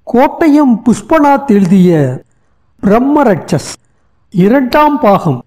கோட்டயம் புஷ்பநாத் எழுதிய பிரம்மரட்சஸ் இரண்டாம் பாகம்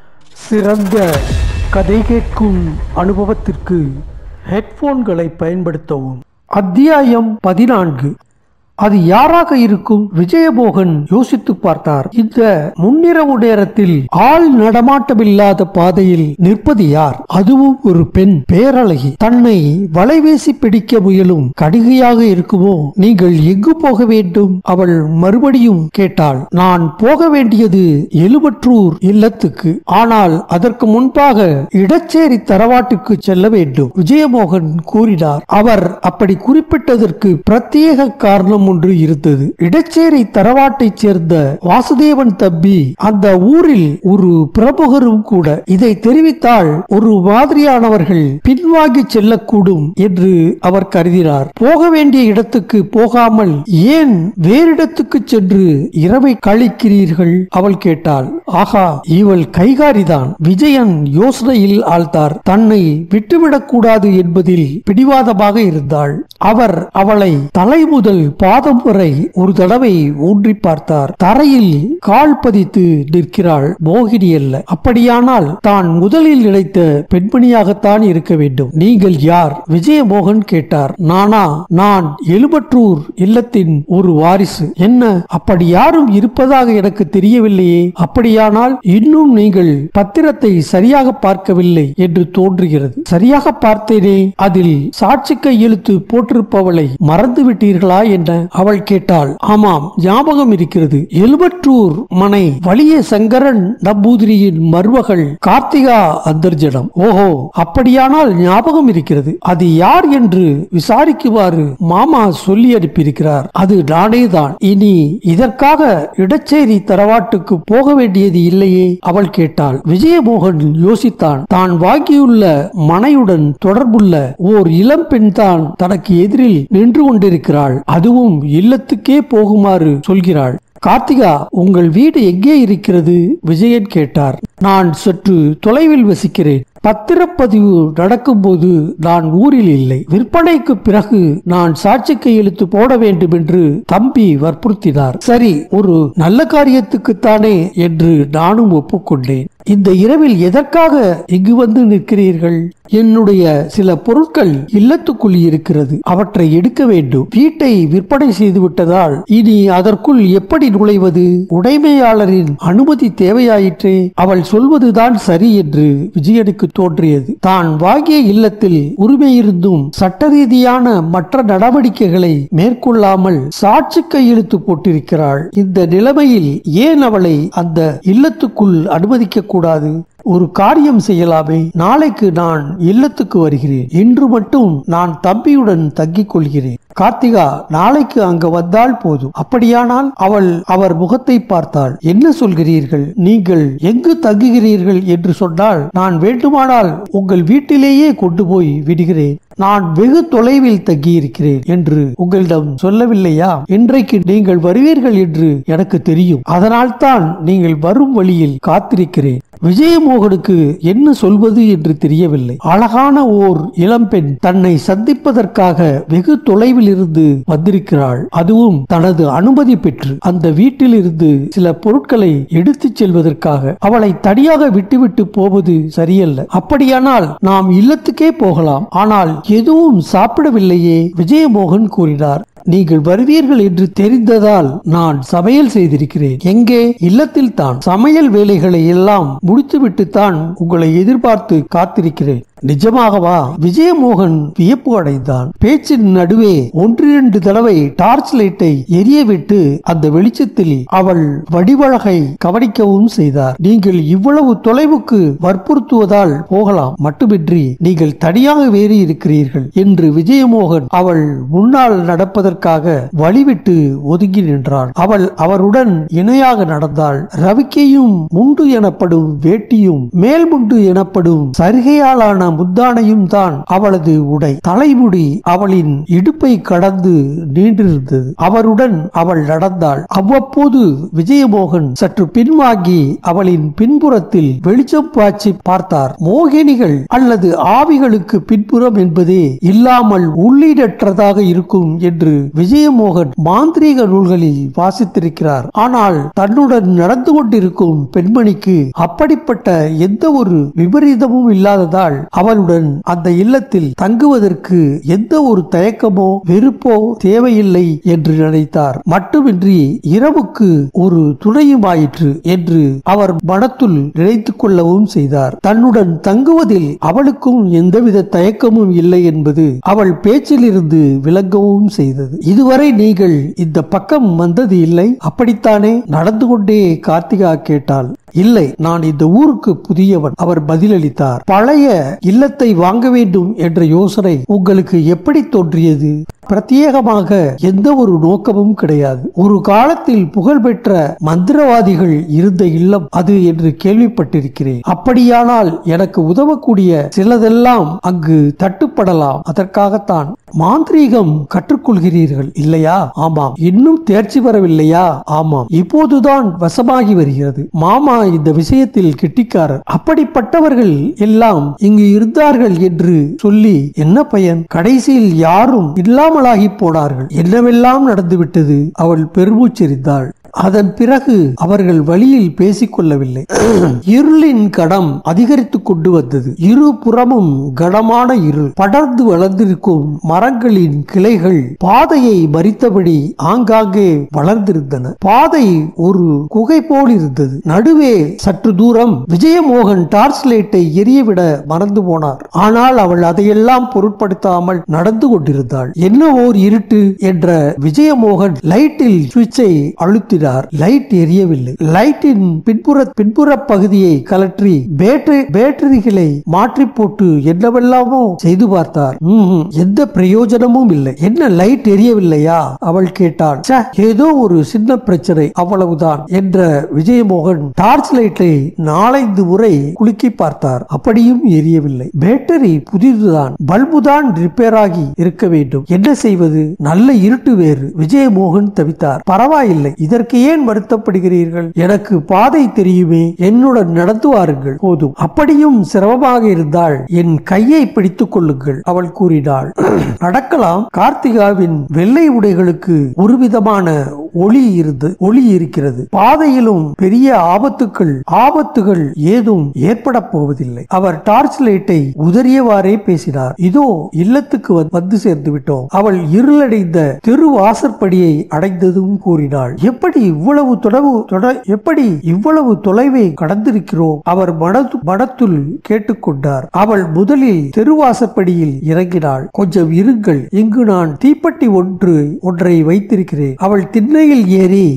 சிறந்த கதை கேட்கும் அனுபவத்திற்கு ஹெட்போன்களை பயன்படுத்தவும் அத்தியாயம் பதினான்கு அது யாராக இருக்கும் விஜயமோகன் யோசித்து பார்த்தார் இந்த முன்னிரவு நேரத்தில் ஆள் நடமாட்டமில்லாத பாதையில் நிற்பது யார் அதுவும் ஒரு பெண் பேரழகி தன்னை வலைவேசி பிடிக்க முயலும் கடிகையாக இருக்குமோ நீங்கள் எங்கு போக வேண்டும் அவள் மறுபடியும் கேட்டாள் நான் போக வேண்டியது எழுபற்றூர் இல்லத்துக்கு ஆனால் அதற்கு முன்பாக இடச்சேரி தரவாட்டுக்கு செல்ல வேண்டும் விஜயமோகன் கூறினார் அவர் அப்படி குறிப்பிட்டதற்கு பிரத்யேக காரணம் ஒன்று இருந்தது இடச்சேரி தரவாட்டைச் சேர்ந்த வாசுதேவன் தம்பி அந்த ஊரில் ஒரு பிரமுகரும் கூட இதை தெரிவித்தால் ஒரு மாதிரியானவர்கள் பின்வாங்கி செல்லக்கூடும் என்று அவர் கருதினார் போக வேண்டிய இடத்துக்கு போகாமல் ஏன் வேறிடத்துக்கு சென்று இரவை கழிக்கிறீர்கள் அவள் கேட்டாள் ஆகா இவள் கைகாரிதான் விஜயன் யோசனையில் ஆழ்ந்தார் தன்னை விட்டுவிடக் கூடாது என்பதில் பிடிவாதமாக இருந்தாள் அவர் அவளை தலை முதல் பாதம் வரை ஒரு தடவை ஊன்றி பார்த்தார் தரையில் கால் பதித்து நிற்கிறாள் மோகினி அல்ல அப்படியானால் தான் முதலில் நினைத்த பெண்மணியாகத்தான் இருக்க வேண்டும் நீங்கள் யார் விஜயமோகன் கேட்டார் நானா நான் எழுபற்றூர் இல்லத்தின் ஒரு வாரிசு என்ன அப்படி யாரும் இருப்பதாக எனக்கு தெரியவில்லையே அப்படியானால் இன்னும் நீங்கள் பத்திரத்தை சரியாக பார்க்கவில்லை என்று தோன்றுகிறது சரியாக பார்த்தேனே அதில் சாட்சி கையெழுத்து போட்டிருப்பவளை மறந்து விட்டீர்களா என்ன அவள் கேட்டாள் ஆமாம் ஞாபகம் இருக்கிறது எழுபற்றூர் மனை வலிய சங்கரன் நம்பூதிரியின் மருமகள் கார்த்திகா அந்தர்ஜனம் ஓஹோ அப்படியானால் ஞாபகம் இருக்கிறது அது யார் என்று விசாரிக்குமாறு மாமா சொல்லி அனுப்பியிருக்கிறார் அது நானே தான் இனி இதற்காக இடச்சேரி தரவாட்டுக்கு போக வேண்டியது இல்லையே அவள் கேட்டாள் விஜயமோகன் யோசித்தான் தான் வாங்கியுள்ள மனையுடன் தொடர்புள்ள ஓர் இளம் பெண் தான் தனக்கு எதிரில் நின்று கொண்டிருக்கிறாள் அதுவும் இல்லத்துக்கே போகுமாறு சொல்கிறாள் கார்த்திகா உங்கள் வீடு எங்கே இருக்கிறது விஜயன் கேட்டார் நான் சற்று தொலைவில் வசிக்கிறேன் பத்திரப்பதிவு நடக்கும்போது நான் ஊரில் இல்லை விற்பனைக்கு பிறகு நான் சாட்சி கையெழுத்து போட வேண்டும் என்று தம்பி வற்புறுத்தினார் சரி ஒரு நல்ல காரியத்துக்குத்தானே என்று நானும் ஒப்புக்கொண்டேன் இந்த இரவில் எதற்காக இங்கு வந்து நிற்கிறீர்கள் என்னுடைய சில பொருட்கள் இல்லத்துக்குள் இருக்கிறது அவற்றை எடுக்க வேண்டும் வீட்டை விற்பனை செய்து விட்டதால் இனி அதற்குள் எப்படி நுழைவது உடைமையாளரின் அனுமதி தேவையாயிற்றே அவள் சொல்வதுதான் சரி என்று விஜயனுக்கு தோன்றியது தான் வாங்கிய இல்லத்தில் உரிமை இருந்தும் சட்ட ரீதியான மற்ற நடவடிக்கைகளை மேற்கொள்ளாமல் சாட்சி கையெழுத்து போட்டிருக்கிறாள் இந்த நிலைமையில் ஏன் அவளை அந்த இல்லத்துக்குள் அனுமதிக்க கூடாது ஒரு காரியம் செய்யலாமே நாளைக்கு நான் இல்லத்துக்கு வருகிறேன் இன்று மட்டும் நான் தம்பியுடன் தங்கிக் கொள்கிறேன் கார்த்திகா நாளைக்கு அங்க வந்தால் போதும் அப்படியானால் அவள் அவர் முகத்தை பார்த்தாள் என்ன சொல்கிறீர்கள் நீங்கள் எங்கு தங்குகிறீர்கள் என்று சொன்னால் நான் வேண்டுமானால் உங்கள் வீட்டிலேயே கொண்டு போய் விடுகிறேன் நான் வெகு தொலைவில் தங்கியிருக்கிறேன் என்று உங்களிடம் சொல்லவில்லையா இன்றைக்கு நீங்கள் வருவீர்கள் என்று எனக்கு தெரியும் அதனால் தான் நீங்கள் வரும் வழியில் காத்திருக்கிறேன் விஜயமோகனுக்கு என்ன சொல்வது என்று தெரியவில்லை அழகான ஓர் இளம்பெண் தன்னை சந்திப்பதற்காக வெகு தொலைவில் இருந்து வந்திருக்கிறாள் அதுவும் தனது அனுமதி பெற்று அந்த வீட்டில் இருந்து சில பொருட்களை எடுத்துச் செல்வதற்காக அவளை தனியாக விட்டுவிட்டு போவது சரியல்ல அப்படியானால் நாம் இல்லத்துக்கே போகலாம் ஆனால் எதுவும் சாப்பிடவில்லையே விஜயமோகன் கூறினார் நீங்கள் வருவீர்கள் என்று தெரிந்ததால் நான் சமையல் செய்திருக்கிறேன் எங்கே இல்லத்தில் தான் சமையல் வேலைகளை எல்லாம் முடித்துவிட்டு தான் உங்களை எதிர்பார்த்து காத்திருக்கிறேன் நிஜமாகவா விஜயமோகன் வியப்பு அடைந்தான் பேச்சின் நடுவே ஒன்றிரண்டு தடவை டார்ச் லைட்டை எரிய விட்டு அந்த வெளிச்சத்தில் அவள் வடிவழகை கவனிக்கவும் செய்தார் நீங்கள் இவ்வளவு தொலைவுக்கு வற்புறுத்துவதால் போகலாம் மட்டுமின்றி நீங்கள் தனியாக வேறு இருக்கிறீர்கள் என்று விஜயமோகன் அவள் முன்னால் நடப்பதற்காக வழிவிட்டு ஒதுங்கி நின்றான் அவள் அவருடன் இணையாக நடந்தாள் ரவிக்கையும் முண்டு எனப்படும் வேட்டியும் மேல் முண்டு எனப்படும் சரிகையாலான முந்தானையும் தான் அவளது உடை தலைமுடி அவளின் இடுப்பை கடந்து நீண்டிருந்தது அவருடன் அவள் நடந்தாள் அவ்வப்போது விஜயமோகன் சற்று பின்வாங்கி அவளின் பின்புறத்தில் வெளிச்சம் பாய்ச்சி பார்த்தார் மோகினிகள் அல்லது ஆவிகளுக்கு பின்புறம் என்பதே இல்லாமல் உள்ளீடற்றதாக இருக்கும் என்று விஜயமோகன் மாந்திரீக நூல்களில் வாசித்திருக்கிறார் ஆனால் தன்னுடன் நடந்து கொண்டிருக்கும் பெண்மணிக்கு அப்படிப்பட்ட எந்த ஒரு விபரீதமும் இல்லாததால் அவளுடன் அந்த இல்லத்தில் தங்குவதற்கு எந்த ஒரு தயக்கமோ வெறுப்போ தேவையில்லை என்று நினைத்தார் மட்டுமின்றி இரவுக்கு ஒரு துணையுமாயிற்று என்று அவர் மனத்துள் நினைத்துக் கொள்ளவும் செய்தார் தன்னுடன் தங்குவதில் அவளுக்கும் எந்தவித தயக்கமும் இல்லை என்பது அவள் பேச்சிலிருந்து விளங்கவும் செய்தது இதுவரை நீங்கள் இந்த பக்கம் வந்தது இல்லை அப்படித்தானே நடந்து கொண்டே கார்த்திகா கேட்டாள் இல்லை நான் இந்த ஊருக்கு புதியவன் அவர் பதிலளித்தார் பழைய இல்லத்தை வாங்க வேண்டும் என்ற யோசனை உங்களுக்கு எப்படி தோன்றியது பிரத்யேகமாக எந்த ஒரு நோக்கமும் கிடையாது ஒரு காலத்தில் புகழ்பெற்ற மந்திரவாதிகள் இருந்த இல்லம் அது என்று கேள்விப்பட்டிருக்கிறேன் அப்படியானால் எனக்கு உதவக்கூடிய சிலதெல்லாம் அங்கு தட்டுப்படலாம் அதற்காகத்தான் மாந்திரீகம் கற்றுக்கொள்கிறீர்கள் இல்லையா ஆமாம் இன்னும் தேர்ச்சி பெறவில்லையா ஆமாம் இப்போதுதான் வசமாகி வருகிறது மாமா இந்த விஷயத்தில் கெட்டிக்காரர் அப்படிப்பட்டவர்கள் எல்லாம் இங்கு இருந்தார்கள் என்று சொல்லி என்ன பயன் கடைசியில் யாரும் இல்லாமலாகி போனார்கள் என்னவெல்லாம் நடந்துவிட்டது அவள் பெருமூச்செறிந்தாள் அதன் பிறகு அவர்கள் வழியில் பேசிக் கொள்ளவில்லை இருளின் கடம் அதிகரித்துக் கொண்டு வந்தது இரு புறமும் கனமான இருள் படர்ந்து வளர்ந்திருக்கும் மரங்களின் கிளைகள் பாதையை மறித்தபடி ஆங்காங்கே வளர்ந்திருந்தன பாதை ஒரு குகை போல் இருந்தது நடுவே சற்று தூரம் விஜயமோகன் டார்ச் லைட்டை எரியவிட மறந்து போனார் ஆனால் அவள் அதையெல்லாம் பொருட்படுத்தாமல் நடந்து கொண்டிருந்தாள் என்ன ஓர் இருட்டு என்ற விஜயமோகன் லைட்டில் சுவிட்சை அழுத்தினார் லைட் எரியவில்லை லைட்டின் பின்புற பின்புற பகுதியை கலற்றி பேட்டரி பேட்டரிகளை மாற்றி போட்டு என்னவெல்லாமோ செய்து பார்த்தார் ம்ஹும், எந்த பிரயோஜனமும் இல்லை என்ன லைட் எரியவில்லையா அவள் கேட்டாள் "ச்சே, ஏதோ ஒரு சின்ன பிரச்சனை அவ்வளவுதான் என்ற விஜயமோகன் டார்ச் லைட்டை நாலைந்து முறை குலுக்கி பார்த்தார் அப்படியும் எரியவில்லை பேட்டரி புதிதுதான் பல்புதான் ரிப்பேர் ஆகி இருக்க வேண்டும் என்ன செய்வது நல்ல இருட்டு வேறு விஜயமோகன் தவித்தார் பரவாயில்லை இதற்கு ஏன் வருத்தப்படுகிறீர்கள் எனக்கு பாதை தெரியுமே என்னுடன் நடந்து வாருங்கள் போதும் அப்படியும் சிரமமாக இருந்தால் என் கையை பிடித்துக் கொள்ளுங்கள் அவள் கூறினாள் நடக்கலாம் கார்த்திகாவின் வெள்ளை உடைகளுக்கு ஒரு விதமான ஒளி இருந்து ஒளி இருக்கிறது பாதையிலும் பெரிய ஆபத்துக்கள் ஆபத்துகள் ஏதும் ஏற்பட போவதில்லை அவர் டார்ச் லைட்டை உதறியவாறே பேசினார் இதோ இல்லத்துக்கு வந்து- வந்து சேர்ந்து விட்டோம் அவள் இருளடைந்த தெரு வாசற்படியை அடைந்ததும் கூறினாள் எப்படி இவ்வளவு தொலைவு தொட- எப்படி இவ்வளவு தொலைவை கடந்திருக்கிறோம் அவர் மனது மனத்துள் கேட்டுக்கொண்டார் அவள் முதலில் தெருவாசற்படியில் இறங்கினாள் கொஞ்சம் இருங்கள் இங்கு நான் தீப்பெட்டி ஒன்று ஒன்றை வைத்திருக்கிறேன் அவள் திண்ணையில் ஏறி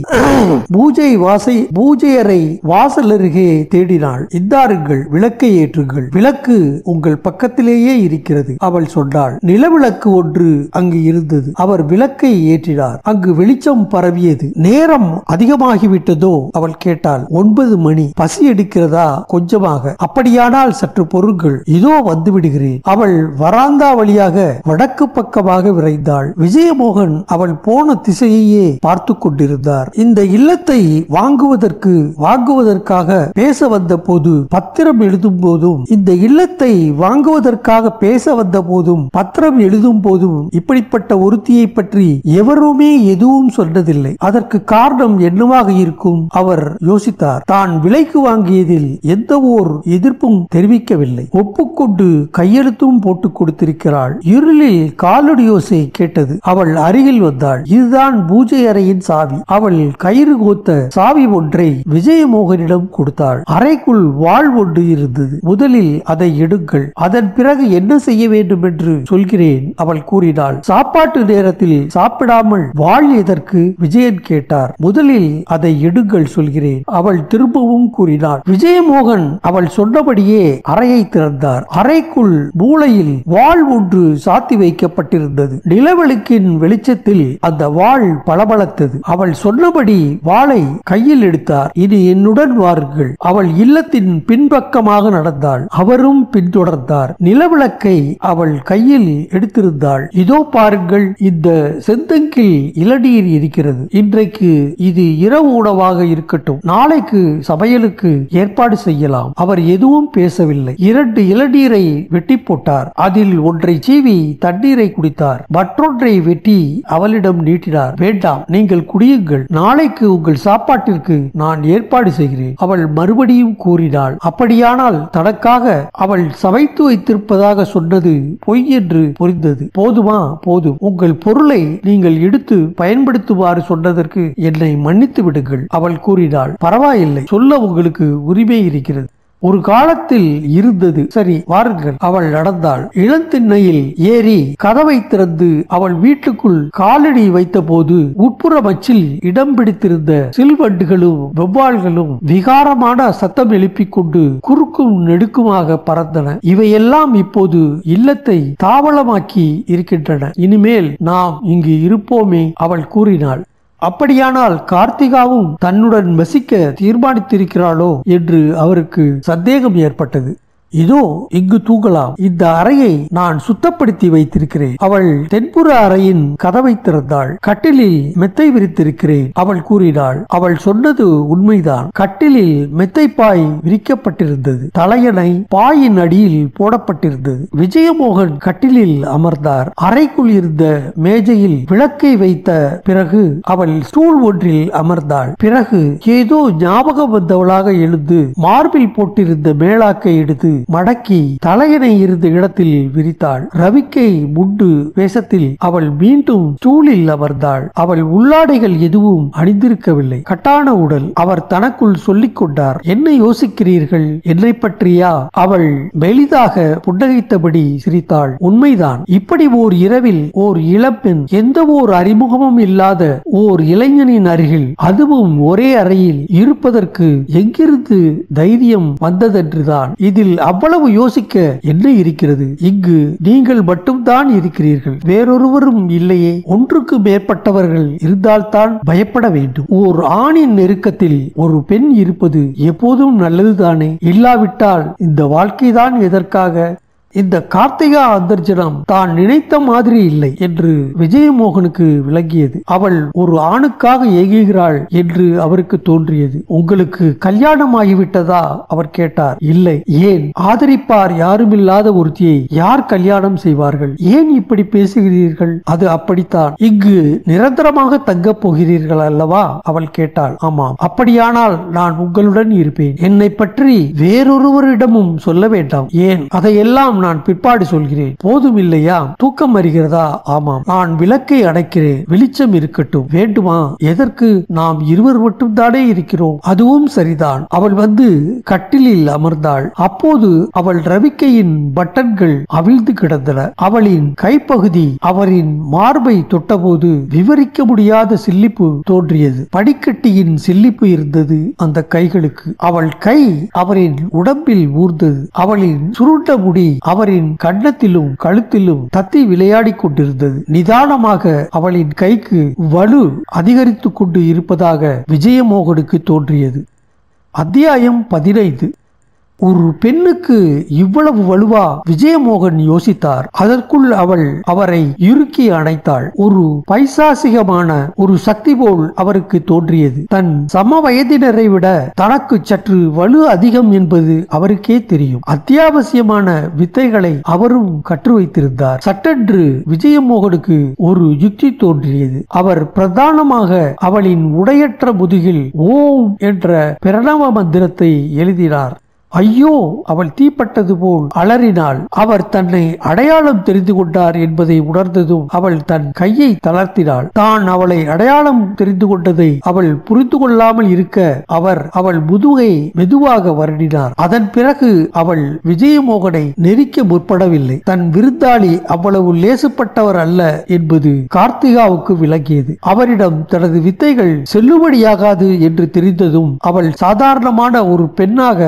பூஜை வாசை பூஜை அறை வாசல் அருகே தேடினாள் இந்தாருங்கள் விளக்கை ஏற்றுங்கள் விளக்கு உங்கள் பக்கத்திலேயே இருக்கிறது அவள் சொன்னாள் நிலவிளக்கு ஒன்று அங்கு இருந்தது அவர் விளக்கை ஏற்றினார் அங்கு வெளிச்சம் பரவியது நேரம் அதிகமாகிவிட்டதோ அவள் கேட்டாள் ஒன்பது மணி பசி எடுக்கிறதா கொஞ்சமாக அப்படியானால் சற்று பொருங்கள் இதோ வந்து விடுகிறேன் அவள் வராந்தா வழியாக வடக்கு பக்கமாக விரைந்தாள் விஜயமோகன் அவள் போன திசையையே பார்த்து கொண்டிருந்தார் இந்த இல்லத்தை வாங்குவதற்கு வாங்குவதற்காக பேச வந்த போது பத்திரம் எழுதும் போதும் இந்த இல்லத்தை வாங்குவதற்காக பேச வந்த போதும் பத்திரம் எழுதும் போதும் இப்படிப்பட்ட ஒருத்தியை பற்றி எவருமே எதுவும் சொன்னதில்லை அதற்கு காரணம் என்னவாக இருக்கும் அவர் யோசித்தார் தான் விலைக்கு வாங்கியதில் எந்த ஓர் எதிர்ப்பும் தெரிவிக்கவில்லை ஒப்புக்கொண்டு கையெழுத்தும் போட்டு கொடுத்திருக்கிறாள் இருளில் காலடி யோசை கேட்டது அவள் அருகில் வந்தாள் இதுதான் பூஜை அறையின் சாவி அவள் கயிறு கோத்த சாவி ஒன்றை விஜயமோகனிடம் கொடுத்தாள் அறைக்குள் வாள் ஒன்று இருந்தது முதலில் அதை எடுங்கள் அதன் பிறகு என்ன செய்ய வேண்டும் என்று சொல்கிறேன் அவள் கூறினாள் சாப்பாட்டு நேரத்தில் சாப்பிடாமல் வாழ் எதற்கு விஜயன் கேட்டார் முதலில் அதை எடுங்கள் சொல்கிறேன் அவள் திரும்பவும் கூறினாள் விஜயமோகன் அவள் சொன்னபடியே அறையை திறந்தார் அறைக்குள் மூலையில் வாள் ஒன்று சாத்தி வைக்கப்பட்டிருந்தது நிலவெளிக்கின் வெளிச்சத்தில் அந்த வாள் பளபளத்தது வந்தது அவள் சொன்னபடி வாளை கையில் எடுத்தார் இனி என்னுடன் வாருங்கள் அவள் இல்லத்தின் பின்பக்கமாக நடந்தாள் அவரும் பின்தொடர்ந்தார் நிலவிளக்கை அவள் கையில் எடுத்திருந்தாள் இதோ பாருங்கள் இந்த செந்தங்கில் இளநீர் இருக்கிறது இன்றைக்கு இது இரவு உணவாக இருக்கட்டும் நாளைக்கு சமையலுக்கு ஏற்பாடு செய்யலாம் அவர் எதுவும் பேசவில்லை இரண்டு இளநீரை வெட்டி போட்டார் அதில் ஒன்றை சீவி தண்ணீரை குடித்தார் மற்றொன்றை வெட்டி அவளிடம் நீட்டினார் வேண்டாம் நீங்கள் குடியுங்கள் நாளைக்கு உங்கள் சாப்பாட்டிற்கு நான் ஏற்பாடு செய்கிறேன் அவள் மறுபடியும் கூறினாள் அப்படியானால் தனக்காக அவள் சமைத்து வைத்திருப்பதாக சொன்னது பொய் என்று புரிந்தது போதுமா போதும் உங்கள் பொருளை நீங்கள் எடுத்து பயன்படுத்துமாறு சொன்னதற்கு என்னை மன்னித்து விடுங்கள் அவள் கூறினாள் பரவாயில்லை சொல்ல உங்களுக்கு உரிமை இருக்கிறது ஒரு காலத்தில் இருந்தது சரி வாருங்கள் அவள் நடந்தாள் இளந்திண்ணையில் ஏறி கதவை திறந்து அவள் வீட்டுக்குள் காலடி வைத்தபோது உட்புற மச்சில் இடம் பிடித்திருந்த சில்வண்டுகளும் வெவ்வாள்களும் விகாரமான சத்தம் எழுப்பிக் கொண்டு குறுக்கும் நெடுக்குமாக பறந்தன இவையெல்லாம் இப்போது இல்லத்தை தாவளமாக்கி இருக்கின்றன இனிமேல் நாம் இங்கு இருப்போமே அவள் கூறினாள் அப்படியானால் கார்த்திகாவும் தன்னுடன் வசிக்க தீர்மானித்திருக்கிறாளோ என்று அவருக்கு சந்தேகம் ஏற்பட்டது இதோ இங்கு தூங்கலாம் இந்த அறையை நான் சுத்தப்படுத்தி வைத்திருக்கிறேன் அவள் தென்புற அறையின் கதவை திறந்தாள் கட்டிலில் மெத்தை விரித்திருக்கிறேன் அவள் கூறினாள் அவள் சொன்னது உண்மைதான் கட்டிலில் மெத்தைப்பாய் விரிக்கப்பட்டிருந்தது தலையணை பாயின் அடியில் போடப்பட்டிருந்தது விஜயமோகன் கட்டிலில் அமர்ந்தார் அறைக்குள் இருந்த மேஜையில் விளக்கை வைத்த பிறகு அவள் ஸ்டூல் ஒன்றில் அமர்ந்தாள் பிறகு ஏதோ ஞாபகம் வந்தவளாக எழுந்து மார்பில் போட்டிருந்த மேலாக்கை எடுத்து மடக்கி தலையணை இருந்த இடத்தில் விரித்தாள் ரவிக்கை முண்டு வேஷத்தில் அவள் மீண்டும் ஸ்டூலில் அமர்ந்தாள் அவள் உள்ளாடைகள் எதுவும் அணிந்திருக்கவில்லை கட்டான உடல் அவர் தனக்குள் சொல்லிக் கொண்டார் என்ன யோசிக்கிறீர்கள் என்னை பற்றியா அவள் மெலிதாக புன்னகைத்தபடி சிரித்தாள் உண்மைதான் இப்படி ஓர் இரவில் ஓர் இளப்பெண் எந்த ஓர் அறிமுகமும் இல்லாத ஓர் இளைஞனின் அருகில் அதுவும் ஒரே அறையில் இருப்பதற்கு எங்கிருந்து தைரியம் வந்ததென்றுதான் இதில் அவ்வளவு யோசிக்க என்ன இருக்கிறது இங்கு நீங்கள் மட்டும்தான் இருக்கிறீர்கள் வேறொருவரும் இல்லையே ஒன்றுக்கு மேற்பட்டவர்கள் இருந்தால்தான் பயப்பட வேண்டும் ஓர் ஆணின் நெருக்கத்தில் ஒரு பெண் இருப்பது எப்போதும் நல்லதுதானே இல்லாவிட்டால் இந்த வாழ்க்கைதான் எதற்காக இந்த கார்த்திகா அந்தர்ஜனம் தான் நினைத்த மாதிரி இல்லை என்று விஜயமோகனுக்கு விளங்கியது அவள் ஒரு ஆணுக்காக ஏங்குகிறாள் என்று அவருக்கு தோன்றியது உங்களுக்கு கல்யாணம் ஆகிவிட்டதா அவர் கேட்டார் இல்லை ஏன் ஆதரிப்பார் யாருமில்லாத ஒருத்தியை யார் கல்யாணம் செய்வார்கள் ஏன் இப்படி பேசுகிறீர்கள் அது அப்படித்தான் இங்கு நிரந்தரமாக தங்கப் போகிறீர்கள் அல்லவா அவள் கேட்டாள் ஆமாம் அப்படியானால் நான் உங்களுடன் இருப்பேன் என்னை பற்றி வேறொருவரிடமும் சொல்ல வேண்டாம் ஏன் அதையெல்லாம் நான் பிற்பாடு சொல்கிறேன் போதும் இல்லையா தூக்கம் வருகிறதா ஆமாம் நான் விளக்கை அணைக்கிறேன் வெளிச்சம் இருக்கட்டும் வேண்டுமா எதற்கு நாம் இருவர் மட்டும்தானே இருக்கிறோம் அதுவும் சரிதான் அவள் வந்து கட்டிலில் அமர்ந்தாள் அப்போது அவள் ரவிக்கையின் பட்டன்கள் அவிழ்ந்து கிடந்தன அவளின் கைப்பகுதி அவரின் மார்பை தொட்டபோது விவரிக்க முடியாத சில்லிப்பு தோன்றியது படிக்கட்டியின் சில்லிப்பு இருந்தது அந்த கைகளுக்கு அவள் கை அவரின் உடம்பில் ஊர்ந்தது அவளின் சுருண்ட முடி அவரின் கன்னத்திலும் கழுத்திலும் தத்தி விளையாடிக் கொண்டிருந்தது நிதானமாக அவளின் கைக்கு வலு அதிகரித்துக் கொண்டு இருப்பதாக விஜயமோகனுக்கு தோன்றியது அத்தியாயம் பதினைந்து ஒரு பெண்ணுக்கு இவ்வளவு வலுவா விஜயமோகன் யோசித்தார் அதற்குள் அவள் அவரை இறுக்கி அணைத்தாள் ஒரு பைசாசிகமான ஒரு சக்தி போல் அவருக்கு தோன்றியது தன் சம வயதினரை விட தனக்கு சற்று வலு அதிகம் என்பது அவருக்கே தெரியும் அத்தியாவசியமான வித்தைகளை அவரும் கற்று வைத்திருந்தார் சட்டென்று விஜயமோகனுக்கு ஒரு யுக்தி தோன்றியது அவர் பிரதானமாக அவளின் உடையற்ற முதுகில் ஓம் என்ற பிரணவ மந்திரத்தை எழுதினார் ஐயோ அவள் தீப்பட்டது போல் அலறினாள் அவர் தன்னை அடையாளம் தெரிந்து கொண்டார் என்பதை உணர்ந்ததும் அவள் தன் கையை தளர்த்தினாள் தான் அவளை அடையாளம் தெரிந்து கொண்டதை அவள் புரிந்து கொள்ளாமல் இருக்க அவர் அவள் முதுகை மெதுவாக வருடினார் அதன் பிறகு அவள் விஜயமோகனை நெரிக்க முற்படவில்லை தன் விருந்தாளி அவ்வளவு லேசுப்பட்டவர் அல்ல என்பது கார்த்திகாவுக்கு விளங்கியது அவரிடம் தனது வித்தைகள் செல்லுபடியாகாது என்று தெரிந்ததும் அவள் சாதாரணமான ஒரு பெண்ணாக நடிக்க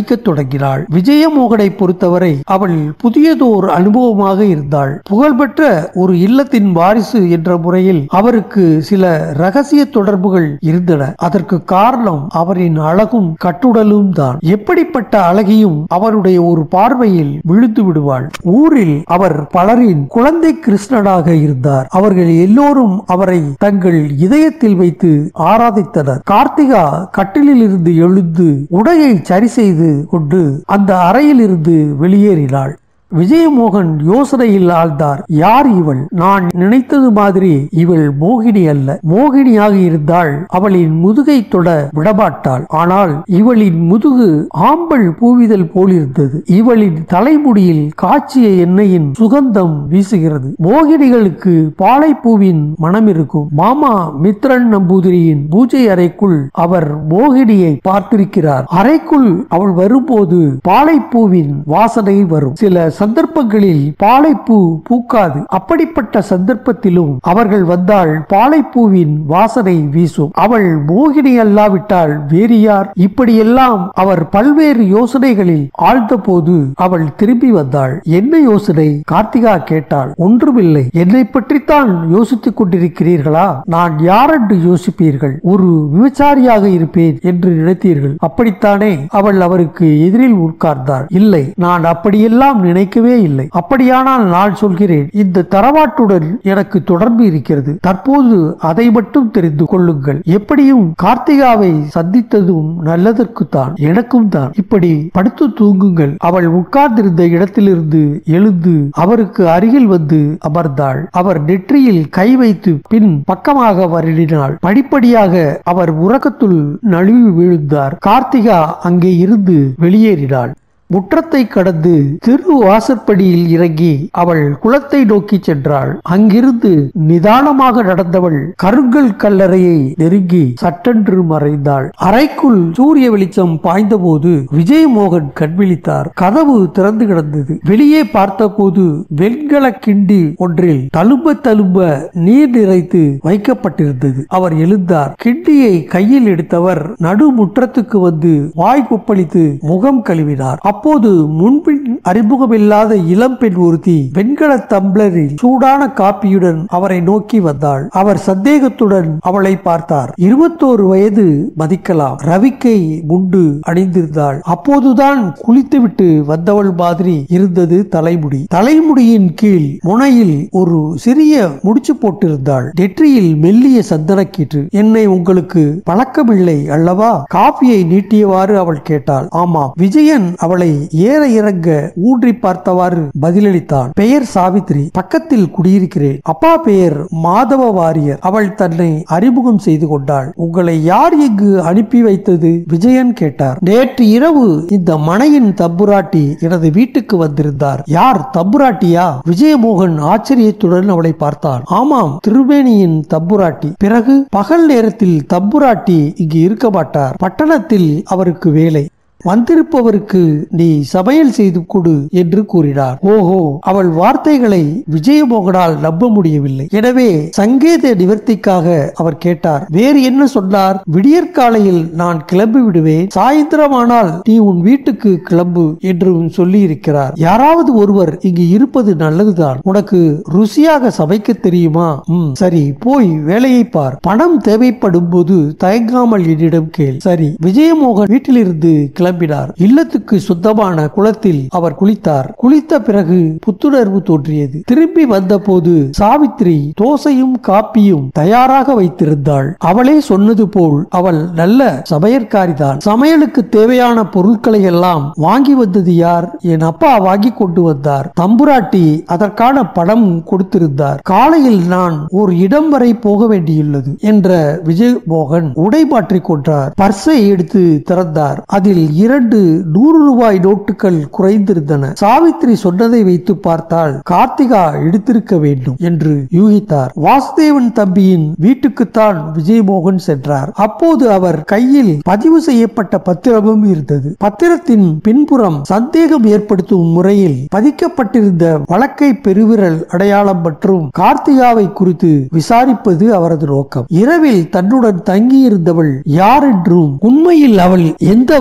நடிக்கத் தொடங்கினாள் விஜயமோகனை பொறுத்தவரை அவள் புதியதோர் அனுபவமாக இருந்தாள் புகழ்பெற்ற ஒரு இல்லத்தின் வாரிசு என்ற முறையில் அவருக்கு சில ரகசிய தொடர்புகள் இருந்தன அதற்கு காரணம் அவரின் அழகும் கட்டுடலும் தான் எப்படிப்பட்ட அழகியும் அவருடைய ஒரு பார்வையில் விழுந்து விடுவாள் ஊரில் அவர் பலரின் குழந்தை கிருஷ்ணனாக இருந்தார் அவர்கள் எல்லோரும் அவரை தங்கள் இதயத்தில் வைத்து ஆராதித்தனர் கார்த்திகா கட்டிலில் இருந்து எழுந்து உடையை சரி செய்து கொண்டு அந்த அறையில் இருந்து வெளியேறினாள் விஜயமோகன் யோசனையில் ஆழ்ந்தார் யார் இவள் நான் நினைத்தது மாதிரி இவள் மோகினி அல்ல மோகினியாக இருந்தால் அவளின் முதுகை தொட விடமாட்டாள் ஆனால் இவளின் முதுகு ஆம்பல் பூவிதழ் போலிருந்தது இவளின் தலைமுடியில் காய்ச்சிய எண்ணெயின் சுகந்தம் வீசுகிறது மோகினிகளுக்கு பாலைப்பூவின் மனம் இருக்கும் மாமா மித்ரன் நம்பூதிரியின் பூஜை அறைக்குள் அவர் மோகினியை பார்த்திருக்கிறார் அறைக்குள் அவள் வரும்போது பாலைப்பூவின் வாசனை வரும் சில சந்தர்ப்பங்களில் பாலைப்பூ பூக்காது அப்படிப்பட்ட சந்தர்ப்பத்திலும் அவர்கள் வந்தால் பாலைப்பூவின் வாசனை வீசும் அவள் மோகினி அல்லாவிட்டால் வேறு யார் இப்படியெல்லாம் அவர் பல்வேறு யோசனைகளில் ஆழ்ந்த போது அவள் திரும்பி வந்தாள் என்ன யோசனை கார்த்திகா கேட்டாள் ஒன்றுமில்லை என்னை பற்றித்தான் யோசித்துக் கொண்டிருக்கிறீர்களா நான் யாரென்று யோசிப்பீர்கள் ஒரு விபச்சாரியாக இருப்பேன் என்று நினைத்தீர்கள் அப்படித்தானே அவள் அவருக்கு எதிரில் உட்கார்ந்தாள் இல்லை நான் அப்படியெல்லாம் நினைக்கவே இல்லை அப்படியானால் நான் சொல்கிறேன் இந்த தரவாட்டுடன் எனக்கு தொடர்பு இருக்கிறது தற்போது அதை மட்டும் தெரிந்து கொள்ளுங்கள் எப்படியும் கார்த்திகாவை சந்தித்ததும் நல்லதற்குத்தான் எனக்கும் தான் இப்படி படுத்து தூங்குங்கள் அவள் உட்கார்ந்திருந்த இடத்திலிருந்து எழுந்து அவருக்கு அருகில் வந்து அமர்ந்தாள் அவர் நெற்றியில் கை வைத்து பின் பக்கமாக வருடினாள் படிப்படியாக அவர் உறக்கத்துள் நழுவி விழுந்தார் கார்த்திகா அங்கே இருந்து வெளியேறினாள் முற்றத்தை கடந்து திரு வாசற்படியில் இறங்கி அவள் குளத்தை நோக்கி சென்றாள் அங்கிருந்து நிதானமாக நடந்தவள் கருங்கல் கல்லறையை நெருங்கி சட்டென்று மறைந்தாள் அறைக்குள் சூரிய வெளிச்சம் பாய்ந்தபோது விஜயமோகன் கண்விழித்தார் கதவு திறந்து கிடந்தது வெளியே பார்த்தபோது வெண்கல கிண்டி ஒன்றில் தழும்ப தழும்ப நீர் நிறைத்து வைக்கப்பட்டிருந்தது அவர் எழுந்தார் கிண்டியை கையில் எடுத்தவர் நடு முற்றத்துக்கு வந்து வாய் கொப்பளித்து முகம் கழுவினார் அப்போது முன்பின் அறிமுகமில்லாத இளம்பெண் ஒருத்தி வெண்கல தம்ளரில் சூடான காப்பியுடன் அவரை நோக்கி வந்தாள் அவர் சந்தேகத்துடன் அவளை பார்த்தார் இருபத்தோரு வயது மதிக்கலாம் ரவிக்கை முண்டு அணிந்திருந்தாள் அப்போதுதான் குளித்துவிட்டு வந்தவள் மாதிரி இருந்தது தலைமுடி தலைமுடியின் கீழ் முனையில் ஒரு சிறிய முடிச்சு போட்டிருந்தாள் நெற்றியில் மெல்லிய சந்தனக்கீற்று என்னை உங்களுக்கு பழக்கமில்லை அல்லவா காப்பியை நீட்டியவாறு அவள் கேட்டாள் ஆமாம் விஜயன் அவளை ஏற இறங்க ஊன்றி பார்த்தவாறு பதிலளித்தான் பெயர் சாவித்ரி பக்கத்தில் குடியிருக்கிறேன் அப்பா பெயர் மாதவ வாரியர் அவள் தன்னை அறிமுகம் செய்து கொண்டாள் உங்களை யார் இங்கு அனுப்பி வைத்தது விஜயன் கேட்டார் நேற்று இரவு இந்த மனையின் தம்புராட்டி எனது வீட்டுக்கு வந்திருந்தார் யார் தம்புராட்டியா விஜயமோகன் ஆச்சரியத்துடன் அவளை பார்த்தான் ஆமாம் திருவேணியின் தம்புராட்டி பிறகு பகல் நேரத்தில் தம்புராட்டி இங்கு இருக்க மாட்டார் பட்டணத்தில் அவருக்கு வேலை வந்திருப்பவருக்கு நீ சமையல் செய்து கொடு என்று கூறினார் ஓஹோ அவள் வார்த்தைகளை விஜயமோகனால் நம்ப முடியவில்லை எனவே சங்கேத நிவர்த்திக்காக அவர் கேட்டார் வேறு என்ன சொன்னார் விடியற்காலையில் நான் கிளம்பி விடுவேன் சாயந்தரமானால் நீ உன் வீட்டுக்கு கிளம்பு என்று சொல்லி இருக்கிறார் யாராவது ஒருவர் இங்கு இருப்பது நல்லதுதான் உனக்கு ருசியாக சமைக்க தெரியுமா ம் சரி போய் வேலையை பார் பணம் தேவைப்படும் போது தயங்காமல் என்னிடம் கேள் சரி விஜயமோகன் வீட்டிலிருந்து கிளம்பினார் இல்லத்துக்கு சுத்தமான குளத்தில் அவர் குளித்தார் குளித்த பிறகு புத்துணர்வு தோன்றியது திரும்பி வந்தபோது சாவித்ரி தோசையும் காப்பியும் தயாராக வைத்திருந்தாள் அவளே சொன்னது போல் அவள் நல்ல சமையற்காரிதான் சமையலுக்கு தேவையான பொருட்களை எல்லாம் வாங்கி வந்தது யார் என் அப்பா வாங்கி கொண்டு வந்தார் தம்புராட்டி அதற்கான பணம் கொடுத்திருந்தார் காலையில் நான் ஒரு இடம் வரை போக வேண்டியுள்ளது என்ற விஜய் மோகன் உடை மாற்றிக் கொண்டார் பர்ஸை எடுத்து திறந்தார் அதில் இரண்டு நூறு ரூபாய் நோட்டுகள் குறைந்திருந்தன சாவித்ரி சொன்னதை வைத்து பார்த்தால் கார்த்திகா எடுத்திருக்க வேண்டும் என்று யூகித்தார் வாசுதேவன் தம்பியின் வீட்டுக்குத்தான் விஜயமோகன் சென்றார் அப்போது அவர் கையில் பதிவு செய்யப்பட்ட பத்திரமும் இருந்தது பத்திரத்தின் பின்புறம் சந்தேகம் ஏற்படுத்தும் முறையில் பதிக்கப்பட்டிருந்த வழக்கை பெருவிரல் அடையாளம் மற்றும் கார்த்திகாவை குறித்து விசாரிப்பது அவரது நோக்கம் இரவில் தன்னுடன் தங்கியிருந்தவள் யார் என்றும் உண்மையில் அவள் எந்த வகையை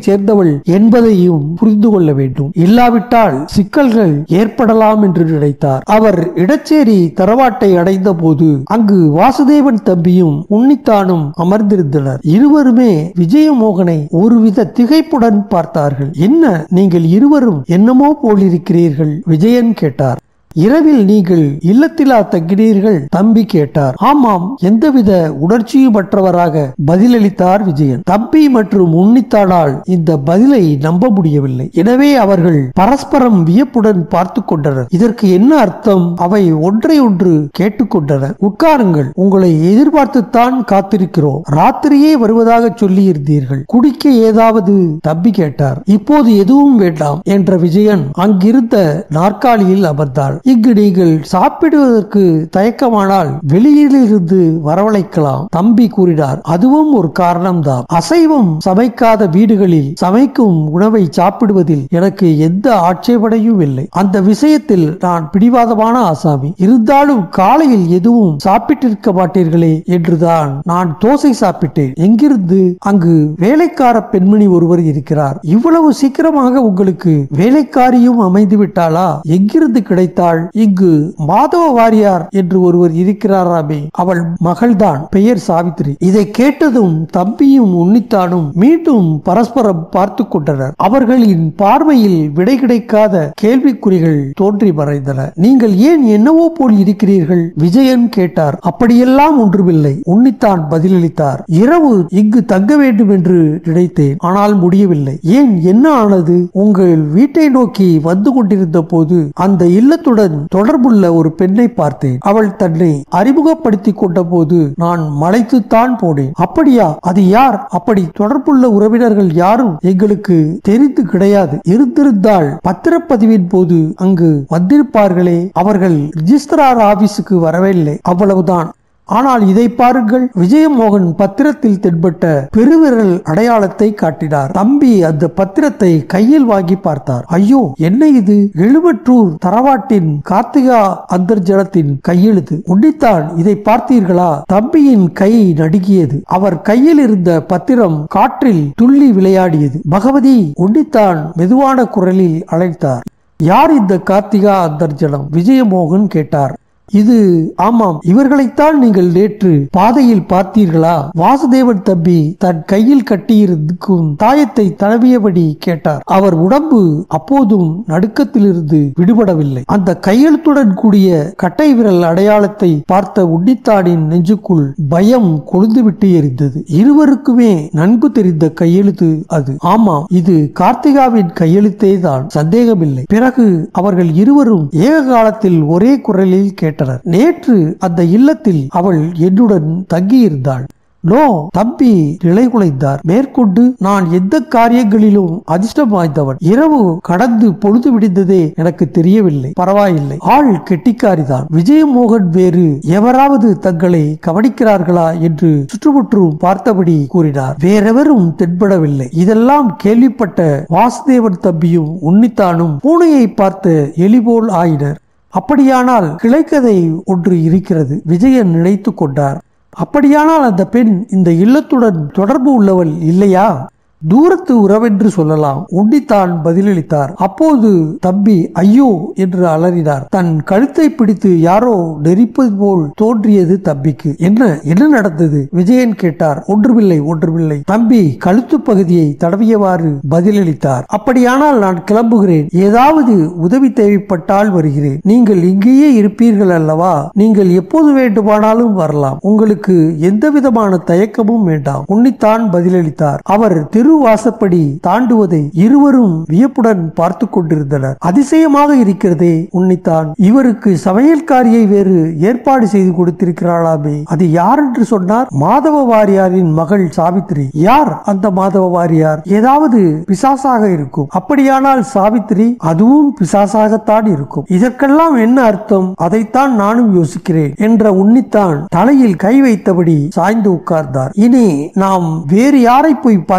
குடும்பத்தைச் சேர்ந்தவள் என்பதையும் புரிந்து கொள்ள வேண்டும் இல்லாவிட்டால் சிக்கல்கள் ஏற்படலாம் என்று நினைத்தார் அவர் இடச்சேரி தரவாட்டை அடைந்த போது அங்கு வாசுதேவன் தம்பியும் உன்னித்தானும் அமர்ந்திருந்தனர் இருவருமே விஜயமோகனை ஒருவித திகைப்புடன் பார்த்தார்கள் என்ன நீங்கள் இருவரும் என்னமோ போலிருக்கிறீர்கள் விஜயன் கேட்டார் இரவில் நீங்கள் இல்லத்திலா தங்கினீர்கள் தம்பி கேட்டார் ஆமாம் எந்தவித உணர்ச்சியுமற்றவராக பதிலளித்தார் விஜயன் தம்பி மற்றும் உன்னித்தானால் இந்த பதிலை நம்ப முடியவில்லை எனவே அவர்கள் பரஸ்பரம் வியப்புடன் பார்த்து கொண்டனர் இதற்கு என்ன அர்த்தம் அவை ஒன்றை ஒன்று கேட்டுக்கொண்டனர் உட்காருங்கள் உங்களை எதிர்பார்த்துத்தான் காத்திருக்கிறோம் ராத்திரியே வருவதாக சொல்லி இருந்தீர்கள் குடிக்க ஏதாவது தம்பி கேட்டார் இப்போது எதுவும் வேண்டாம் என்ற விஜயன் அங்கிருந்த நாற்காலியில் அமர்ந்தாள் இங்கு நீங்கள் சாப்பிடுவதற்கு தயக்கமானால் வெளியிலிருந்து வரவழைக்கலாம் தம்பி கூறினார் அதுவும் ஒரு காரணம்தான் அசைவம் சமைக்காத வீடுகளில் சமைக்கும் உணவை சாப்பிடுவதில் எனக்கு எந்த ஆட்சேபனையும் இல்லை அந்த விஷயத்தில் நான் பிடிவாதமான ஆசாமி இருந்தாலும் காலையில் எதுவும் சாப்பிட்டிருக்க மாட்டீர்களே என்றுதான் நான் தோசை சாப்பிட்டேன் எங்கிருந்து அங்கு வேலைக்கார பெண்மணி ஒருவர் இருக்கிறார் இவ்வளவு சீக்கிரமாக உங்களுக்கு வேலைக்காரியும் அமைந்து விட்டாளா எங்கிருந்து கிடைத்தாள் இங்கு மாதவ வாரியார் என்று ஒருவர் இருக்கிறாராமே அவள் மகள்தான் பெயர் சாவித்திரி இதை கேட்டதும் தம்பியும் உன்னித்தானும் மீண்டும் பரஸ்பரம் பார்த்து கொண்டனர் அவர்களின் பார்வையில் விடை கிடைக்காத கேள்விக்குறிகள் தோன்றி மறைந்தன நீங்கள் ஏன் என்னவோ போல் இருக்கிறீர்கள் விஜயன் கேட்டார் அப்படியெல்லாம் ஒன்றுமில்லை உன்னித்தான் பதிலளித்தார் இரவு இங்கு தங்க வேண்டும் என்று நினைத்தேன் ஆனால் முடியவில்லை ஏன் என்ன ஆனது உங்கள் வீட்டை நோக்கி வந்து கொண்டிருந்த போது அந்த இல்லத்துடன் தொடர்புள்ள ஒரு பெண்ணை பார்த்தேன் அவள் தன்னை அறிமுகப்படுத்திக் கொண்ட போது நான் மலைத்துத்தான் போனேன் அப்படியா அது யார் அப்படி தொடர்புள்ள உறவினர்கள் யாரும் எங்களுக்கு தெரிந்து கிடையாது இருந்திருந்தால் பத்திரப்பதிவின் போது அங்கு வந்திருப்பார்களே அவர்கள் ரிஜிஸ்ட்ரார் ஆபீஸுக்கு வரவில்லை அவ்வளவுதான் ஆனால் இதை பாருங்கள் விஜயமோகன் பத்திரத்தில் தென்பட்ட பெருவிரல் அடையாளத்தை காட்டினார் தம்பி அந்த பத்திரத்தை கையில் வாங்கி பார்த்தார் ஐயோ என்ன இது எழுவற்றூர் தரவாட்டின் கார்த்திகா அந்தர்ஜலத்தின் கையெழுத்து உன்னித்தான் இதை பார்த்தீர்களா தம்பியின் கை நடுங்கியது அவர் கையில் இருந்த பத்திரம் காற்றில் துள்ளி விளையாடியது பகவதி உன்னித்தான் மெதுவான குரலில் அழைத்தார் யார் இந்த கார்த்திகா அந்தர்ஜலம் விஜயமோகன் கேட்டார் இது ஆமாம் இவர்களைத்தான் நீங்கள் நேற்று பாதையில் பார்த்தீர்களா வாசுதேவன் தம்பி தன் கையில் கட்டியிருக்கும் தாயத்தை தடவியபடி கேட்டார் அவர் உடம்பு அப்போதும் நடுக்கத்திலிருந்து விடுபடவில்லை அந்த கையெழுத்துடன் கூடிய கட்டை விரல் அடையாளத்தை பார்த்த உன்னித்தானின் நெஞ்சுக்குள் பயம் கொழுந்துவிட்டு எரிந்தது இருவருக்குமே நன்கு தெரிந்த கையெழுத்து அது ஆமாம் இது கார்த்திகாவின் கையெழுத்தே தான் சந்தேகமில்லை பிறகு அவர்கள் இருவரும் ஏக காலத்தில் ஒரே குரலில் கேட்டனர் நேற்று அந்த இல்லத்தில் அவள் என்னுடன் தங்கியிருந்தாள் நோ தம்பி நிலை குலைந்தார் மேற்கொண்டு நான் எந்த காரியங்களிலும் அதிர்ஷ்டம் வாய்ந்தவன் இரவு கடந்து பொழுது விடிந்ததே எனக்கு தெரியவில்லை பரவாயில்லை ஆள் கெட்டிக்காரிதான் விஜயமோகன் வேறு எவராவது தங்களை கவனிக்கிறார்களா என்று சுற்றுமுற்றும் பார்த்தபடி கூறினார் வேறெவரும் தென்படவில்லை இதெல்லாம் கேள்விப்பட்ட வாசுதேவன் தம்பியும் உன்னித்தானும் பூனையை பார்த்த எலிபோல் ஆயினர் அப்படியானால் கிளைக்கதை ஒன்று இருக்கிறது விஜயன் நினைத்து கொண்டார் அப்படியானால் அந்த பெண் இந்த இல்லத்துடன் தொடர்பு உள்ளவள் இல்லையா தூரத்து உறவென்று சொல்லலாம் உன்னித்தான் பதிலளித்தார் அப்போது தம்பி ஐயோ என்று அலறினார் தன் கழுத்தை பிடித்து யாரோ நெரிப்பது போல் தோன்றியது தம்பிக்கு என்ன என்ன நடந்தது விஜயன் கேட்டார் ஒன்றுமில்லை ஒன்றுமில்லை தம்பி கழுத்து பகுதியை தடவியவாறு பதிலளித்தார் அப்படியானால் நான் கிளம்புகிறேன் ஏதாவது உதவி தேவைப்பட்டால் வருகிறேன் நீங்கள் இங்கேயே இருப்பீர்கள் அல்லவா நீங்கள் எப்போது வேண்டுமானாலும் வரலாம் உங்களுக்கு எந்த விதமான தயக்கமும் வேண்டாம் உன்னித்தான் பதிலளித்தார் அவர் திரு வாசப்படி தாண்டுவதை இருவரும் வியப்புடன் பார்த்து கொண்டிருந்தனர் அதிசயமாக இருக்கிறதே உன்னித்தான் இவருக்கு சமையல்காரியை வேறு ஏற்பாடு செய்து கொடுத்திருக்கிறாளாமே அது யார் என்று சொன்னார் மாதவ வாரியாரின் மகள் சாவித்திரி யார் அந்த மாதவ வாரியார் ஏதாவது பிசாசாக இருக்கும் அப்படியானால் சாவித்திரி அதுவும் பிசாசாகத்தான் இருக்கும் இதற்கெல்லாம் என்ன அர்த்தம் அதைத்தான் நானும் யோசிக்கிறேன் என்ற உன்னித்தான் தலையில் கை வைத்தபடி சாய்ந்து உட்கார்ந்தார் இனி நாம் வேறு யாரை போய் பார்ப்பது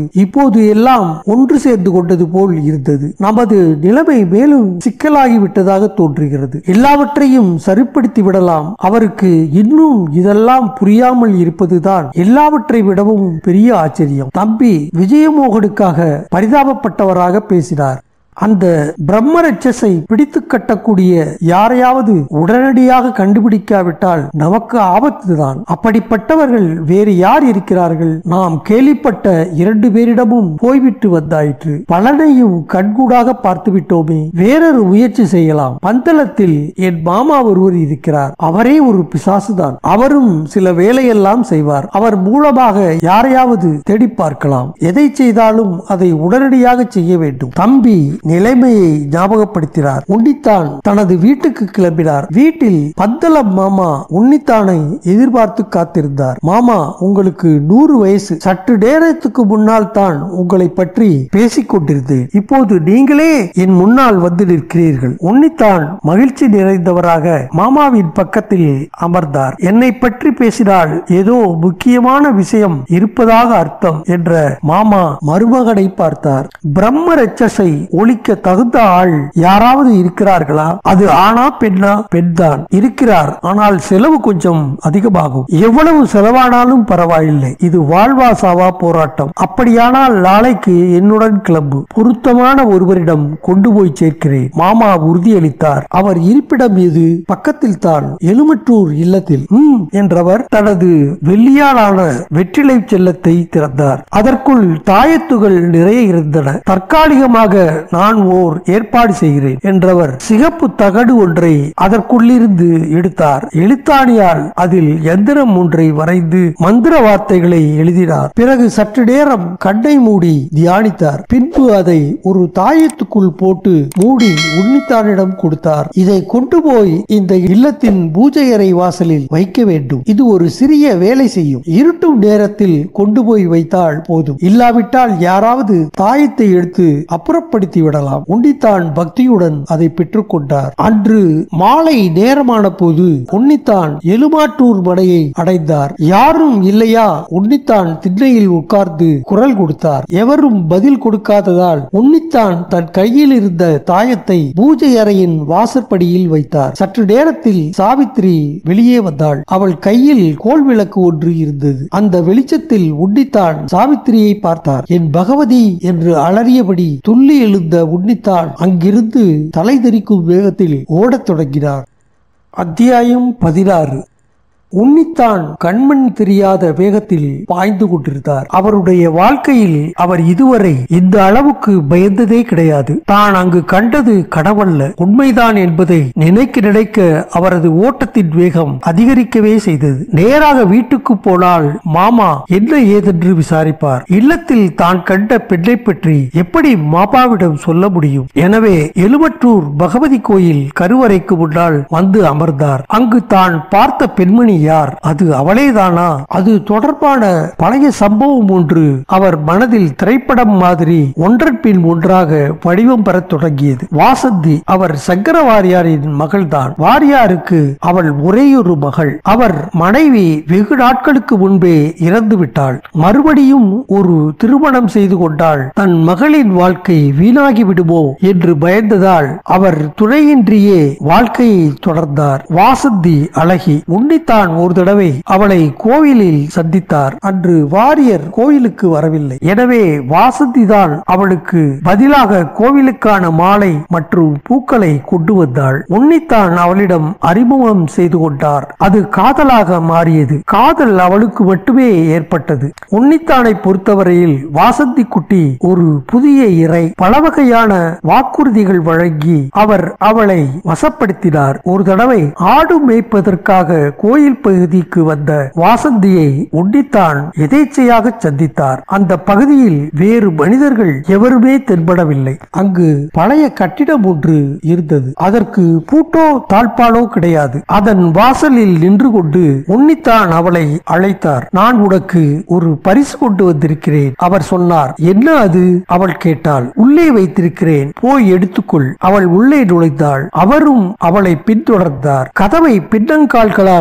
இப்போது எல்லாம் ஒன்று சேர்ந்து கொண்டது போல் இருந்தது நமது நிலைமை மேலும் சிக்கலாகிவிட்டதாக தோன்றுகிறது எல்லாவற்றையும் சரிப்படுத்தி விடலாம் அவருக்கு இன்னும் இதெல்லாம் புரியாமல் இருப்பதுதான் எல்லாவற்றை விடவும் பெரிய ஆச்சரியம் தம்பி விஜயமோகனுக்காக பரிதாபப்பட்டவராக பேசினார் அந்த பிரம்மரட்சஸை பிடித்து கட்டக்கூடிய யாரையாவது உடனடியாக கண்டுபிடிக்காவிட்டால் நமக்கு ஆபத்துதான் அப்படிப்பட்டவர்கள் வேறு யார் இருக்கிறார்கள் நாம் கேள்விப்பட்ட இரண்டு பேரிடமும் போய்விட்டு வந்தாயிற்று பலனையும் கண்கூடாக பார்த்து விட்டோமே வேறொரு முயற்சி செய்யலாம் பந்தளத்தில் என் மாமா ஒருவர் இருக்கிறார் அவரே ஒரு பிசாசுதான் அவரும் சில வேலையெல்லாம் செய்வார் அவர் மூலமாக யாரையாவது தேடி பார்க்கலாம் எதை செய்தாலும் அதை உடனடியாக செய்ய வேண்டும் தம்பி நிலைமையை ஞாபகப்படுத்தினார் உன்னித்தான் தனது வீட்டுக்கு கிளம்பினார் வீட்டில் பந்தளம் மாமா உன்னித்தானை எதிர்பார்த்து காத்திருந்தார் மாமா உங்களுக்கு நூறு வயசு சற்று நேரத்துக்கு முன்னால் தான் உங்களை பற்றி பேசிக் கொண்டிருந்தேன் இப்போது நீங்களே என் முன்னால் வந்து நிற்கிறீர்கள் உன்னித்தான் மகிழ்ச்சி நிறைந்தவராக மாமாவின் பக்கத்தில் அமர்ந்தார் என்னை பற்றி பேசினால் ஏதோ முக்கியமான விஷயம் இருப்பதாக அர்த்தம் என்ற மாமா மருமகனை பார்த்தார் பிரம்ம ரட்சஸை ஒழிக்க தகுந்த ஆள் யாராவது இருக்கிறார்களா அது ஆனா பெண்ணா பெண்தான் இருக்கிறார் ஆனால் செலவு கொஞ்சம் அதிகமாகும் எவ்வளவு செலவானாலும் பரவாயில்லை இது வாழ்வா சாவா போராட்டம் அப்படியானால் நாளைக்கு என்னுடன் கிளம்பு பொருத்தமான ஒருவரிடம் கொண்டு போய் சேர்க்கிறேன் மாமா உறுதியளித்தார் அவர் இருப்பிடம் எது பக்கத்தில் தான் எலுமற்றூர் இல்லத்தில் ம் என்றவர் தனது வெள்ளியாலான வெற்றிலை செல்லத்தை திறந்தார் அதற்குள் தாயத்துகள் நிறைய இருந்தன தற்காலிகமாக நான் ஓர் ஏற்பாடு செய்கிறேன் என்றவர் சிகப்பு தகடு ஒன்றை அதற்குள்ளிருந்து எடுத்தார் எழுத்தாணியால் அதில் எந்திரம் ஒன்றை வரைந்து மந்திர வார்த்தைகளை எழுதினார் பிறகு சற்று நேரம் கண்ணை மூடி தியானித்தார் பின்பு அதை ஒரு தாயத்துக்குள் போட்டு மூடி உன்னித்தானிடம் கொடுத்தார் இதை கொண்டு போய் இந்த இல்லத்தின் பூஜை அறை வாசலில் வைக்க வேண்டும் இது ஒரு சிறிய வேலை செய்யும் இருட்டும் நேரத்தில் கொண்டு போய் வைத்தால் போதும் இல்லாவிட்டால் யாராவது தாயத்தை எடுத்து அப்புறப்படுத்தி விடலாம் உன்னித்தான் பக்தியுடன் அதை பெற்றுக்கொண்டார் அன்று மாலை நேரமான போது உன்னித்தான் எலுமாட்டூர் மனையை அடைந்தார் யாரும் இல்லையா உன்னித்தான் திண்ணையில் உட்கார்ந்து குரல் கொடுத்தார் எவரும் பதில் கொடுக்காததால் உன்னித்தான் தன் கையில் இருந்த தாயத்தை பூஜை அறையின் வாசற்படியில் வைத்தார் சற்று நேரத்தில் சாவித்திரி வெளியே வந்தாள் அவள் கையில் கோல் விளக்கு ஒன்று இருந்தது அந்த வெளிச்சத்தில் உன்னித்தான் சாவித்திரியை பார்த்தார் என் பகவதி என்று அலறியபடி துள்ளி எழுந்த உன்னித்தான் அங்கிருந்து தலை தெறிக்கும் வேகத்தில் ஓடத் தொடங்கினார் அத்தியாயம் பதினாறு உன்னித்தான் கண்மண் தெரியாத வேகத்தில் பாய்ந்து கொண்டிருந்தார் அவருடைய வாழ்க்கையில் அவர் இதுவரை இந்த அளவுக்கு பயந்ததே கிடையாது தான் அங்கு கண்டது கனவல்ல உண்மைதான் என்பதை நினைக்க நினைக்க அவரது ஓட்டத்தின் வேகம் அதிகரிக்கவே செய்தது நேராக வீட்டுக்கு போனால் மாமா என்ன ஏதென்று விசாரிப்பார் இல்லத்தில் தான் கண்ட பெண்ணை பற்றி எப்படி மாமாவிடம் சொல்ல முடியும் எனவே எலுமற்றூர் பகவதி கோயில் கருவறைக்கு முன்னால் வந்து அமர்ந்தார் அங்கு தான் பார்த்த பெண்மணி யார் அது அவளேதானா அது தொடர்பான பழைய சம்பவம் ஒன்று அவர் மனதில் திரைப்படம் மாதிரி ஒன்றன் பின் ஒன்றாக வடிவம் பெறத் தொடங்கியது வாசந்தி அவர் சங்கர வாரியாரின் மகள்தான் வாரியாருக்கு அவள் ஒரேயொரு மகள் அவர் மனைவி வெகு நாட்களுக்கு முன்பே இறந்து விட்டாள் மறுபடியும் ஒரு திருமணம் செய்து கொண்டால் தன் மகளின் வாழ்க்கை வீணாகி விடுமோ என்று பயந்ததால் அவர் துணையின்றியே வாழ்க்கையை தொடர்ந்தார் வாசந்தி அழகி உன்னித்தான் ஒரு தடவை அவளை கோவிலில் சந்தித்தார் அன்று வாரியர் கோவிலுக்கு வரவில்லை எனவே வாசந்தி தான் அவளுக்கு பதிலாக கோவிலுக்கான மாலை மற்றும் பூக்களை கொண்டு வந்தாள் உன்னித்தான் அவளிடம் அறிமுகம் செய்து கொண்டார் அது காதலாக மாறியது காதல் அவளுக்கு மட்டுமே ஏற்பட்டது உன்னித்தானை பொறுத்தவரையில் வாசந்தி குட்டி ஒரு புதிய இறை பல வகையான வாக்குறுதிகள் வழங்கி அவர் அவளை வசப்படுத்தினார் ஒரு தடவை ஆடு மேய்ப்பதற்காக கோயில் பகுதிக்கு வந்த வாசந்தியை உன்னித்தான் எதேச்சையாக சந்தித்தார் அந்த பகுதியில் வேறு மனிதர்கள் எவருமே தென்படவில்லை அங்கு பழைய கட்டிடம் ஒன்று இருந்தது அதற்கு பூட்டோ தாழ்பாலோ கிடையாது அதன் வாசலில் நின்று கொண்டு உன்னித்தான் அவளை அழைத்தார் நான் உனக்கு ஒரு பரிசு கொண்டு வந்திருக்கிறேன் அவர் சொன்னார் என்ன அது அவள் கேட்டாள் உள்ளே வைத்திருக்கிறேன் போய் எடுத்துக்கொள் அவள் உள்ளே நுழைந்தாள் அவரும் அவளை பின்தொடர்ந்தார் கதவை பின்னங்கால்களால் உதை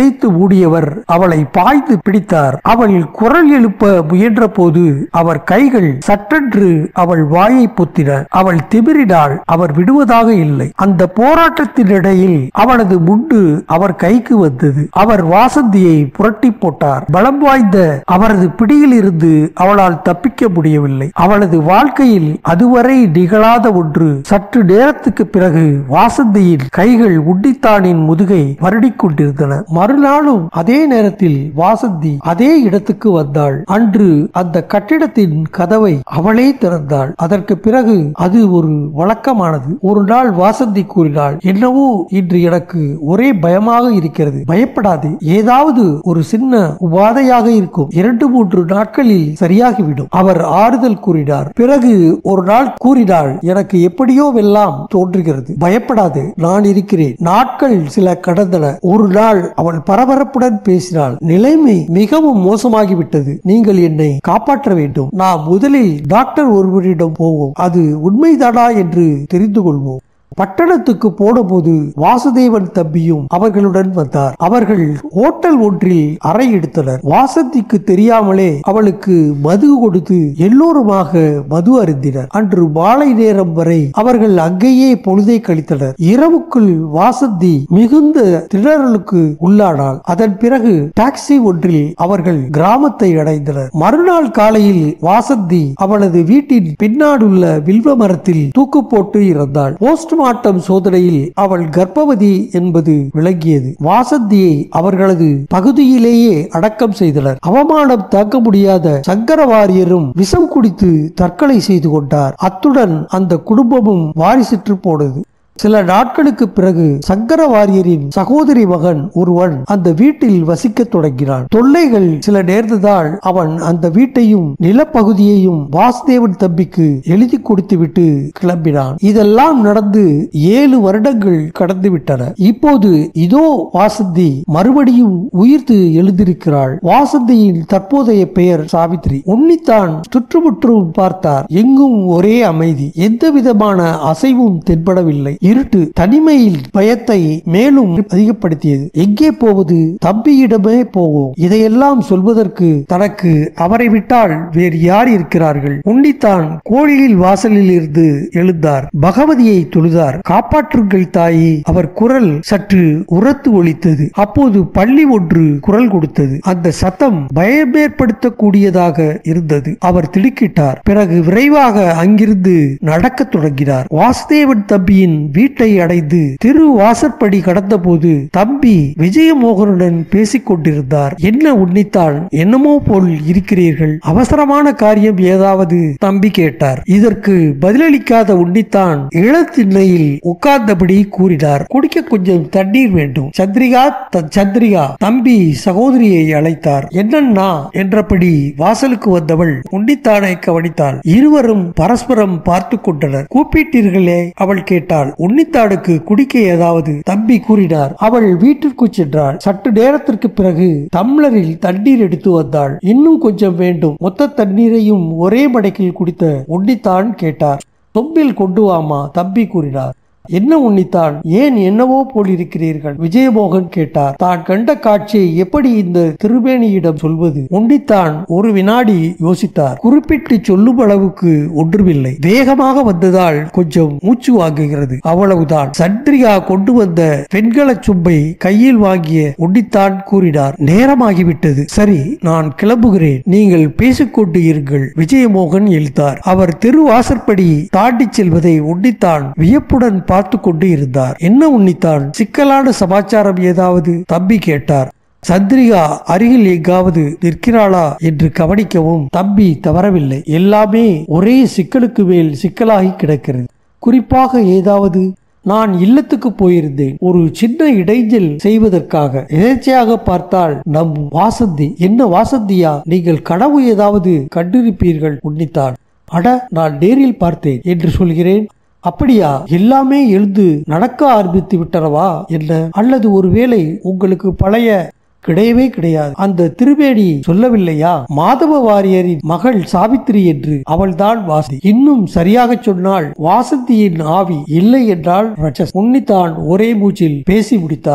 சிதைத்து மூடியவர் அவளை பாய்ந்து பிடித்தார் அவள் குரல் எழுப்ப முயன்ற போது அவர் கைகள் சட்டென்று அவள் வாயை பொத்தின அவள் திமிரினாள் அவர் விடுவதாக இல்லை அந்த போராட்டத்தினிடையில் அவளது முண்டு அவர் கைக்கு வந்தது அவர் வாசந்தியை புரட்டி போட்டார் பலம் வாய்ந்த அவரது பிடியில் இருந்து அவளால் தப்பிக்க முடியவில்லை அவளது வாழ்க்கையில் அதுவரை நிகழாத ஒன்று சற்று நேரத்துக்கு பிறகு வாசந்தியின் கைகள் உண்டித்தானின் முதுகை வருடிக் கொண்டிருந்தன மறுநாளும் அதே நேரத்தில் வாசந்தி அதே இடத்துக்கு வந்தாள் அன்று அந்த கட்டிடத்தின் கதவை அவளே திறந்தாள் அதற்கு பிறகு அது ஒரு வழக்கமானது ஒரு நாள் வாசந்தி கூறினாள் என்னவோ இன்று எனக்கு ஒரே பயமாக இருக்கிறது பயப்படாதே ஏதாவது ஒரு சின்ன உபாதையாக இருக்கும் இரண்டு மூன்று நாட்களில் சரியாகிவிடும் அவர் ஆறுதல் கூறினார் பிறகு ஒரு நாள் கூறினாள் எனக்கு எப்படியோ வெல்லாம் தோன்றுகிறது பயப்படாதே நான் இருக்கிறேன் நாட்கள் சில கடந்தன ஒரு நாள் அவள் பரபரப்புடன் பேசினாள் நிலைமை மிகவும் மோசமாகிவிட்டது நீங்கள் என்னை காப்பாற்ற வேண்டும் நாம் முதலில் டாக்டர் ஒருவரிடம் போவோம் அது உண்மைதானா என்று தெரிந்து கொள்வோம் பட்டணத்துக்கு போனபோது வாசுதேவன் தம்பியும் அவர்களுடன் வந்தார் அவர்கள் ஹோட்டல் ஒன்றில் அறை எடுத்தனர் வாசந்திக்கு தெரியாமலே அவளுக்கு மது கொடுத்து எல்லோருமாக மது அருந்தினர் அன்று மாலை நேரம் வரை அவர்கள் அங்கேயே பொழுதை கழித்தனர் இரவுக்குள் வாசந்தி மிகுந்த திணறலுக்கு உள்ளானாள் அதன் பிறகு டாக்ஸி ஒன்றில் அவர்கள் கிராமத்தை அடைந்தனர் மறுநாள் காலையில் வாசந்தி அவளது வீட்டின் பின்னாடுள்ள வில்வ மரத்தில் தூக்கு போட்டு இறந்தாள் போஸ்ட்மார்ட்டம் சோதனையில் அவள் கர்ப்பவதி என்பது விளங்கியது வாசந்தியை அவர்களது பகுதியிலேயே அடக்கம் செய்தனர் அவமானம் தாங்க முடியாத சங்கரவாரியரும் விஷம் குடித்து தற்கொலை செய்து கொண்டார் அத்துடன் அந்த குடும்பமும் வாரிசிற்று போனது சில நாட்களுக்கு பிறகு சங்கர வாரியரின் சகோதரி மகன் ஒருவன் அந்த வீட்டில் வசிக்க தொடங்கினான் தொல்லைகள் சில நேர்ந்ததால் அவன் அந்த வீட்டையும் நிலப்பகுதியையும் வாசுதேவன் தம்பிக்கு எழுதி கொடுத்துவிட்டு கிளம்பினான் இதெல்லாம் நடந்து ஏழு வருடங்கள் கடந்து விட்டன இப்போது இதோ வாசந்தி மறுபடியும் உயிர்த்து எழுந்திருக்கிறாள் வாசந்தியின் தற்போதைய பெயர் சாவித்ரி உன்னித்தான் சுற்றுமுற்றும் பார்த்தார் எங்கும் ஒரே அமைதி எந்த விதமான அசைவும் தென்படவில்லை இருட்டு தனிமையில் பயத்தை மேலும் அதிகப்படுத்தியது எங்கே போவது தம்பியிடமே போவோம் இதையெல்லாம் சொல்வதற்கு தனக்கு அவரை விட்டால் வேறு யார் இருக்கிறார்கள் உன்னித்தான் கோழியில் வாசலில் இருந்து எழுந்தார் பகவதியை தொழுதார் காப்பாற்றுங்கள் தாயி அவர் குரல் சற்று உரத்து ஒலித்தது அப்போது பள்ளி ஒன்று குரல் கொடுத்தது அந்த சத்தம் பயமேற்படுத்தக்கூடியதாக இருந்தது அவர் திடுக்கிட்டார் பிறகு விரைவாக அங்கிருந்து நடக்கத் தொடங்கினார் வாசுதேவன் தம்பியின் வீட்டை அடைந்து திரு வாசற்படி கடந்தபோது தம்பி விஜயமோகனுடன் பேசிக் கொண்டிருந்தார் என்ன உன்னித்தான் என்னமோ போல் இருக்கிறீர்கள் அவசரமான காரியம் ஏதாவது தம்பி கேட்டார் இதற்கு பதிலளிக்காத உன்னித்தான் இளத்திண்ணையில் உட்கார்ந்தபடி கூறினார் குடிக்க கொஞ்சம் தண்ணீர் வேண்டும் சந்திரிகா த- சந்திரிகா தம்பி சகோதரியை அழைத்தார் என்னன்னா என்றபடி வாசலுக்கு வந்தவள் உன்னித்தானை கவனித்தாள் இருவரும் பரஸ்பரம் பார்த்து கொண்டனர் கூப்பிட்டீர்களே அவள் கேட்டாள் உன்னித்தானுக்கு குடிக்க ஏதாவது தம்பி கூறினார் அவள் வீட்டிற்கு சென்றாள் சற்று நேரத்திற்கு பிறகு தம்ளரில் தண்ணீர் எடுத்து வந்தாள் இன்னும் கொஞ்சம் வேண்டும் மொத்த தண்ணீரையும் ஒரே மடக்கில் குடித்த உன்னித்தான் கேட்டார் சொம்பில் கொண்டு வாமா தம்பி கூறினார் என்ன உன்னித்தான் ஏன் என்னவோ போல் இருக்கிறீர்கள் விஜயமோகன் கேட்டார் தான் கண்ட காட்சியை எப்படி இந்த திருவேணியிடம் சொல்வது உன்னித்தான் ஒரு வினாடி யோசித்தார் குறிப்பிட்டு சொல்லும் அளவுக்கு ஒன்றுமில்லை வேகமாக வந்ததால் கொஞ்சம் மூச்சு வாங்குகிறது அவ்வளவுதான் சந்திரிகா கொண்டு வந்த வெண்கல சும்பை கையில் வாங்கிய உன்னித்தான் கூறினார் நேரமாகிவிட்டது சரி நான் கிளம்புகிறேன் நீங்கள் பேசிக்கொண்டு இருங்கள் விஜயமோகன் எழுத்தார் அவர் திருவாசற்படி தாண்டிச் செல்வதை உன்னித்தான் வியப்புடன் பார்த்து கொண்டு இருந்தார் என்ன உன்னித்தான் சிக்கலான சமாச்சாரம் ஏதாவது தம்பி கேட்டார் சந்திரிகா அருகில் எங்காவது நிற்கிறாளா என்று கவனிக்கவும் தம்பி தவறவில்லை எல்லாமே ஒரே சிக்கலுக்கு மேல் சிக்கலாகி கிடக்கிறது குறிப்பாக ஏதாவது நான் இல்லத்துக்கு போயிருந்தேன் ஒரு சின்ன இடைஞ்சல் செய்வதற்காக எதேச்சையாக பார்த்தால் நம் வாசந்தி என்ன வாசந்தியா நீங்கள் கனவு ஏதாவது கண்டிருப்பீர்கள் உன்னித்தான் அட நான் நேரில் பார்த்தேன் என்று சொல்கிறேன் அப்படியா எல்லாமே எழுந்து நடக்க ஆரம்பித்து விட்டனவா என்ன அல்லது ஒருவேளை உங்களுக்கு பழைய கிடையவே கிடையாது அந்த திருவேணி சொல்லவில்லையா மாதவ வாரியரின் மகள் சாவித்திரி என்று அவள்தான் வாசி இன்னும் சரியாக சொன்னால் வாசந்தியின் ஆவி இல்லை என்றால் ரச்சஸ் உன்னித்தான் ஒரே மூச்சில் பேசி முடித்தார்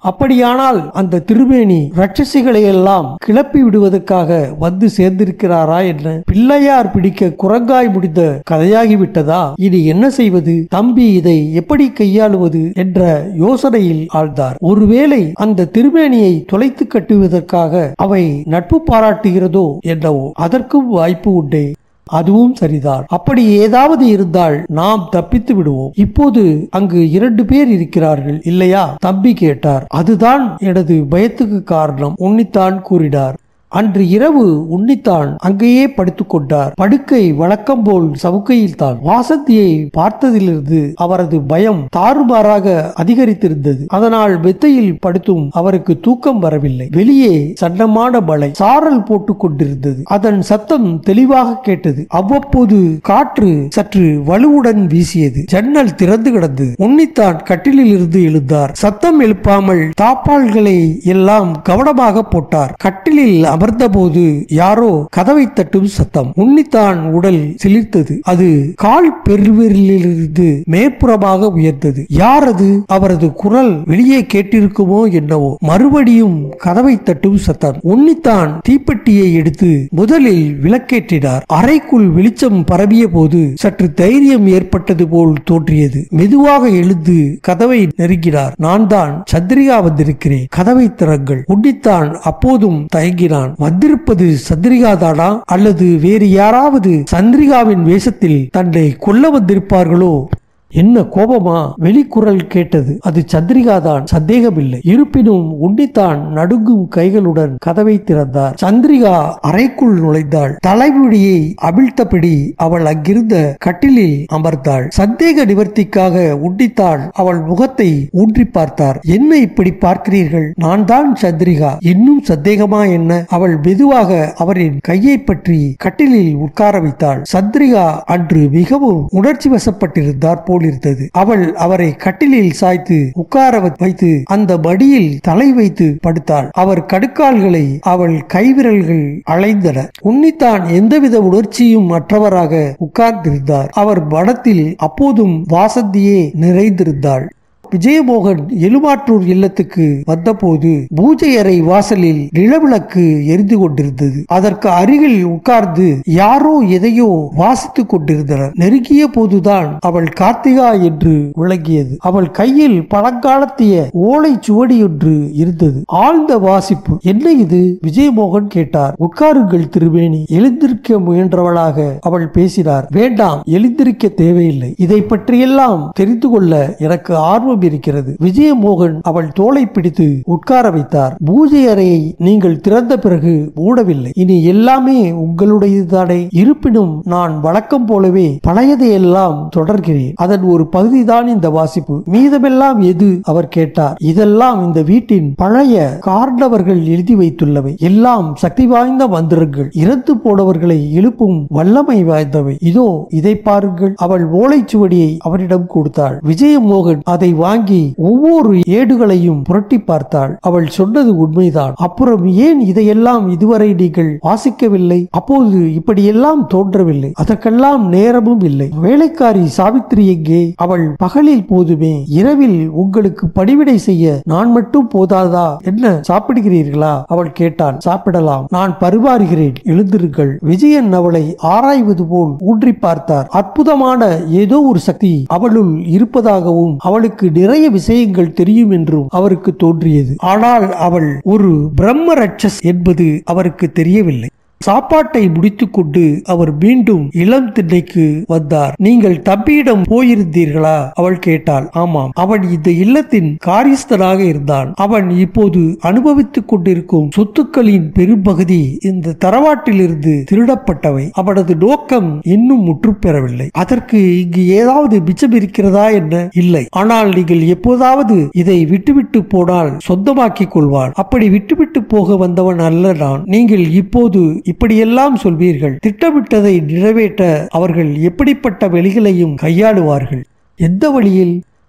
அப்படியானால் அந்த திருமேனி ரட்சசிகளை எல்லாம் கிளப்பி விடுவதற்காக வந்து சேர்ந்திருக்கிறாரா என்ன பிள்ளையார் பிடிக்க குரங்காய் முடிந்த கதையாகிவிட்டதா இனி என்ன செய்வது தம்பி இதை எப்படி கையாளுவது என்ற யோசனையில் ஆழ்ந்தார் ஒருவேளை அந்த திருமேனியை தொலைத்து கட்டுவதற்காக அவை நட்பு பாராட்டுகிறதோ என்னவோ அதற்கும் வாய்ப்பு உண்டே அதுவும் சரிதான் அப்படி ஏதாவது இருந்தால் நாம் தப்பித்து விடுவோம் இப்போது அங்கு இரண்டு பேர் இருக்கிறார்கள் இல்லையா தம்பி கேட்டார் அதுதான் எனது பயத்துக்கு காரணம் உன்னித்தான் கூறினார் அன்று இரவு உன்னித்தான் அங்கேயே படுத்துக் கொண்டார் படுக்கை வழக்கம் போல் சவுக்கையில் தான் வாசந்தியை பார்த்ததிலிருந்து அவரது பயம் தாறுமாறாக அதிகரித்திருந்தது அதனால் மெத்தையில் படுத்தும் அவருக்கு தூக்கம் வரவில்லை வெளியே சன்னமான மழை சாரல் போட்டுக் கொண்டிருந்தது அதன் சத்தம் தெளிவாக கேட்டது அவ்வப்போது காற்று சற்று வலுவுடன் வீசியது ஜன்னல் திறந்து கிடந்தது உன்னித்தான் கட்டிலில் இருந்து எழுந்தார் சத்தம் எழுப்பாமல் தாப்பால்களை எல்லாம் கவனமாக போட்டார் கட்டிலில் அமர்ந்தபோது யாரோ கதவை தட்டும் சத்தம் உன்னித்தான் உடல் சிலிர்த்தது அது கால் பெருவிரலிலிருந்து மேற்புறமாக உயர்ந்தது யார் அது அவரது குரல் வெளியே கேட்டிருக்குமோ என்னவோ மறுபடியும் கதவை தட்டும் சத்தம் உன்னித்தான் தீப்பெட்டியை எடுத்து முதலில் விளக்கேற்றினார் அறைக்குள் வெளிச்சம் பரவிய போது சற்று தைரியம் ஏற்பட்டது போல் தோன்றியது மெதுவாக எழுந்து கதவை நெருங்கினார் நான் தான் சந்திரிகா வந்திருக்கிறேன் கதவை திறங்கள் உன்னித்தான் அப்போதும் தயங்கினான் வந்திருப்பது சந்திரிகாதானா அல்லது வேறு யாராவது சந்திரிகாவின் வேஷத்தில் தன்னை கொல்ல வந்திருப்பார்களோ என்ன கோபமா வெளிக்குரல் கேட்டது அது சந்திரிகாதான் சந்தேகமில்லை இருப்பினும் உன்னித்தான் நடுங்கும் கைகளுடன் கதவை திறந்தார் சந்திரிகா அறைக்குள் நுழைந்தாள் தலைமுடியை அவிழ்த்தபடி அவள் அங்கிருந்த கட்டிலில் அமர்ந்தாள் சந்தேக நிவர்த்திக்காக உன்னித்தான் அவள் முகத்தை ஊன்றி பார்த்தார் என்ன இப்படி பார்க்கிறீர்கள் நான் தான் சந்திரிகா இன்னும் சந்தேகமா என்ன அவள் மெதுவாக அவரின் கையை பற்றி கட்டிலில் உட்கார வைத்தாள் சந்திரிகா அன்று மிகவும் உணர்ச்சி வசப்பட்டிருந்தார் போல் இருந்தது அவள் அவரை கட்டிலில் சாய்த்து உட்கார வைத்து அந்த மடியில் தலை வைத்து படுத்தாள் அவர் கடுக்கால்களை அவள் கைவிரல்கள் அலைந்தன உன்னித்தான் எந்தவித உணர்ச்சியும் மற்றவராக உட்கார்ந்திருந்தார் அவர் மனத்தில் அப்போதும் வாசந்தியே நிறைந்திருந்தாள் விஜயமோகன் எழுமாற்றூர் இல்லத்துக்கு வந்தபோது பூஜை அறை வாசலில் நிலவிளக்கு எரிந்து கொண்டிருந்தது அதற்கு அருகில் உட்கார்ந்து யாரோ எதையோ வாசித்துக் கொண்டிருந்தனர் நெருங்கிய போதுதான் அவள் கார்த்திகா என்று விளங்கியது அவள் கையில் பழங்காலத்திய ஓலை சுவடி ஒன்று இருந்தது ஆழ்ந்த வாசிப்பு என்ன இது விஜயமோகன் கேட்டார் உட்காருங்கள் திருவேணி எழுந்திருக்க முயன்றவளாக அவள் பேசினார் வேண்டாம் எழுந்திருக்க தேவையில்லை இதை பற்றியெல்லாம் தெரிந்து கொள்ள எனக்கு ஆர்வம் இருக்கிறது விஜயமோகன் அவள் தோலை பிடித்து உட்கார வைத்தார் பூஜை அறையை நீங்கள் திறந்த பிறகு மூடவில்லை இனி எல்லாமே உங்களுடையதுதானே இருப்பினும் நான் வழக்கம் போலவே பழையதையெல்லாம் தொடர்கிறேன் அதன் ஒரு பகுதிதான் இந்த வாசிப்பு மீதமெல்லாம் எது அவர் கேட்டார் இதெல்லாம் இந்த வீட்டின் பழைய கார்டவர்கள் எழுதி வைத்துள்ளவை எல்லாம் சக்தி வாய்ந்த மந்திரங்கள் இறந்து போனவர்களை எழுப்பும் வல்லமை வாய்ந்தவை இதோ இதை பாருங்கள் அவள் ஓலைச்சுவடியை அவரிடம் கொடுத்தாள் விஜயமோகன் அதை வாங்கி ஒவ்வொரு ஏடுகளையும் புரட்டி பார்த்தாள் அவள் சொன்னது உண்மைதான் அப்புறம் ஏன் இதையெல்லாம் இதுவரை நீங்கள் வாசிக்கவில்லை அப்போது இப்படியெல்லாம் தோன்றவில்லை அதற்கெல்லாம் நேரமும் இல்லை வேலைக்காரி சாவித்திரி எங்கே அவள் பகலில் போதுமே இரவில் உங்களுக்கு பணிவிடை செய்ய நான் மட்டும் போதாதா என்ன சாப்பிடுகிறீர்களா அவள் கேட்டாள் சாப்பிடலாம் நான் பரிமாறுகிறேன் எழுந்திருங்கள் விஜயன் அவளை ஆராய்வது போல் ஊன்றி பார்த்தார் அற்புதமான ஏதோ ஒரு சக்தி அவளுள் இருப்பதாகவும் அவளுக்கு நிறைய விஷயங்கள் தெரியும் என்றும் அவருக்கு தோன்றியது ஆனால் அவள் ஒரு பிரம்ம ரட்சஸ் என்பது அவருக்கு தெரியவில்லை சாப்பாட்டை முடித்துக்கொண்டு அவர் மீண்டும் இளம் திண்ணைக்கு வந்தார் நீங்கள் தம்பியிடம் போயிருந்தீர்களா அவள் கேட்டாள் ஆமாம் அவன் இந்த இல்லத்தின் காரியஸ்தனாக இருந்தான் அவன் இப்போது அனுபவித்துக் கொண்டிருக்கும் சொத்துக்களின் பெரும்பகுதி இந்த தரவாட்டிலிருந்து திருடப்பட்டவை அவனது நோக்கம் இன்னும் முற்றுப்பெறவில்லை அதற்கு இங்கு ஏதாவது மிச்சம் இருக்கிறதா என்ன இல்லை ஆனால் நீங்கள் எப்போதாவது இதை விட்டுவிட்டு போனால் சொந்தமாக்கிக் கொள்வான் அப்படி விட்டுவிட்டு போக வந்தவன் அல்ல நான் நீங்கள் இப்போது இப்படியெல்லாம் சொல்வீர்கள் திட்டமிட்டதை நிறைவேற்ற அவர்கள் எப்படிப்பட்ட வழிகளையும் கையாளுவார்கள் எந்த வழியில்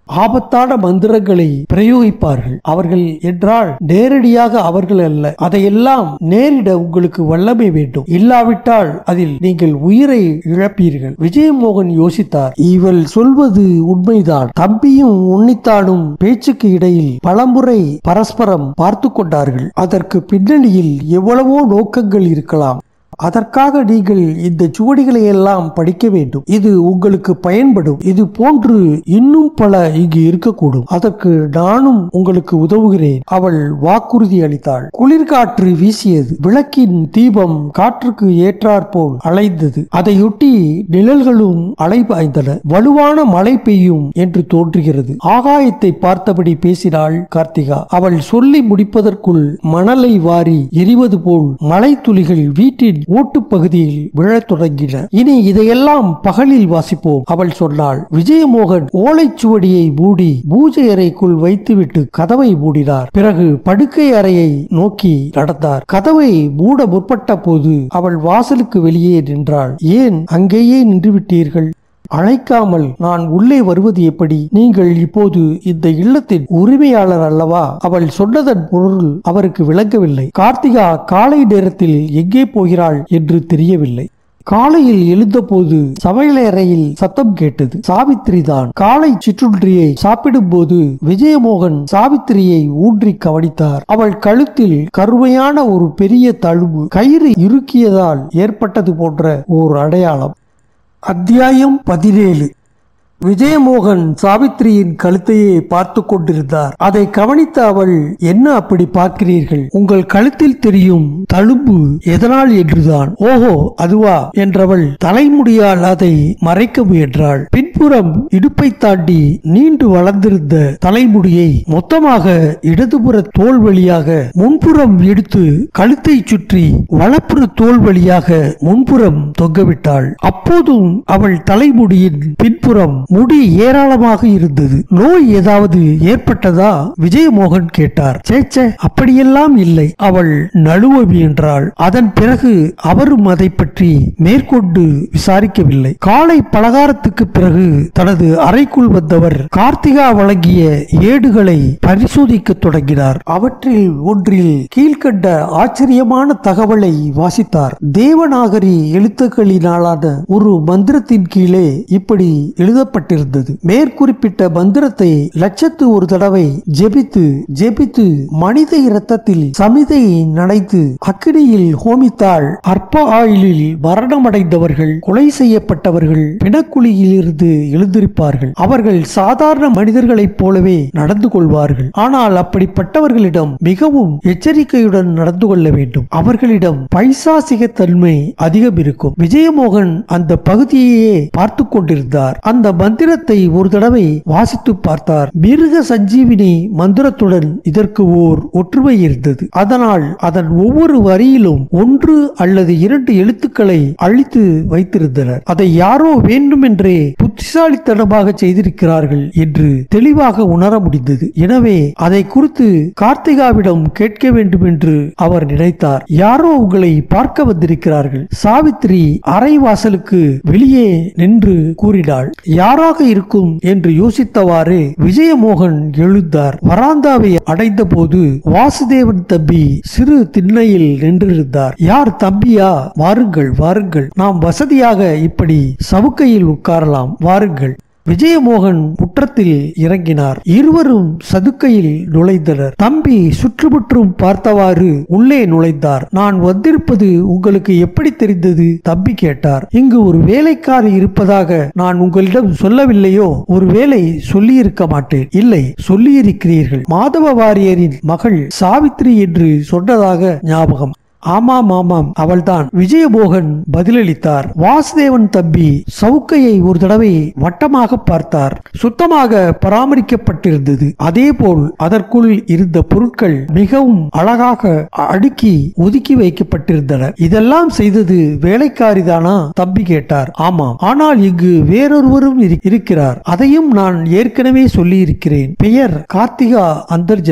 ஆபத்தான மந்திரங்களை பிரயோகிப்பார்கள் அவர்கள் என்றால் நேரடியாக அவர்கள் அல்ல அதையெல்லாம் நேரிட உங்களுக்கு வல்லமை வேண்டும் இல்லாவிட்டால் அதில் நீங்கள் உயிரை இழப்பீர்கள் விஜயமோகன் யோசித்தார் இவள் சொல்வது உண்மைதான் தம்பியும் உன்னித்தானும் பேச்சுக்கு இடையில் பலமுறை பரஸ்பரம் பார்த்து கொண்டார்கள் அதற்கு பின்னணியில் எவ்வளவோ நோக்கங்கள் இருக்கலாம் அதற்காக நீங்கள் இந்த சுவடிகளை எல்லாம் படிக்க வேண்டும் இது உங்களுக்கு பயன்படும் இது போன்று இன்னும் பல இங்கு இருக்கக்கூடும் அதற்கு நானும் உங்களுக்கு உதவுகிறேன் அவள் வாக்குறுதி அளித்தாள் குளிர்காற்று வீசியது விளக்கின் தீபம் காற்றுக்கு ஏற்றாற்போல் அலைந்தது அதையொட்டி நிழல்களும் அலைபாய்ந்தன வலுவான மழை பெய்யும் என்று தோன்றுகிறது ஆகாயத்தை பார்த்தபடி பேசினாள் கார்த்திகா அவள் சொல்லி முடிப்பதற்குள் மணலை வாரி எரிவது போல் மழை துளிகள் வீட்டின் ஓட்டுப் பகுதியில் விழத் தொடங்கின இனி இதையெல்லாம் பகலில் வாசிப்போம் அவள் சொன்னாள் விஜயமோகன் ஓலைச்சுவடியை மூடி பூஜை அறைக்குள் வைத்துவிட்டு கதவை மூடினார் பிறகு படுக்கை அறையை நோக்கி நடந்தார் கதவை மூட முற்பட்ட போது அவள் வாசலுக்கு வெளியே நின்றாள் ஏன் அங்கேயே நின்றுவிட்டீர்கள் அழைக்காமல் நான் உள்ளே வருவது எப்படி நீங்கள் இப்போது இந்த இல்லத்தின் உரிமையாளர் அல்லவா அவள் சொன்னதன் பொருள் அவருக்கு விளங்கவில்லை கார்த்திகா காலை நேரத்தில் எங்கே போகிறாள் என்று தெரியவில்லை காலையில் எழுந்தபோது சமையலறையில் சத்தம் கேட்டது சாவித்திரி தான் காலை சிற்றுண்டியை சாப்பிடும்போது விஜயமோகன் சாவித்திரியை ஊன்றி கவனித்தார் அவள் கழுத்தில் கருமையான ஒரு பெரிய தழும்பு கயிறு இறுக்கியதால் ஏற்பட்டது போன்ற ஓர் அடையாளம் அத்தியாயம் பதினேழு விஜயமோகன் சாவித்திரியின் கழுத்தையே பார்த்து கொண்டிருந்தார் அதை கவனித்த அவள் என்ன அப்படி பார்க்கிறீர்கள் உங்கள் கழுத்தில் தெரியும் தழும்பு எதனால் என்றுதான் ஓஹோ அதுவா என்றவள் தலைமுடியால் அதை மறைக்க முயன்றாள் பின்புறம் இடுப்பை தாண்டி நீண்டு வளர்ந்திருந்த தலைமுடியை மொத்தமாக இடதுபுற தோல் வழியாக முன்புறம் எடுத்து கழுத்தை சுற்றி வலப்புற தோல் வழியாக முன்புறம் தொங்கவிட்டாள் அப்போதும் அவள் தலைமுடியின் பின்புறம் முடி ஏராளமாக இருந்தது நோய் ஏதாவது ஏற்பட்டதா விஜயமோகன் கேட்டார் சேச்சே அப்படியெல்லாம் இல்லை அவள் நழுவ முயன்றாள் அதன் பிறகு அவரும் அதை பற்றி மேற்கொண்டு விசாரிக்கவில்லை காலை பலகாரத்துக்கு பிறகு தனது அறைக்குள் வந்தவர் கார்த்திகா வழங்கிய ஏடுகளை பரிசோதிக்க தொடங்கினார் அவற்றில் ஒன்றில் கீழ்கண்ட ஆச்சரியமான தகவலை வாசித்தார் தேவநாகரி எழுத்துக்களினாலான ஒரு மந்திரத்தின் கீழே இப்படி எழுதப்பட்டிருந்தது மேற்குறிப்பிட்ட மந்திரத்தை லட்சத்து ஒரு தடவை ஜெபித்து ஜெபித்து மனித இரத்தத்தில் சமிதையை நனைத்து அக்கினியில் ஹோமித்தால் அற்ப ஆயுளில் மரணமடைந்தவர்கள் கொலை செய்யப்பட்டவர்கள் பிணக்குழியில் இருந்து எழுந்திருப்பார்கள் அவர்கள் சாதாரண மனிதர்களைப் போலவே நடந்து கொள்வார்கள் ஆனால் அப்படிப்பட்டவர்களிடம் மிகவும் எச்சரிக்கையுடன் நடந்து கொள்ள வேண்டும் அவர்களிடம் பைசாசிக தன்மை அதிகம் இருக்கும் விஜயமோகன் அந்த பகுதியையே பார்த்து கொண்டிருந்தார் அந்த மந்திரத்தை ஒரு தடவை வாசித்து பார்த்தார் மிருக சஞ்சீவினி மந்திரத்துடன் இதற்கு ஓர் ஒற்றுமை இருந்தது அதனால் அதன் ஒவ்வொரு வரியிலும் ஒன்று அல்லது இரண்டு எழுத்துக்களை அழித்து வைத்திருந்தனர் அதை யாரோ வேண்டுமென்றே புத்திசாலித்தனமாக செய்திருக்கிறார்கள் என்று தெளிவாக உணர முடிந்தது எனவே அதை குறித்து கார்த்திகாவிடம் கேட்க வேண்டும் என்று அவர் நினைத்தார் யாரோ உங்களை பார்க்க வந்திருக்கிறார்கள் சாவித்திரி அறை வாசலுக்கு வெளியே நின்று கூறினாள் யாராக இருக்கும் என்று யோசித்தவாறு விஜயமோகன் எழுந்தார் வராந்தாவை அடைந்த போது வாசுதேவன் தம்பி சிறு திண்ணையில் நின்றிருந்தார் யார் தம்பியா வாருங்கள் வாருங்கள் நாம் வசதியாக இப்படி சவுக்கையில் உட்காரலாம் வாருங்கள் விஜயமோகன் முற்றத்தில் இறங்கினார் இருவரும் சதுக்கையில் நுழைந்தனர் தம்பி சுற்றுமுற்றும் பார்த்தவாறு உள்ளே நுழைந்தார் நான் வந்திருப்பது உங்களுக்கு எப்படி தெரிந்தது தம்பி கேட்டார் இங்கு ஒரு வேலைக்காரி இருப்பதாக நான் உங்களிடம் சொல்லவில்லையோ ஒருவேளை சொல்லியிருக்க மாட்டேன் இல்லை சொல்லியிருக்கிறீர்கள் மாதவ வாரியரின் மகள் சாவித்ரி என்று சொன்னதாக ஞாபகம் ஆமாம் ஆமாம் அவள்தான் விஜயமோகன் பதிலளித்தார் வாசுதேவன் தம்பி சவுக்கையை ஒரு தடவை வட்டமாக பார்த்தார் சுத்தமாக பராமரிக்கப்பட்டிருந்தது அதேபோல் அதற்குள் இருந்த பொருட்கள் மிகவும் அழகாக அடுக்கி ஒதுக்கி வைக்கப்பட்டிருந்தன இதெல்லாம் செய்தது வேலைக்காரிதானா தம்பி கேட்டார் ஆமாம் ஆனால் இங்கு வேறொருவரும் இரு- இருக்கிறார் அதையும் நான் ஏற்கனவே சொல்லி இருக்கிறேன் பெயர் கார்த்திகா அந்தர்ஜனம்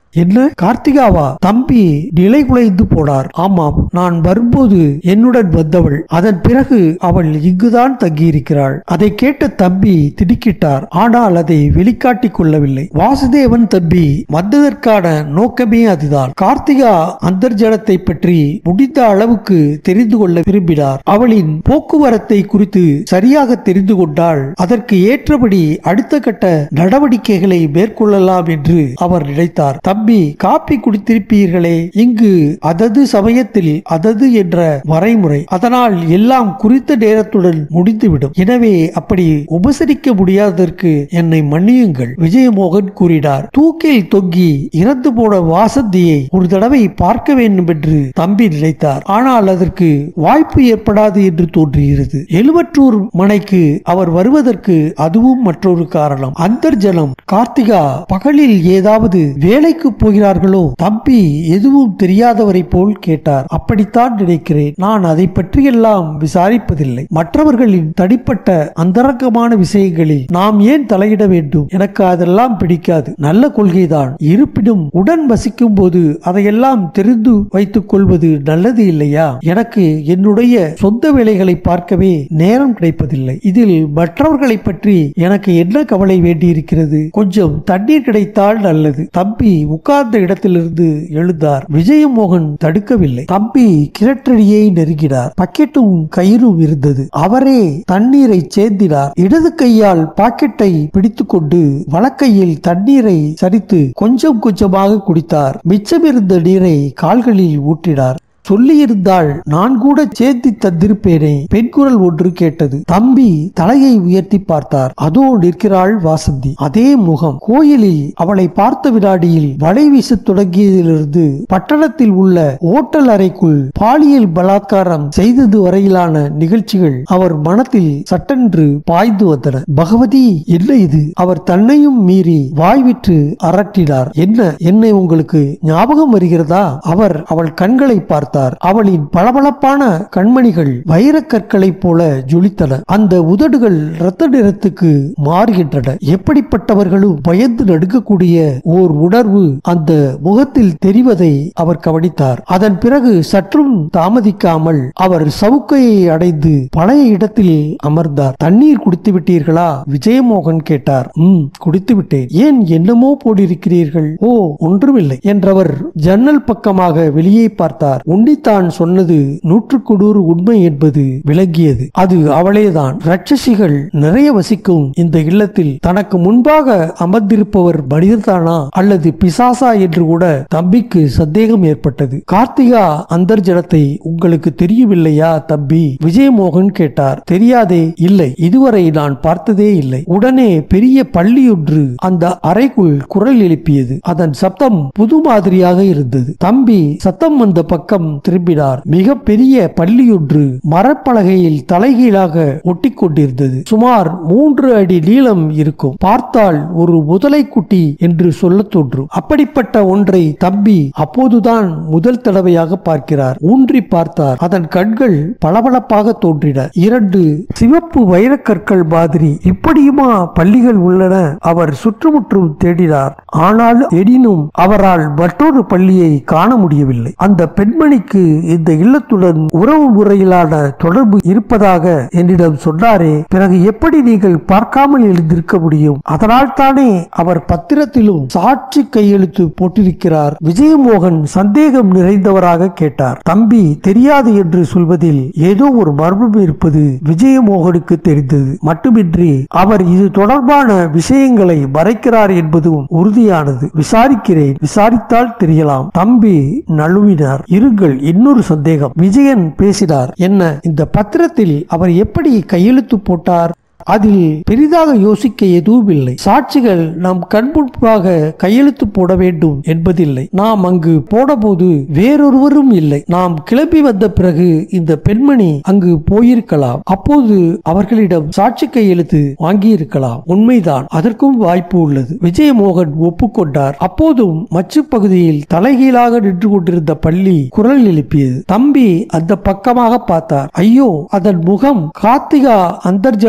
என்ன கார்த்திகாவா தம்பி நிலை குலைந்து போனார் ஆமாம் நான் வரும்போது என்னுடன் வந்தவள் அதன் பிறகு அவள் இங்குதான் தங்கியிருக்கிறாள் அதை கேட்ட தம்பி திடுக்கிட்டார் ஆனால் அதை வெளிக்காட்டிக் கொள்ளவில்லை வாசுதேவன் தம்பி வந்ததற்கான நோக்கமே அதுதான் கார்த்திகா அந்தர்ஜலத்தை பற்றி முடிந்த அளவுக்கு தெரிந்து கொள்ள விரும்பினார் அவளின் போக்குவரத்தை குறித்து சரியாக தெரிந்து கொண்டால் அதற்கு ஏற்றபடி அடுத்த கட்ட நடவடிக்கைகளை மேற்கொள்ளலாம் என்று அவர் நினைத்தார் தம்பி காப்பி குடித்திருப்பீர்களே இங்கு அதது சமயத்தில் அதது என்ற வரைமுறை அதனால் எல்லாம் குறித்த நேரத்துடன் முடிந்துவிடும் எனவே அப்படி உபசரிக்க முடியாததற்கு என்னை மன்னியுங்கள் விஜயமோகன் கூறினார் தூக்கில் தொங்கி இறந்து போன வாசந்தியை ஒரு தடவை பார்க்க வேண்டும் என்று தம்பி நினைத்தார் ஆனால் அதற்கு வாய்ப்பு ஏற்படாது என்று தோன்றுகிறது எழுவற்றூர் மனைக்கு அவர் வருவதற்கு அதுவும் மற்றொரு காரணம் அந்தர்ஜலம் கார்த்திகா பகலில் ஏதாவது வேலைக்கு போகிறார்களோ தம்பி எதுவும் தெரியாதவரை போல் கேட்டார் அப்படித்தான் நினைக்கிறேன் நான் அதை பற்றியெல்லாம் விசாரிப்பதில்லை மற்றவர்களின் தனிப்பட்ட அந்தரங்கமான விஷயங்களில் நாம் ஏன் தலையிட வேண்டும் எனக்கு அதெல்லாம் பிடிக்காது நல்ல கொள்கைதான் இருப்பினும் உடன் வசிக்கும் போது அதையெல்லாம் தெரிந்து வைத்துக் கொள்வது நல்லது இல்லையா எனக்கு என்னுடைய சொந்த வேலைகளை பார்க்கவே நேரம் கிடைப்பதில்லை இதில் மற்றவர்களை பற்றி எனக்கு என்ன கவலை வேண்டியிருக்கிறது கொஞ்சம் தண்ணீர் கிடைத்தால் நல்லது தம்பி உட்கார்ந்த இடத்திலிருந்து எழுந்தார் விஜயமோகன் தடுக்கவில்லை தம்பி கிணற்றடியை நெருங்கினார் பக்கெட்டும் கயிறும் இருந்தது அவரே தண்ணீரை சேந்தினார் இடது கையால் பாக்கெட்டை பிடித்துக்கொண்டு வலக்கையில் தண்ணீரை சரித்து கொஞ்சம் கொஞ்சமாக குடித்தார் மிச்சமிருந்த நீரை கால்களில் ஊற்றினார் சொல்லியிருந்தால் நான் கூட சேர்த்தி தந்திருப்பேனே பெண் குரல் ஒன்று கேட்டது தம்பி தலையை உயர்த்தி பார்த்தார் அதோ நிற்கிறாள் வாசந்தி அதே முகம் கோயிலில் அவளை பார்த்த வினாடியில் வலை வீச தொடங்கியதிலிருந்து பட்டணத்தில் உள்ள ஓட்டல் அறைக்குள் பாலியல் பலாத்காரம் செய்தது வரையிலான நிகழ்ச்சிகள் அவர் மனத்தில் சட்டென்று பாய்ந்து வந்தன பகவதி என்ன இது அவர் தன்னையும் மீறி வாய்விட்டு அரட்டினார் என்ன என்னை உங்களுக்கு ஞாபகம் வருகிறதா அவர் அவள் கண்களை பார்த்தார் அவளின் பளபளப்பான கண்மணிகள் வைரக்கற்களைப் போல ஜொலித்தன அந்த உதடுகள் இரத்த நிறத்துக்கு மாறுகின்றன எப்படிப்பட்டவர்களும் பயந்து நடுக்கக்கூடிய ஓர் உணர்வு அந்த முகத்தில் தெரிவதை அவர் கவனித்தார் அதன் பிறகு சற்றும் தாமதிக்காமல் அவர் சவுக்கையை அடைந்து பழைய இடத்தில் அமர்ந்தார் தண்ணீர் குடித்து விட்டீர்களா விஜயமோகன் கேட்டார் ம் குடித்து விட்டேன் ஏன் என்னமோ போடிருக்கிறீர்கள் ஓ ஒன்றுமில்லை என்றவர் ஜன்னல் பக்கமாக வெளியே பார்த்தார் உன்னித்தான் சொன்னது நூற்றுக்கு நூறு உண்மை என்பது விளங்கியது அது அவளேதான் ராட்சசிகள் நிறைய வசிக்கும் இந்த இல்லத்தில் தனக்கு முன்பாக அமர்ந்திருப்பவர் மனிதர்தானா அல்லது பிசாசா என்று கூட தம்பிக்கு சந்தேகம் ஏற்பட்டது கார்த்திகா அந்தர்ஜலத்தை உங்களுக்கு தெரியவில்லையா தம்பி விஜயமோகன் கேட்டார் தெரியாதே இல்லை இதுவரை நான் பார்த்ததே இல்லை உடனே பெரிய பள்ளியொன்று அந்த அறைக்குள் குரல் எழுப்பியது அதன் சப்தம் புது மாதிரியாக இருந்தது தம்பி சத்தம் வந்த பக்கம் திரும்பினார் மிக பெரிய பள்ளியொன்று மரப்பலகையில் தலைகீழாக ஒட்டி கொண்டிருந்தது சுமார் மூன்று அடி நீளம் இருக்கும் பார்த்தால் ஒரு முதலை குட்டி என்று சொல்ல தோன்றும் அப்படிப்பட்ட ஒன்றை தம்பி அப்போதுதான் முதல் தடவையாக பார்க்கிறார் ஊன்றி பார்த்தார் அதன் கண்கள் பளபளப்பாக தோன்றின இரண்டு சிவப்பு வைரக்கற்கள் மாதிரி இப்படியுமா பள்ளிகள் உள்ளன அவர் சுற்றுமுற்றும் தேடினார் ஆனால் எனினும் அவரால் மற்றொரு பள்ளியை காண முடியவில்லை அந்த பெண்மணிக்கு இந்த இல்லத்துடன் உறவு முறையிலான தொடர்பு இருப்பதாக என்னிடம் சொன்னாரே பிறகு எப்படி நீங்கள் பார்க்காமல் எழுந்திருக்க முடியும் அதனால் தானே அவர் பத்திரத்திலும் சாட்சி கையெழுத்து போட்டிருக்கிறார் விஜயமோகன் சந்தேகம் நிறைந்தவராக கேட்டார் தம்பி தெரியாது என்று சொல்வதில் ஏதோ ஒரு மர்மம் இருப்பது விஜயமோகனுக்கு தெரிந்தது மட்டுமின்றி அவர் இது தொடர்பான விஷயங்களை மறைக்கிறார் என்பதும் உறுதியானது விசாரிக்கிறேன் விசாரித்தால் தெரியலாம் தம்பி நழுவினார் இருங்கள் இன்னொரு சந்தேகம் விஜயன் பேசினார் என்ன இந்த பத்திரத்தில் அவர் எப்படி கையெழுத்து போட்டார் அதில் பெரிதாக யோசிக்க எதுவும் இல்லை சாட்சிகள் நம் கண்முன்பாக கையெழுத்து போட வேண்டும் என்பதில்லை நாம் அங்கு போனபோது வேறொருவரும் இல்லை நாம் கிளம்பி வந்த பிறகு இந்த பெண்மணி அங்கு போயிருக்கலாம் அப்போது அவர்களிடம் சாட்சி கையெழுத்து வாங்கியிருக்கலாம் உண்மைதான் அதற்கும் வாய்ப்பு உள்ளது விஜயமோகன் ஒப்புக்கொண்டார் அப்போதும் மச்சு பகுதியில் தலைகீழாக நின்று கொண்டிருந்த பள்ளி குரல் எழுப்பியது தம்பி அந்த பக்கமாக பார்த்தார் ஐயோ அதன் முகம் கார்த்திகா அந்தர்ஜலத்தை போல்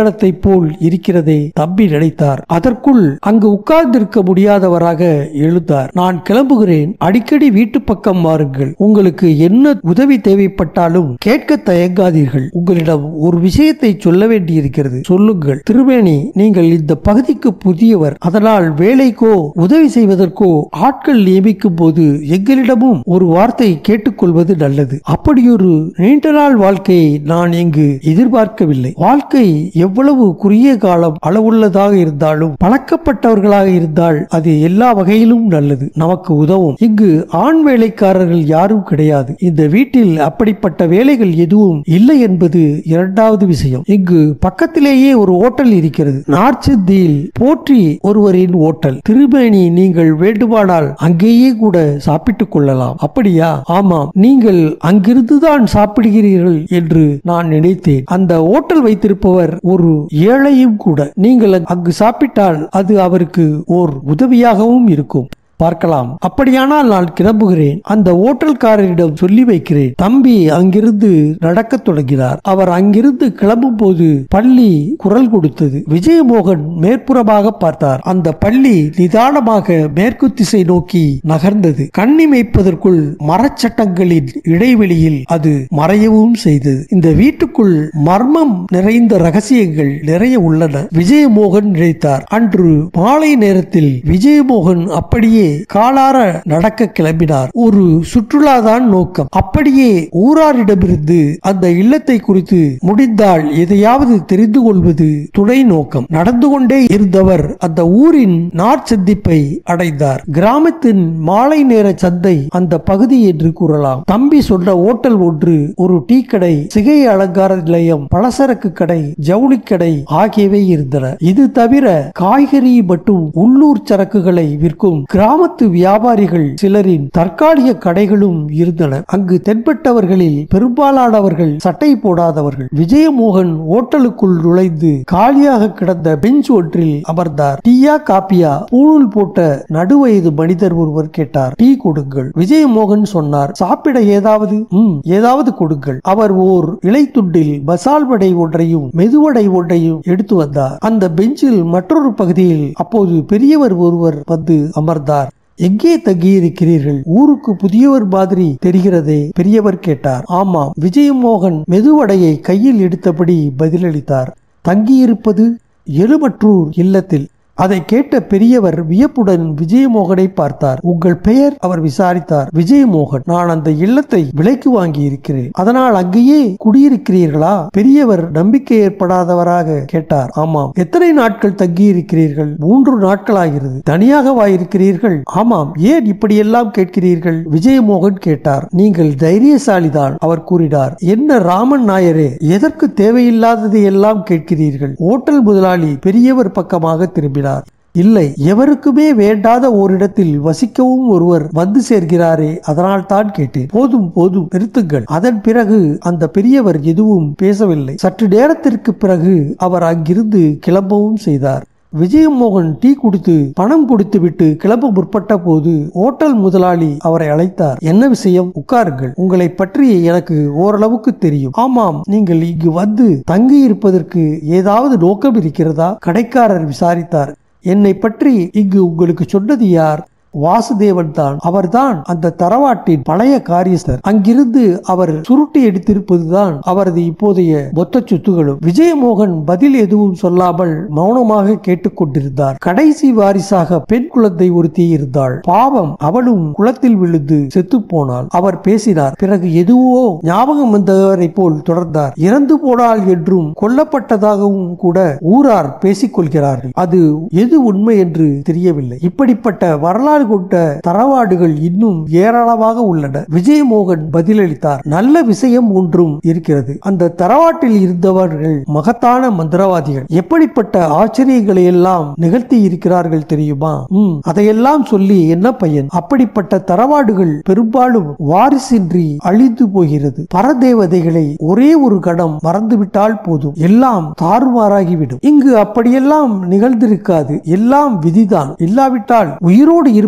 போல் இருக்கிறதே தம்பி நினைத்தார் அதற்குள் அங்கு உட்கார்ந்திருக்க முடியாதவராக எழுந்தார் நான் கிளம்புகிறேன் அடிக்கடி வீட்டு பக்கம் வாருங்கள் உங்களுக்கு என்ன உதவி தேவைப்பட்டாலும் கேட்க தயங்காதீர்கள் உங்களிடம் ஒரு விஷயத்தை சொல்ல வேண்டியிருக்கிறது சொல்லுங்கள் திருவேணி நீங்கள் இந்த பகுதிக்கு புதியவர் அதனால் வேலைக்கோ உதவி செய்வதற்கோ ஆட்கள் நியமிக்கும் போது எங்களிடமும் ஒரு வார்த்தை கேட்டுக்கொள்வது நல்லது அப்படியொரு நீண்ட நாள் வாழ்க்கையை நான் இங்கு எதிர்பார்க்கவில்லை வாழ்க்கை எவ்வளவு குறுகிய காலம் அளவுள்ளதாக இருந்தாலும் பழக்கப்பட்டவர்களாக இருந்தால் அது எல்லா வகையிலும் நல்லது நமக்கு உதவும் இங்கு ஆண் வேலைக்காரர்கள் யாரும் கிடையாது இந்த வீட்டில் அப்படிப்பட்ட வேலைகள் எதுவும் இல்லை என்பது இரண்டாவது விஷயம் இங்கு பக்கத்திலேயே ஒரு ஓட்டல் இருக்கிறது நார்ச்சந்தியில் போற்றி ஒருவரின் ஓட்டல் திருமேனி நீங்கள் வேண்டுமானால் அங்கேயே கூட சாப்பிட்டுக் கொள்ளலாம் அப்படியா ஆமாம் நீங்கள் அங்கிருந்துதான் சாப்பிடுகிறீர்கள் என்று நான் நினைத்தேன் அந்த ஓட்டல் வைத்திருப்பவர் ஒரு ஏழையும் கூட நீங்கள் அங்கு சாப்பிட்டால் அது அவருக்கு ஓர் உதவியாகவும் இருக்கும் பார்க்கலாம் அப்படியானால் நான் கிளம்புகிறேன் அந்த ஓட்டல்காரரிடம் சொல்லி வைக்கிறேன் தம்பி அங்கிருந்து நடக்கத் தொடங்கினார் அவர் அங்கிருந்து கிளம்பும் போது பள்ளி குரல் கொடுத்தது விஜயமோகன் மேற்புறமாக பார்த்தார் அந்த பள்ளி நிதானமாக மேற்கு திசை நோக்கி நகர்ந்தது கண்ணி மேய்ப்பதற்குள் மரச்சட்டங்களின் இடைவெளியில் அது மறையவும் செய்தது இந்த வீட்டுக்குள் மர்மம் நிறைந்த ரகசியங்கள் நிறைய உள்ளன விஜயமோகன் நினைத்தார் அன்று மாலை நேரத்தில் விஜயமோகன் அப்படியே காலார நடக்க கிளம்பினார் ஒரு சுற்றுலாதான் நோக்கம் அப்படியே ஊராரிடமிருந்து அந்த இல்லத்தை குறித்து முடிந்தால் எதையாவது தெரிந்து கொள்வது துணை நோக்கம் நடந்து கொண்டே இருந்தவர் அந்த ஊரின் நாற்சந்திப்பை அடைந்தார் கிராமத்தின் மாலை நேர சந்தை அந்த பகுதி என்று கூறலாம் தம்பி சொன்ன ஓட்டல் ஒன்று ஒரு டீ கடை சிகை அலங்கார நிலையம் பலசரக்கு கடை ஜவுளி கடை ஆகியவை இருந்தன இது தவிர காய்கறி மற்றும் உள்ளூர் சரக்குகளை விற்கும் கிராமத்து வியாபாரிகள் சிலரின் தற்காலிக கடைகளும் இருந்தன அங்கு தென்பட்டவர்களில் பெரும்பாலானவர்கள் சட்டை போடாதவர்கள் விஜயமோகன் ஓட்டலுக்குள் நுழைந்து காலியாக கிடந்த பெஞ்ச் ஒன்றில் அமர்ந்தார் டீயா காப்பியா பூணூல் போட்ட நடுவயது மனிதர் ஒருவர் கேட்டார் டீ கொடுங்கள் விஜயமோகன் சொன்னார் சாப்பிட ஏதாவது ம் ஏதாவது கொடுங்கள் அவர் ஓர் இலைத்துண்டில் மசால் வடை ஒன்றையும் மெதுவடை ஒன்றையும் எடுத்து வந்தார் அந்த பெஞ்சில் மற்றொரு பகுதியில் அப்போது பெரியவர் ஒருவர் வந்து அமர்ந்தார் எங்கே தங்கியிருக்கிறீர்கள் ஊருக்கு புதியவர் மாதிரி தெரிகிறதே பெரியவர் கேட்டார் ஆமாம் விஜயமோகன் மெதுவடையை கையில் எடுத்தபடி பதிலளித்தார் தங்கியிருப்பது எழுமற்றூர் இல்லத்தில் அதை கேட்ட பெரியவர் வியப்புடன் விஜயமோகனை பார்த்தார் உங்கள் பெயர் அவர் விசாரித்தார் விஜயமோகன் நான் அந்த இல்லத்தை விலைக்கு வாங்கி இருக்கிறேன் அதனால் அங்கேயே குடியிருக்கிறீர்களா பெரியவர் நம்பிக்கை ஏற்படாதவராக கேட்டார் ஆமாம் எத்தனை நாட்கள் தங்கி இருக்கிறீர்கள் மூன்று நாட்களாகிறது தனியாகவா இருக்கிறீர்கள் ஆமாம் ஏன் இப்படியெல்லாம் கேட்கிறீர்கள் விஜயமோகன் கேட்டார் நீங்கள் தைரியசாலிதான் அவர் கூறினார் என்ன ராமன் நாயரே எதற்கு தேவையில்லாததை எல்லாம் கேட்கிறீர்கள் ஓட்டல் முதலாளி பெரியவர் பக்கமாக திரும்பினார் இல்லை எவருக்குமே வேண்டாத ஓரிடத்தில் வசிக்கவும் ஒருவர் வந்து சேர்கிறாரே அதனால் தான் கேட்டேன் போதும் போதும் நிறுத்துங்கள் அதன் பிறகு அந்த பெரியவர் எதுவும் பேசவில்லை சற்று நேரத்திற்கு பிறகு அவர் அங்கிருந்து கிளம்பவும் செய்தார் விஜயமோகன் டீ குடித்து பணம் கொடுத்து விட்டு கிளம்ப முற்பட்ட போது ஓட்டல் முதலாளி அவரை அழைத்தார் என்ன விஷயம் உட்காருங்கள் உங்களை பற்றி எனக்கு ஓரளவுக்கு தெரியும் ஆமாம் நீங்கள் இங்கு வந்து தங்கி இருப்பதற்கு ஏதாவது நோக்கம் இருக்கிறதா கடைக்காரர் விசாரித்தார் என்னை பற்றி இங்கு உங்களுக்கு சொன்னது யார் வாசுதேவன் தான் அவர்தான் அந்த தரவாட்டின் பழைய காரியஸ்தர் அங்கிருந்து அவர் சுருட்டி எடுத்திருப்பதுதான் அவரது இப்போதைய மொத்த சொத்துகளும் விஜயமோகன் பதில் எதுவும் சொல்லாமல் மௌனமாக கேட்டுக்கொண்டிருந்தார் கடைசி வாரிசாக பெண் குழந்தை ஒருத்தி இருந்தாள் பாவம் அவளும் குளத்தில் விழுந்து செத்து போனாள் அவர் பேசினார் பிறகு எதுவோ ஞாபகம் வந்தவரை போல் தொடர்ந்தார் இறந்து போனாள் என்றும் கொல்லப்பட்டதாகவும் கூட ஊரார் பேசிக் கொள்கிறார்கள் அது எது உண்மை என்று தெரியவில்லை இப்படிப்பட்ட வரலாறு கொண்ட தரவாடுகள் இன்னும் ஏராளமாக உள்ளன விஜயமோகன் பதிலளித்தார் நல்ல விஷயம் ஒன்றும் இருக்கிறது அந்த தரவாட்டில் இருந்தவர்கள் மகத்தான மந்திரவாதிகள் எப்படிப்பட்ட ஆச்சரியங்களை எல்லாம் நிகழ்த்தி இருக்கிறார்கள் தெரியுமா ம் அதையெல்லாம் சொல்லி என்ன பையன் அப்படிப்பட்ட தரவாடுகள் பெரும்பாலும் வாரிசின்றி அழிந்து போகிறது பரதேவதைகளை ஒரே ஒரு கணம் மறந்துவிட்டால் போதும் எல்லாம் தாறுமாறாகிவிடும் இங்கு அப்படியெல்லாம் நிகழ்ந்திருக்காது எல்லாம் விதிதான் இல்லாவிட்டால் உயிரோடு இருப்ப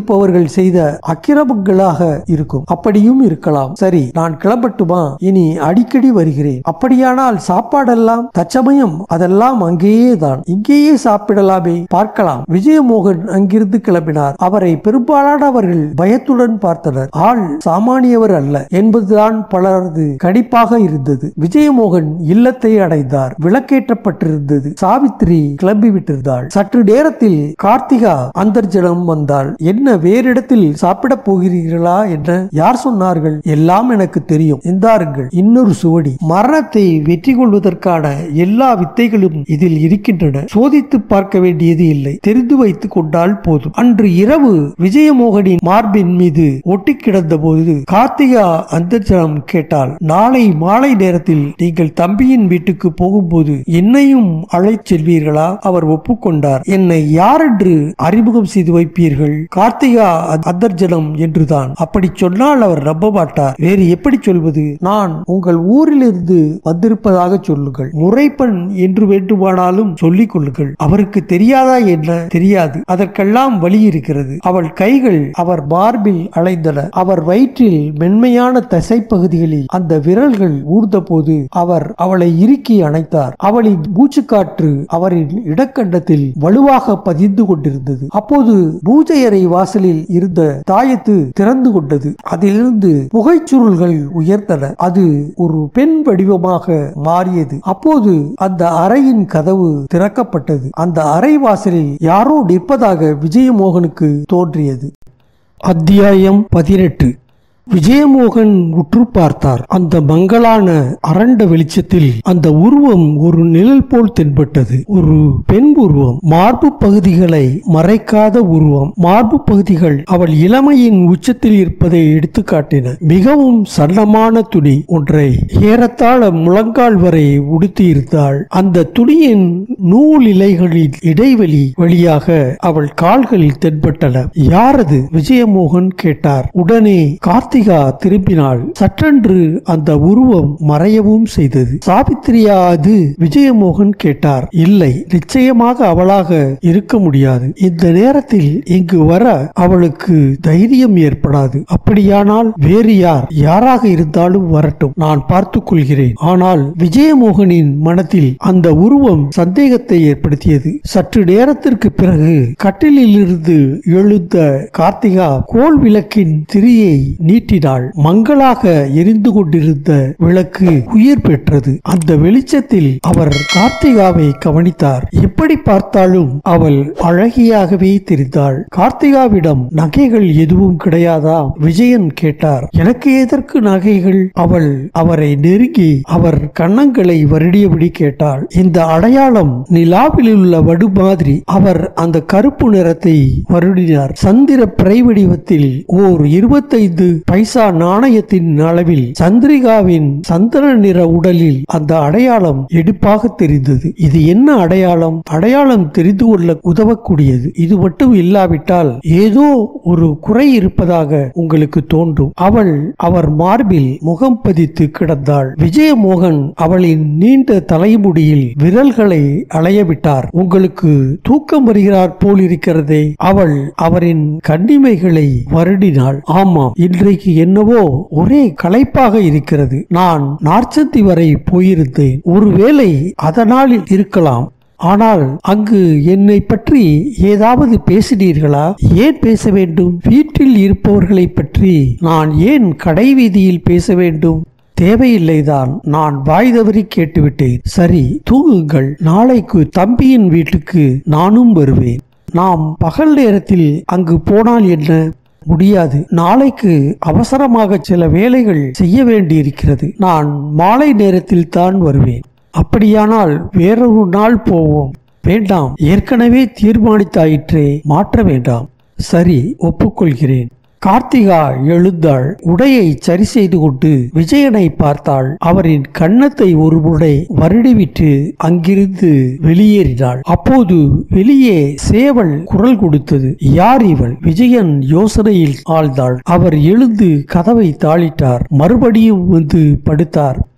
இருப்பவர்கள் செய்த அக்கிரமங்களாக இருக்கும் அப்படியும் இருக்கலாம் சரி நான் கிளம்பட்டுமா இனி அடிக்கடி வருகிறேன் அப்படியானால் சாப்பாடெல்லாம் தச்சமயம் அதெல்லாம் அங்கேயே தான் இங்கேயே சாப்பிடலாமே பார்க்கலாம் விஜயமோகன் அங்கிருந்து கிளம்பினார் அவரை பெரும்பாலானவர்கள் பயத்துடன் பார்த்தனர் ஆள் சாமானியவர் அல்ல என்பதுதான் பலரது கணிப்பாக இருந்தது விஜயமோகன் இல்லத்தை அடைந்தார் விளக்கேற்றப்பட்டிருந்தது சாவித்திரி கிளம்பி விட்டிருந்தாள் சற்று நேரத்தில் கார்த்திகா அந்தர்ஜனம் வந்தாள் என்ன வேறிடத்தில் சாப்பிடப் போகிறீர்களா என்ன யார் சொன்னார்கள் எல்லாம் எனக்கு தெரியும் இந்தாருங்கள் இன்னொரு சுவடி மரணத்தை வெற்றி கொள்வதற்கான எல்லா வித்தைகளும் இதில் இருக்கின்றன சோதித்து பார்க்க வேண்டியது இல்லை தெரிந்து வைத்துக் கொண்டால் போதும் அன்று இரவு விஜயமோகனின் மார்பின் மீது ஒட்டி கிடந்த போது கார்த்திகா அந்தர்ஜனம் கேட்டாள் நாளை மாலை நேரத்தில் நீங்கள் தம்பியின் வீட்டுக்கு போகும்போது என்னையும் அழைச் செல்வீர்களா அவர் ஒப்புக்கொண்டார் என்னை யாரென்று அறிமுகம் செய்து வைப்பீர்கள் கார்த்திகா அந்தர்ஜனம் என்றுதான் அப்படி சொன்னால் அவர் நம்ப மாட்டார் வேறு எப்படி சொல்வது நான் உங்கள் ஊரிலிருந்து வந்திருப்பதாக சொல்லுங்கள் முறைப்பெண் என்று வேண்டுமானாலும் சொல்லிக் கொள்ளுங்கள் அவருக்கு தெரியாதா என்ன தெரியாது அதற்கெல்லாம் வழி இருக்கிறது அவள் கைகள் அவர் மார்பில் அலைந்தன அவர் வயிற்றில் மென்மையான தசை பகுதிகளில் அந்த விரல்கள் ஊர்ந்த போது அவர் அவளை இறுக்கி அணைத்தார் அவளின் மூச்சுக்காற்று அவரின் இடக்கண்டத்தில் வலுவாக பதிந்து கொண்டிருந்தது அப்போது பூஜை அறை வாசலில் இருந்த தாயத்து திறந்து கொண்டது அதிலிருந்து புகைச்சுருள்கள் உயர்ந்தன அது ஒரு பெண் வடிவமாக மாறியது அப்போது அந்த அறையின் கதவு திறக்கப்பட்டது அந்த அறை வாசலில் யாரோ நிற்பதாக விஜயமோகனுக்கு தோன்றியது அத்தியாயம் பதினெட்டு விஜயமோகன் உற்று பார்த்தார் அந்த மங்கலான அரண்ட வெளிச்சத்தில் அந்த உருவம் ஒரு நிழல் போல் தென்பட்டது ஒரு பெண் உருவம் மார்பு பகுதிகளை மறைக்காத உருவம் மார்பு பகுதிகள் அவள் இளமையின் உச்சத்தில் இருப்பதை எடுத்து காட்டின மிகவும் சன்னமான துணி ஒன்றை ஏறத்தாழ முழங்கால் வரை உடுத்தி இருந்தாள் அந்த துணியின் நூல் இலைகளின் இடைவெளி வழியாக அவள் கால்களில் தென்பட்டன யாரது விஜயமோகன் கேட்டார் உடனே கார்த்திகா திரும்பினாள் சற்றென்று அந்த உருவம் மறையவும் செய்தது சாவித்திரியா அது விஜயமோகன் கேட்டார் இல்லை நிச்சயமாக அவளாக இருக்க முடியாது இந்த நேரத்தில் இங்கு வர அவளுக்கு தைரியம் ஏற்படாது அப்படியானால் வேறு யார் யாராக இருந்தாலும் வரட்டும் நான் பார்த்துக் கொள்கிறேன் ஆனால் விஜயமோகனின் மனத்தில் அந்த உருவம் சந்தேகத்தை ஏற்படுத்தியது சற்று நேரத்திற்கு பிறகு கட்டிலில் இருந்து எழுந்த கார்த்திகா கோல் விளக்கின் திரியை நீட்டினாள் மங்களாக எரிந்து கொண்டிருந்த விளக்கு உயிர் பெற்றது அந்த வெளிச்சத்தில் அவர் கார்த்திகாவை கவனித்தார் எப்படி பார்த்தாலும் அவள் அழகியாகவே தெரிந்தாள் கார்த்திகாவிடம் நகைகள் எதுவும் கிடையாதா விஜயன் கேட்டார் எனக்கு எதற்கு நகைகள் அவள் அவரை நெருங்கி அவர் கன்னங்களை வருடியபடி கேட்டாள் இந்த அடையாளம் நிலாவில் உள்ள வடு மாதிரி அவர் அந்த கருப்பு நிறத்தை வருடினார் சந்திர பிறை வடிவத்தில் ஓர் இருபத்தைந்து பைசா நாணயத்தின் அளவில் சந்திரிகாவின் சந்திர நிற உடலில் அந்த அடையாளம் எடுப்பாக தெரிந்தது இது என்ன அடையாளம் அடையாளம் தெரிந்து கொள்ள உதவக்கூடியது இது மட்டும் இல்லாவிட்டால் ஏதோ ஒரு குறை இருப்பதாக உங்களுக்கு தோன்றும் அவள் அவர் மார்பில் முகம் பதித்து கிடந்தாள் விஜயமோகன் அவளின் நீண்ட தலைமுடியில் விரல்களை அலையவிட்டார் உங்களுக்கு தூக்கம் வருகிறார் போல் இருக்கிறதே அவள் அவரின் கண்ணிமைகளை வருடினாள் ஆமாம் இன்றைக்கு என்னவோ ஒரே களைப்பாக இருக்கிறது நான் நார்ச்சந்தி வரை போயிருந்தேன் ஒருவேளை அதனால் இருக்கலாம் ஆனால் அங்கு என்னை பற்றி ஏதாவது பேசினீர்களா ஏன் பேச வேண்டும் வீட்டில் இருப்பவர்களை பற்றி நான் ஏன் கடை வீதியில் பேச வேண்டும் தேவையில்லைதான் நான் வாய் தவறி கேட்டுவிட்டேன் சரி தூங்குங்கள் நாளைக்கு தம்பியின் வீட்டுக்கு நானும் வருவேன் நாம் பகல் நேரத்தில் அங்கு போனால் என்ன முடியாது நாளைக்கு அவசரமாக சில வேலைகள் செய்ய வேண்டியிருக்கிறது நான் மாலை நேரத்தில் தான் வருவேன் அப்படியானால் வேறொரு நாள் போவோம் வேண்டாம் ஏற்கனவே தீர்மானித்தாயிற்றே மாற்ற வேண்டாம் சரி ஒப்புக்கொள்கிறேன் கார்த்திகா எழுந்தாள் உடையை சரி செய்து கொண்டு விஜயனை பார்த்தாள் அவரின் கன்னத்தை ஒரு முறை வருடிவிட்டு அங்கிருந்து வெளியேறினாள் அப்போது வெளியே சேவல் குரல் கொடுத்தது யார் இவள் விஜயன் யோசனையில் ஆழ்ந்தாள் அவர் எழுந்து கதவை தாளிட்டார் மறுபடியும் வந்து படுத்தார்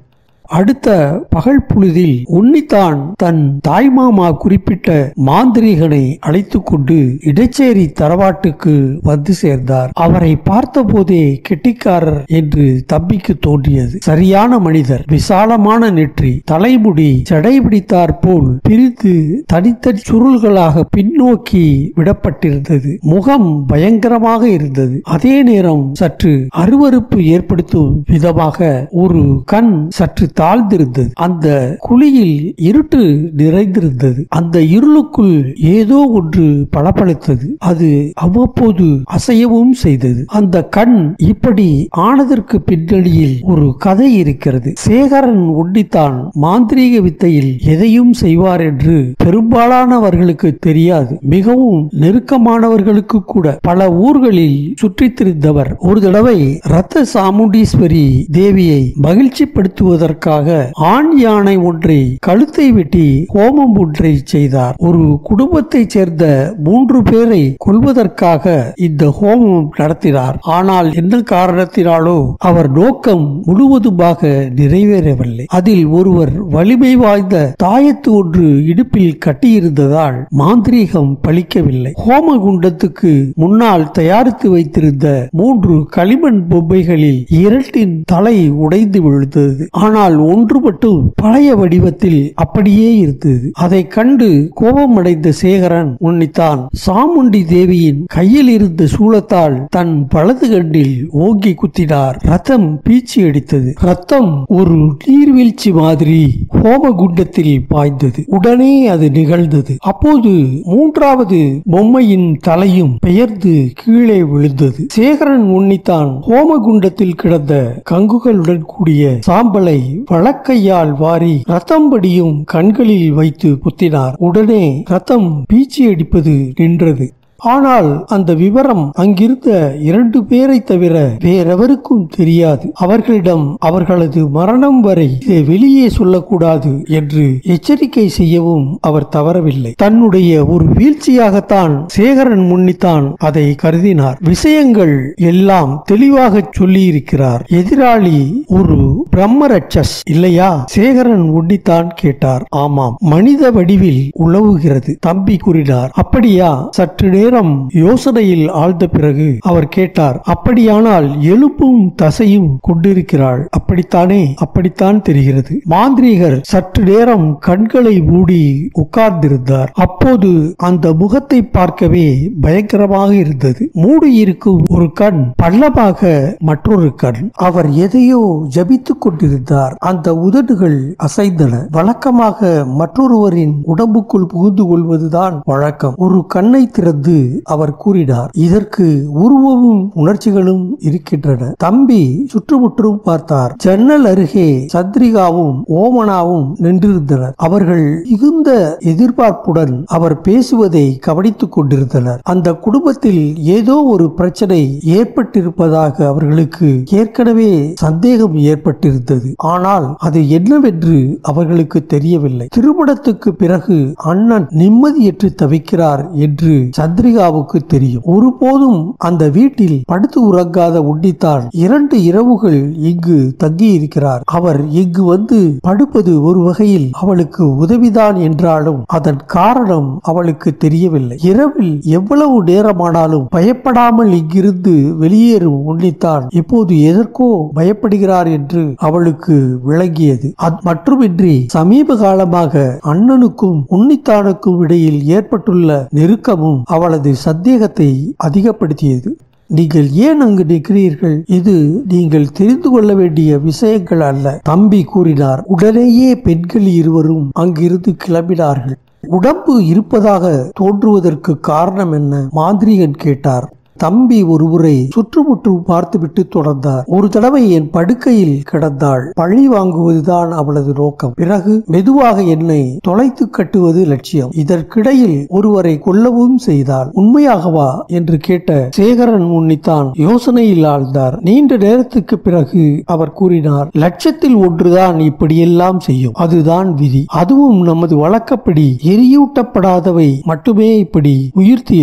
அடுத்த பகல் பொழுதில் உன்னித்தான் தன் தாய்மாமா குறிப்பிட்ட மாந்திரிகனை அழைத்து கொண்டு இடச்சேரி தரவாட்டுக்கு வந்து சேர்ந்தார் அவரை பார்த்தபோதே கெட்டிக்காரர் என்று தம்பிக்கு தோன்றியது சரியான மனிதர் விசாலமான நெற்றி தலைமுடி ஜடை பிடித்தார் போல் பிரித்து தனித்தனி சுருள்களாக பின்னோக்கி விடப்பட்டிருந்தது முகம் பயங்கரமாக இருந்தது அதே நேரம் சற்று அருவருப்பு ஏற்படுத்தும் விதமாக ஒரு கண் சற்று தாழ்ந்திருந்தது அந்த குழியில் இருட்டு நிறைந்திருந்தது அந்த இருளுக்குள் ஏதோ ஒன்று பளபளத்தது அது அவ்வப்போது அசையவும் செய்தது அந்த கண் இப்படி ஆனதற்கு பின்னணியில் ஒரு கதை இருக்கிறது சேகரன் ஒண்டித்தான் மாந்திரீக வித்தையில் எதையும் செய்வார் என்று பெரும்பாலானவர்களுக்கு தெரியாது மிகவும் நெருக்கமானவர்களுக்கு கூட பல ஊர்களில் சுற்றித் திரிந்தவர் ஒரு தடவை ரத்த சாமுண்டீஸ்வரி தேவியை மகிழ்ச்சிப்படுத்துவதற்காக ஆண் யானை ஒன்றை கழுத்தை வெட்டி ஹோமம் ஒன்றை செய்தார் ஒரு குடும்பத்தைச் சேர்ந்த மூன்று பேரை கொல்வதற்காக இந்த ஹோமம் நடத்தினார் ஆனால் என்ன காரணத்தினாலோ அவர் நோக்கம் முழுவதுமாக நிறைவேறவில்லை அதில் ஒருவர் வலிமை வாய்ந்த தாயத்து ஒன்று இடுப்பில் கட்டியிருந்ததால் மாந்திரீகம் பலிக்கவில்லை ஹோம குண்டத்துக்கு முன்னால் தயாரித்து வைத்திருந்த மூன்று களிமண் பொம்மைகளில் இரண்டின் தலை உடைந்து விழுந்தது ஆனால் ஒன்று மட்டும் பழைய வடிவத்தில் அப்படியே இருந்தது அதை கண்டு கோபமடைந்த சேகரன் உன்னித்தான் சாமுண்டி தேவியின் கையில் இருந்த சூளத்தால் தன் வலது கண்ணில் ஓங்கி குத்தினார் ரத்தம் பீச்சி அடித்தது ரத்தம் ஒரு நீர்வீழ்ச்சி மாதிரி ஹோம குண்டத்தில் பாய்ந்தது உடனே அது நிகழ்ந்தது அப்போது மூன்றாவது பொம்மையின் தலையும் பெயர்ந்து கீழே விழுந்தது சேகரன் உன்னித்தான் ஹோமகுண்டத்தில் கிடந்த கங்குகளுடன் கூடிய சாம்பலை வழக்கையால் வாரி ரத்தம் படியும் கண்களில் வைத்து குத்தினார் உடனே ரத்தம் பீச்சி அடிப்பது நின்றது ஆனால் அந்த விவரம் அங்கிருந்த இரண்டு பேரை தவிர வேறெவருக்கும் தெரியாது அவர்களிடம் அவர்களது மரணம் வரை இதை வெளியே சொல்லக்கூடாது என்று எச்சரிக்கை செய்யவும் அவர் தவறவில்லை தன்னுடைய ஒரு வீழ்ச்சியாகத்தான் சேகரன் முன்னித்தான் அதை கருதினார் விஷயங்கள் எல்லாம் தெளிவாக சொல்லியிருக்கிறார் எதிராளி ஒரு பிரம்மரட்சஸ் இல்லையா சேகரன் உன்னித்தான் கேட்டார் ஆமாம் மனித வடிவில் உழவுகிறது தம்பி கூறினார் அப்படியா சற்று நேரம் யோசனையில் ஆழ்ந்த பிறகு அவர் கேட்டார் அப்படியானால் எலும்பும் தசையும் கொண்டிருக்கிறாள் அப்படித்தானே அப்படித்தான் தெரிகிறது மாந்திரீகர் சற்று நேரம் கண்களை மூடி உட்கார்ந்திருந்தார் அப்போது அந்த முகத்தை பார்க்கவே பயங்கரமாக இருந்தது மூடி இருக்கும் ஒரு கண் பள்ளமாக மற்றொரு கண் அவர் எதையோ ஜபித்துக் கொண்டிருந்தார் அந்த உதடுகள் அசைந்தன வழக்கமாக மற்றொருவரின் உடம்புக்குள் புகுந்து கொள்வதுதான் வழக்கம் ஒரு கண்ணை திறந்து அவர் கூறினார் இதற்கு உருவமும் உணர்ச்சிகளும் இருக்கின்றன தம்பி சுற்றுமுற்றும் பார்த்தார் ஜன்னல் அருகே சந்திரிகாவும் ஓமனாவும் நின்றிருந்தனர் அவர்கள் மிகுந்த எதிர்பார்ப்புடன் அவர் பேசுவதை கவனித்துக் கொண்டிருந்தனர் அந்த குடும்பத்தில் ஏதோ ஒரு பிரச்சனை ஏற்பட்டிருப்பதாக அவர்களுக்கு ஏற்கனவே சந்தேகம் ஏற்பட்டிருந்தது ஆனால் அது என்னவென்று அவர்களுக்கு தெரியவில்லை திருமணத்துக்கு பிறகு அண்ணன் நிம்மதியற்று தவிக்கிறார் என்று சந்திரிகாவுக்கு தெரியும் ஒருபோதும் அந்த வீட்டில் படுத்து உறங்காத உண்டித்தான் இரண்டு இரவுகள் இங்கு தங்கி இருக்கிறார் அவர் இங்கு வந்து படுப்பது ஒரு வகையில் அவளுக்கு உதவிதான் என்றாலும் அதன் காரணம் அவளுக்கு தெரியவில்லை இரவில் எவ்வளவு நேரமானாலும் பயப்படாமல் இங்கிருந்து வெளியேறும் உன்னித்தான் இப்போது எதற்கோ பயப்படுகிறார் என்று அவளுக்கு விளங்கியது அது மட்டுமின்றி சமீப காலமாக அண்ணனுக்கும் உன்னித்தானுக்கும் இடையில் ஏற்பட்டுள்ள நெருக்கமும் அவளது சந்தேகத்தை அதிகப்படுத்தியது நீங்கள் ஏன் அங்கு நிற்கிறீர்கள் இது நீங்கள் தெரிந்து கொள்ள வேண்டிய விஷயங்கள் அல்ல தம்பி கூறினார் உடனேயே பெண்கள் இருவரும் அங்கிருந்து கிளம்பினார்கள் உடம்பு இருப்பதாக தோன்றுவதற்கு காரணம் என்ன மாந்திரிகன் கேட்டார் தம்பி ஒருமுறை சுற்றுமுற்றும் பார்த்துவிட்டு தொடர்ந்தார் ஒரு தடவை என் படுக்கையில் கிடந்தாள் பழி வாங்குவதுதான் அவளது நோக்கம் பிறகு மெதுவாக என்னை தொலைத்து கட்டுவது லட்சியம் இதற்கிடையில் ஒருவரை கொல்லவும் செய்தாள் உண்மையாகவா என்று கேட்ட சேகரன் முன்னித்தான் யோசனையில் ஆழ்ந்தார் நீண்ட நேரத்துக்கு பிறகு அவர் கூறினார் லட்சத்தில் ஒன்றுதான் இப்படியெல்லாம் செய்யும் அதுதான் விதி அதுவும் நமது வழக்கப்படி எரியூட்டப்படாதவை மட்டுமே இப்படி உயிர்த்தி எழும்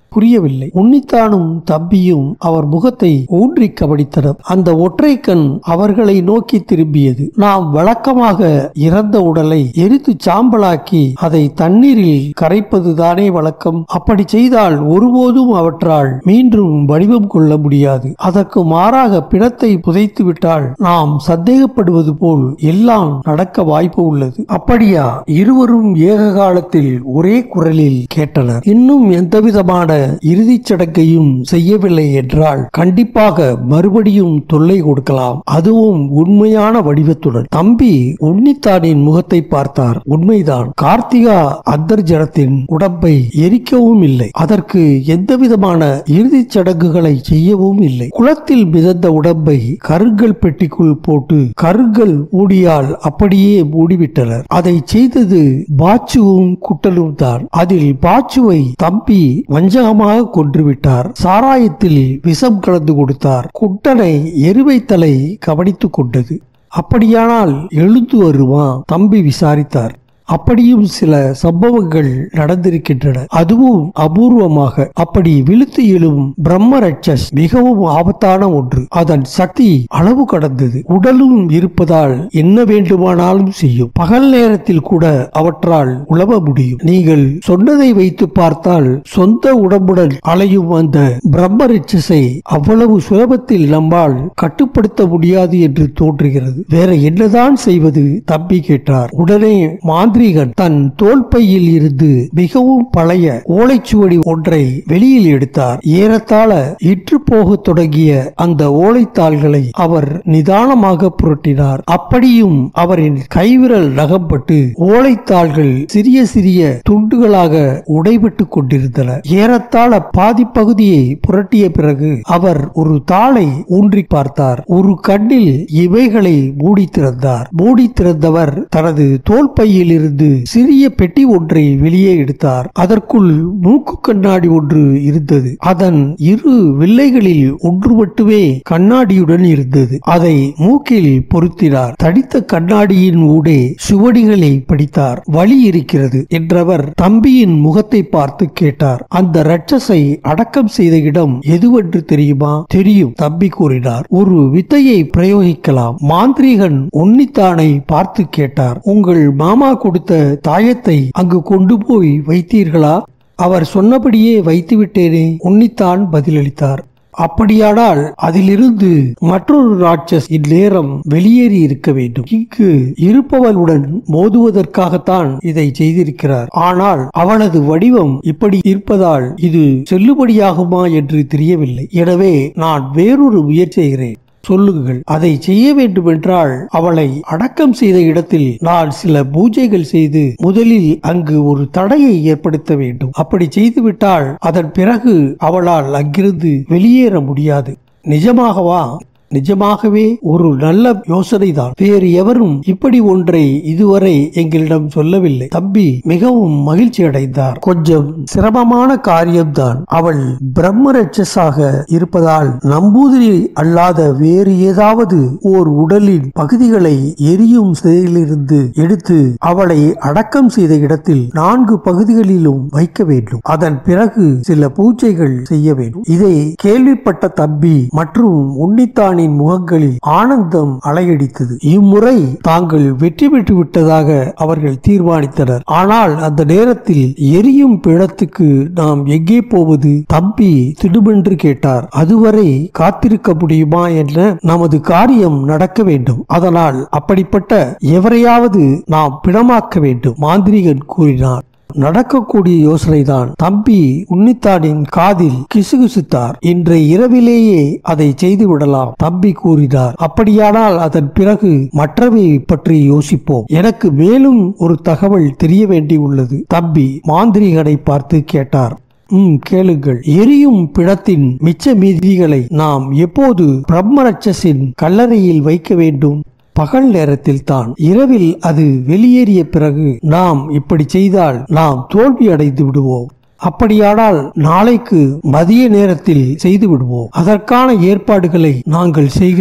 புரியவில்லை உன்னித்தானும் தம்பியும் அவர் முகத்தை ஊன்றி கவனித்தனர் அந்த ஒற்றை கண் அவர்களை நோக்கி திரும்பியது நாம் வழக்கமாக இறந்த உடலை எரித்து சாம்பலாக்கி அதை தண்ணீரில் கரைப்பதுதானே வழக்கம் அப்படி செய்தால் ஒருபோதும் அவற்றால் மீண்டும் வடிவம் கொள்ள முடியாது அதற்கு மாறாக பிணத்தை புதைத்து விட்டால் நாம் சந்தேகப்படுவது போல் எல்லாம் நடக்க வாய்ப்பு உள்ளது அப்படியா இருவரும் ஏக காலத்தில் ஒரே குரலில் கேட்டனர் இன்னும் எந்தவிதமான இறுதிச் சடங்கையும் செய்யவில்லை என்றால் கண்டிப்பாக மறுபடியும் தொல்லை கொடுக்கலாம் அதுவும் உண்மையான வடிவத்துடன் தம்பி உன்னித்தானின் முகத்தை பார்த்தார் உண்மைதான் கார்த்திகா அந்தர்ஜனத்தின் உடம்பை எரிக்கவும் இல்லை அதற்கு எந்தவிதமான இறுதிச் சடங்குகளை செய்யவும் இல்லை குளத்தில் மிதந்த உடம்பை கருங்கல் பெட்டிக்குள் போட்டு கருங்கல் மூடியால் அப்படியே மூடிவிட்டனர் அதை செய்தது பாச்சுவும் குட்டலும் தான் அதில் பாச்சுவை தம்பி வஞ்சகமாக கொன்றுவிட்டார் சாராயத்தில் விஷம் கலந்து கொடுத்தார் குட்டனை எருவை தலை கவனித்துக் கொண்டது அப்படியானால் எழுந்து வருமா தம்பி விசாரித்தார் அப்படியும் சில சம்பவங்கள் நடந்திருக்கின்றன அதுவும் அபூர்வமாக அப்படி விழுத்து எழும் பிரம்ம ரட்சஸ் மிகவும் ஆபத்தான ஒன்று அதன் சக்தி அளவு கடந்தது உடலும் இருப்பதால் என்ன வேண்டுமானாலும் செய்யும் பகல் நேரத்தில் கூட அவற்றால் உழவ முடியும் நீங்கள் சொன்னதை வைத்து பார்த்தால் சொந்த உடம்புடன் அலையும் அந்த பிரம்ம ரட்சஸை அவ்வளவு சுலபத்தில் நம்மால் கட்டுப்படுத்த முடியாது என்று தோன்றுகிறது வேற என்னதான் செய்வது தம்பி கேட்டார் உடனே மாந்திரிகன் தன் தோல்பையில் இருந்து மிகவும் பழைய ஓலைச்சுவடி ஒன்றை வெளியில் எடுத்தார் ஏறத்தாழ இற்று போக தொடங்கிய அந்த ஓலைத்தாள்களை அவர் நிதானமாக புரட்டினார் அப்படியும் அவரின் கைவிரல் நகம்பட்டு ஓலைத்தாள்கள் சிறிய சிறிய துண்டுகளாக உடைபட்டு கொண்டிருந்தன ஏறத்தாழ பாதி பகுதியை புரட்டிய பிறகு அவர் ஒரு தாளை ஊன்றி பார்த்தார் ஒரு கண்ணில் இவைகளை மூடி திறந்தார் மூடி திறந்தவர் தனது தோல்பையில் இருந்து சிறிய பெட்டி ஒன்றை வெளியே எடுத்தார் அதற்குள் மூக்கு கண்ணாடி ஒன்று இருந்தது அதன் இரு வில்லைகளில் ஒன்று மட்டுமே கண்ணாடியுடன் இருந்தது அதை மூக்கில் பொருத்தினார் தடித்த கண்ணாடியின் ஊடே சுவடிகளை படித்தார் வழி இருக்கிறது என்றவர் தம்பியின் முகத்தை பார்த்து கேட்டார் அந்த ரட்சஸை அடக்கம் செய்த இடம் எதுவென்று தெரியுமா தெரியும் தம்பி கூறினார் ஒரு வித்தையை பிரயோகிக்கலாம் மாந்திரீகன் உன்னித்தானை பார்த்து கேட்டார் உங்கள் மாமா கொடுத்த தாயத்தை அங்கு கொண்டு போய் வைத்தீர்களா அவர் சொன்னபடியே வைத்துவிட்டேனே உன்னித்தான் பதிலளித்தார் அப்படியானால் அதிலிருந்து மற்றொரு ராட்சஸ் இந்நேரம் வெளியேறி இருக்க வேண்டும் இங்கு இருப்பவளுடன் மோதுவதற்காகத்தான் இதை செய்திருக்கிறார் ஆனால் அவளது வடிவம் இப்படி இருப்பதால் இது செல்லுபடியாகுமா என்று தெரியவில்லை எனவே நான் வேறொரு முயற்சி செய்கிறேன் சொல்லுங்கள் அதை செய்ய வேண்டுமென்றால் அவளை அடக்கம் செய்த இடத்தில் நான் சில பூஜைகள் செய்து முதலில் அங்கு ஒரு தடையை ஏற்படுத்த வேண்டும் அப்படி செய்துவிட்டால் அதன் பிறகு அவளால் அங்கிருந்து வெளியேற முடியாது நிஜமாகவா நிஜமாகவே ஒரு நல்ல யோசனை தான் வேறு எவரும் இப்படி ஒன்றை இதுவரை எங்களிடம் சொல்லவில்லை தம்பி மிகவும் மகிழ்ச்சி அடைந்தார் கொஞ்சம் சிரமமான காரியம்தான் அவள் பிரம்ம ரட்சஸாக இருப்பதால் நம்பூதிரி அல்லாத வேறு ஏதாவது ஓர் உடலின் பகுதிகளை எரியும் சிதையிலிருந்து எடுத்து அவளை அடக்கம் செய்த இடத்தில் நான்கு பகுதிகளிலும் வைக்க வேண்டும் அதன் பிறகு சில பூஜைகள் செய்ய வேண்டும் இதை கேள்விப்பட்ட தம்பி மற்றும் உன்னித்தான் ராணியின் முகங்களில் ஆனந்தம் அலையடித்தது இம்முறை தாங்கள் வெற்றி பெற்று விட்டதாக அவர்கள் தீர்மானித்தனர் ஆனால் அந்த நேரத்தில் எரியும் பிழத்துக்கு நாம் எங்கே போவது தம்பி திடுமென்று கேட்டார் அதுவரை காத்திருக்க முடியுமா என்ற நமது காரியம் நடக்க வேண்டும் அதனால் அப்படிப்பட்ட எவரையாவது நாம் பிணமாக்க வேண்டும் மாந்திரிகன் கூறினார் நடக்கக்கூடிய யோசனைதான் தம்பி உன்னித்தானின் காதில் கிசுகிசுத்தார் இன்றைய இரவிலேயே அதை செய்து விடலாம் தம்பி கூறினார் அப்படியானால் அதன் பிறகு மற்றவை பற்றி யோசிப்போம் எனக்கு மேலும் ஒரு தகவல் தெரிய வேண்டியுள்ளது தம்பி மாந்திரிகனை பார்த்து கேட்டார் ம் கேளுங்கள் எரியும் பிணத்தின் மிச்ச மீதிகளை நாம் எப்போது பிரம்மரட்சஸின் கல்லறையில் வைக்க வேண்டும் பகல் நேரத்தில் தான் இரவில் அது வெளியேறிய பிறகு நாம் இப்படி செய்தால் நாம் தோல்வி அடைந்து விடுவோம் அப்படியானால் நாளைக்கு மதிய நேரத்தில் செய்து விடுவோம் அதற்கான ஏற்பாடுகளை நாங்கள் செய்கிறோம்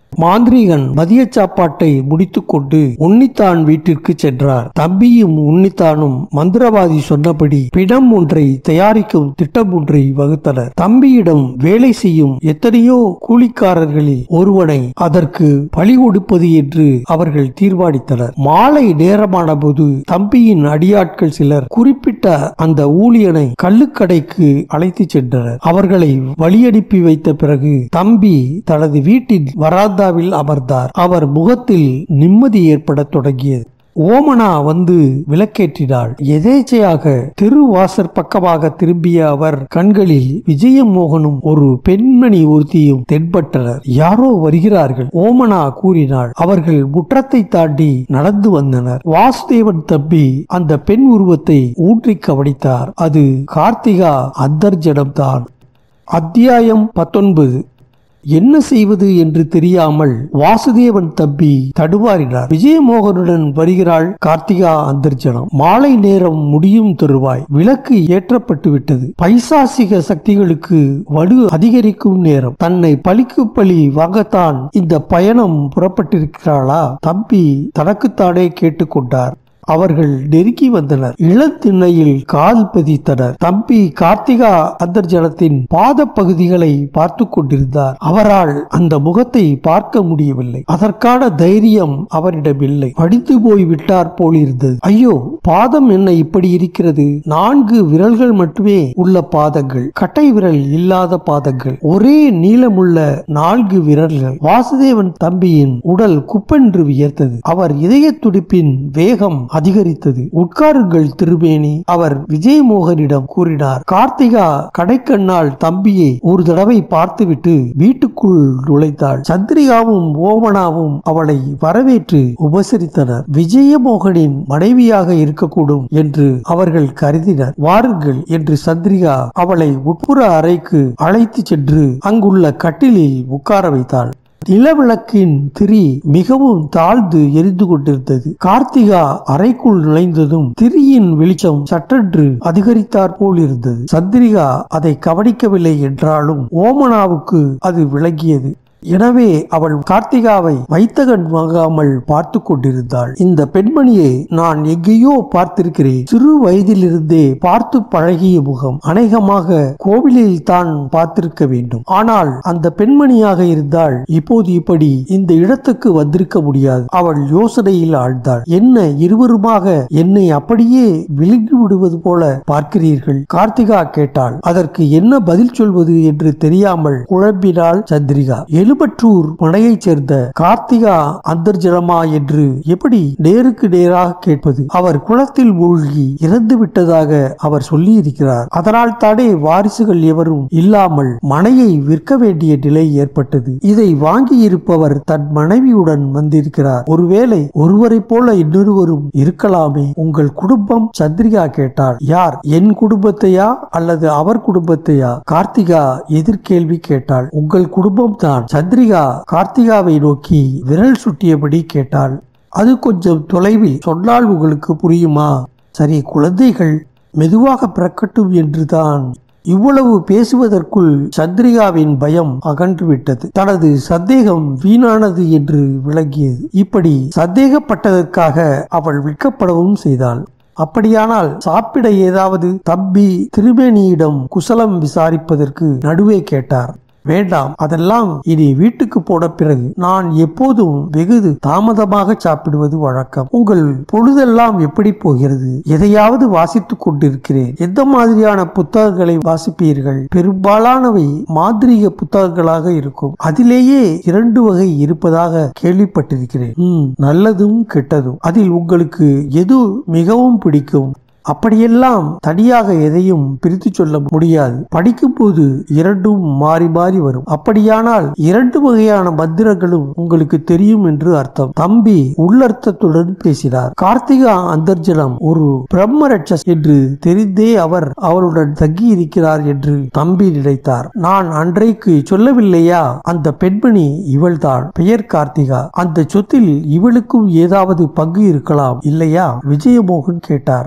மாந்திரீகன் மதிய சாப்பாட்டை முடித்துக்கொண்டு உன்னித்தான் வீட்டிற்கு சென்றார் தம்பியும் உன்னித்தானும் மந்திரவாதி சொன்னபடி பிணம் ஒன்றை தயாரிக்கும் திட்டம் ஒன்றை வகுத்தனர் தம்பியிடம் வேலை செய்யும் எத்தனையோ கூலிக்காரர்களில் ஒருவனை அதற்கு பழி கொடுப்பது என்று அவர்கள் தீர்மானித்தனர் மாலை நேரமான போது தம்பியின் அடியாட்கள் சிலர் குறிப்பிட்ட அந்த ஊழியனை கள்ளுக்கடைக்கு அழைத்து சென்றனர் அவர்களை வழியனுப்பி வைத்த பிறகு தம்பி தனது வீட்டின் வராந்தாவில் அமர்ந்தார் அவர் முகத்தில் நிம்மதி ஏற்படத் தொடங்கியது ஓமனா வந்து விளக்கேற்றினாள் எதேச்சையாக திருவாசற் பக்கமாக திரும்பிய அவர் கண்களில் விஜயமோகனும் ஒரு பெண்மணி ஒருத்தியும் தென்பட்டனர் யாரோ வருகிறார்கள் ஓமனா கூறினாள் அவர்கள் முற்றத்தை தாண்டி நடந்து வந்தனர் வாசுதேவன் தம்பி அந்த பெண் உருவத்தை ஊற்றி கவனித்தார் அது கார்த்திகா அந்தர்ஜனம்தான் அத்தியாயம் பத்தொன்பது என்ன செய்வது என்று தெரியாமல் வாசுதேவன் தம்பி தடுவாரினார் விஜயமோகனுடன் வருகிறாள் கார்த்திகா அந்தர்ஜனம் மாலை நேரம் முடியும் தருவாய் விளக்கு ஏற்றப்பட்டு விட்டது பைசாசிக சக்திகளுக்கு வலு அதிகரிக்கும் நேரம் தன்னை பழிக்கு பழி வாங்கத்தான் இந்த பயணம் புறப்பட்டிருக்கிறாளா தம்பி தனக்குத்தானே கேட்டுக்கொண்டார் அவர்கள் நெருங்கி வந்தனர் இளத்திண்ணையில் கால் பதித்தனர் தம்பி கார்த்திகா அந்தர்ஜனத்தின் பாத பகுதிகளை பார்த்து கொண்டிருந்தார் அவரால் அந்த முகத்தை பார்க்க முடியவில்லை அதற்கான தைரியம் அவரிடம் இல்லை படித்து போய் விட்டார் போல் இருந்தது ஐயோ பாதம் என்ன இப்படி இருக்கிறது நான்கு விரல்கள் மட்டுமே உள்ள பாதங்கள் கட்டை விரல் இல்லாத பாதங்கள் ஒரே நீளமுள்ள நான்கு விரல்கள் வாசுதேவன் தம்பியின் உடல் குப்பென்று வியர்த்தது அவர் இதய துடிப்பின் வேகம் அதிகரித்தது உட்காருங்கள் திருமேனி அவர் விஜயமோகனிடம் கூறினார் கார்த்திகா கடைக்கண்ணால் தம்பியை ஒரு தடவை பார்த்துவிட்டு வீட்டுக்குள் நுழைத்தாள் சந்திரிகாவும் ஓமனாவும் அவளை வரவேற்று உபசரித்தனர் விஜயமோகனின் மனைவியாக இருக்கக்கூடும் என்று அவர்கள் கருதினர் வாருங்கள் என்று சந்திரிகா அவளை உட்புற அறைக்கு அழைத்து சென்று அங்குள்ள கட்டிலில் உட்கார வைத்தாள் நிலவிளக்கின் திரி மிகவும் தாழ்ந்து எரிந்து கொண்டிருந்தது கார்த்திகா அறைக்குள் நுழைந்ததும் திரியின் வெளிச்சம் சற்றென்று அதிகரித்தாற் போல் இருந்தது சந்திரிகா அதை கவனிக்கவில்லை என்றாலும் ஓமனாவுக்கு அது விளங்கியது எனவே அவள் கார்த்திகாவை வைத்தகன் வாங்காமல் பார்த்து கொண்டிருந்தாள் இந்த பெண்மணியை நான் எங்கேயோ பார்த்திருக்கிறேன் சிறு வயதிலிருந்தே பார்த்து பழகிய முகம் அநேகமாக கோவிலில் தான் பார்த்திருக்க வேண்டும் ஆனால் அந்த பெண்மணியாக இருந்தால் இப்போது இப்படி இந்த இடத்துக்கு வந்திருக்க முடியாது அவள் யோசனையில் ஆழ்ந்தாள் என்ன இருவருமாக என்னை அப்படியே விழுங்கி விடுவது போல பார்க்கிறீர்கள் கார்த்திகா கேட்டாள் அதற்கு என்ன பதில் சொல்வது என்று தெரியாமல் குழம்பினாள் சந்திரிகா எழுபற்றூர் மனையைச் சேர்ந்த கார்த்திகா அந்தர்ஜனமா என்று எப்படி நேருக்கு நேராக கேட்பது அவர் குளத்தில் மூழ்கி இறந்து விட்டதாக அவர் சொல்லி இருக்கிறார் அதனால் தானே வாரிசுகள் எவரும் இல்லாமல் மனையை விற்க வேண்டிய நிலை ஏற்பட்டது இதை வாங்கி இருப்பவர் தன் மனைவியுடன் வந்திருக்கிறார் ஒருவேளை ஒருவரை போல இன்னொருவரும் இருக்கலாமே உங்கள் குடும்பம் சந்திரிகா கேட்டார் யார் என் குடும்பத்தையா அல்லது அவர் குடும்பத்தையா கார்த்திகா எதிர்கேள்வி கேட்டாள் உங்கள் குடும்பம் தான் சந்திரிகா கார்த்திகாவை நோக்கி விரல் சுட்டியபடி கேட்டாள் அது கொஞ்சம் தொலைவில் சொன்னால் உங்களுக்கு புரியுமா சரி குழந்தைகள் மெதுவாக பிறக்கட்டும் என்றுதான் இவ்வளவு பேசுவதற்குள் சந்திரிகாவின் பயம் அகன்றுவிட்டது தனது சந்தேகம் வீணானது என்று விளங்கியது இப்படி சந்தேகப்பட்டதற்காக அவள் விற்கப்படவும் செய்தாள் அப்படியானால் சாப்பிட ஏதாவது தம்பி திருமேனியிடம் குசலம் விசாரிப்பதற்கு நடுவே கேட்டார் வேண்டாம் அதெல்லாம் இனி வீட்டுக்கு போன பிறகு நான் எப்போதும் வெகு தாமதமாக சாப்பிடுவது வழக்கம் உங்கள் பொழுதெல்லாம் எப்படி போகிறது எதையாவது வாசித்துக் கொண்டிருக்கிறேன் எந்த மாதிரியான புத்தகங்களை வாசிப்பீர்கள் பெரும்பாலானவை மாந்திரீக புத்தகங்களாக இருக்கும் அதிலேயே இரண்டு வகை இருப்பதாக கேள்விப்பட்டிருக்கிறேன் ம் நல்லதும் கெட்டதும் அதில் உங்களுக்கு எது மிகவும் பிடிக்கும் அப்படியெல்லாம் தனியாக எதையும் பிரித்து சொல்ல முடியாது படிக்கும்போது இரண்டும் மாறி மாறி வரும் அப்படியானால் இரண்டு வகையான மந்திரங்களும் உங்களுக்கு தெரியும் என்று அர்த்தம் தம்பி உள்ளர்த்தத்துடன் பேசினார் கார்த்திகா அந்தர்ஜலம் ஒரு பிரம்ம ரட்சஸ் என்று தெரிந்தே அவர் அவருடன் தங்கி இருக்கிறார் என்று தம்பி நினைத்தார் நான் அன்றைக்கு சொல்லவில்லையா அந்த பெண்மணி இவள்தான் பெயர் கார்த்திகா அந்த சொத்தில் இவளுக்கும் ஏதாவது பங்கு இருக்கலாம் இல்லையா விஜயமோகன் கேட்டார் அதற்கு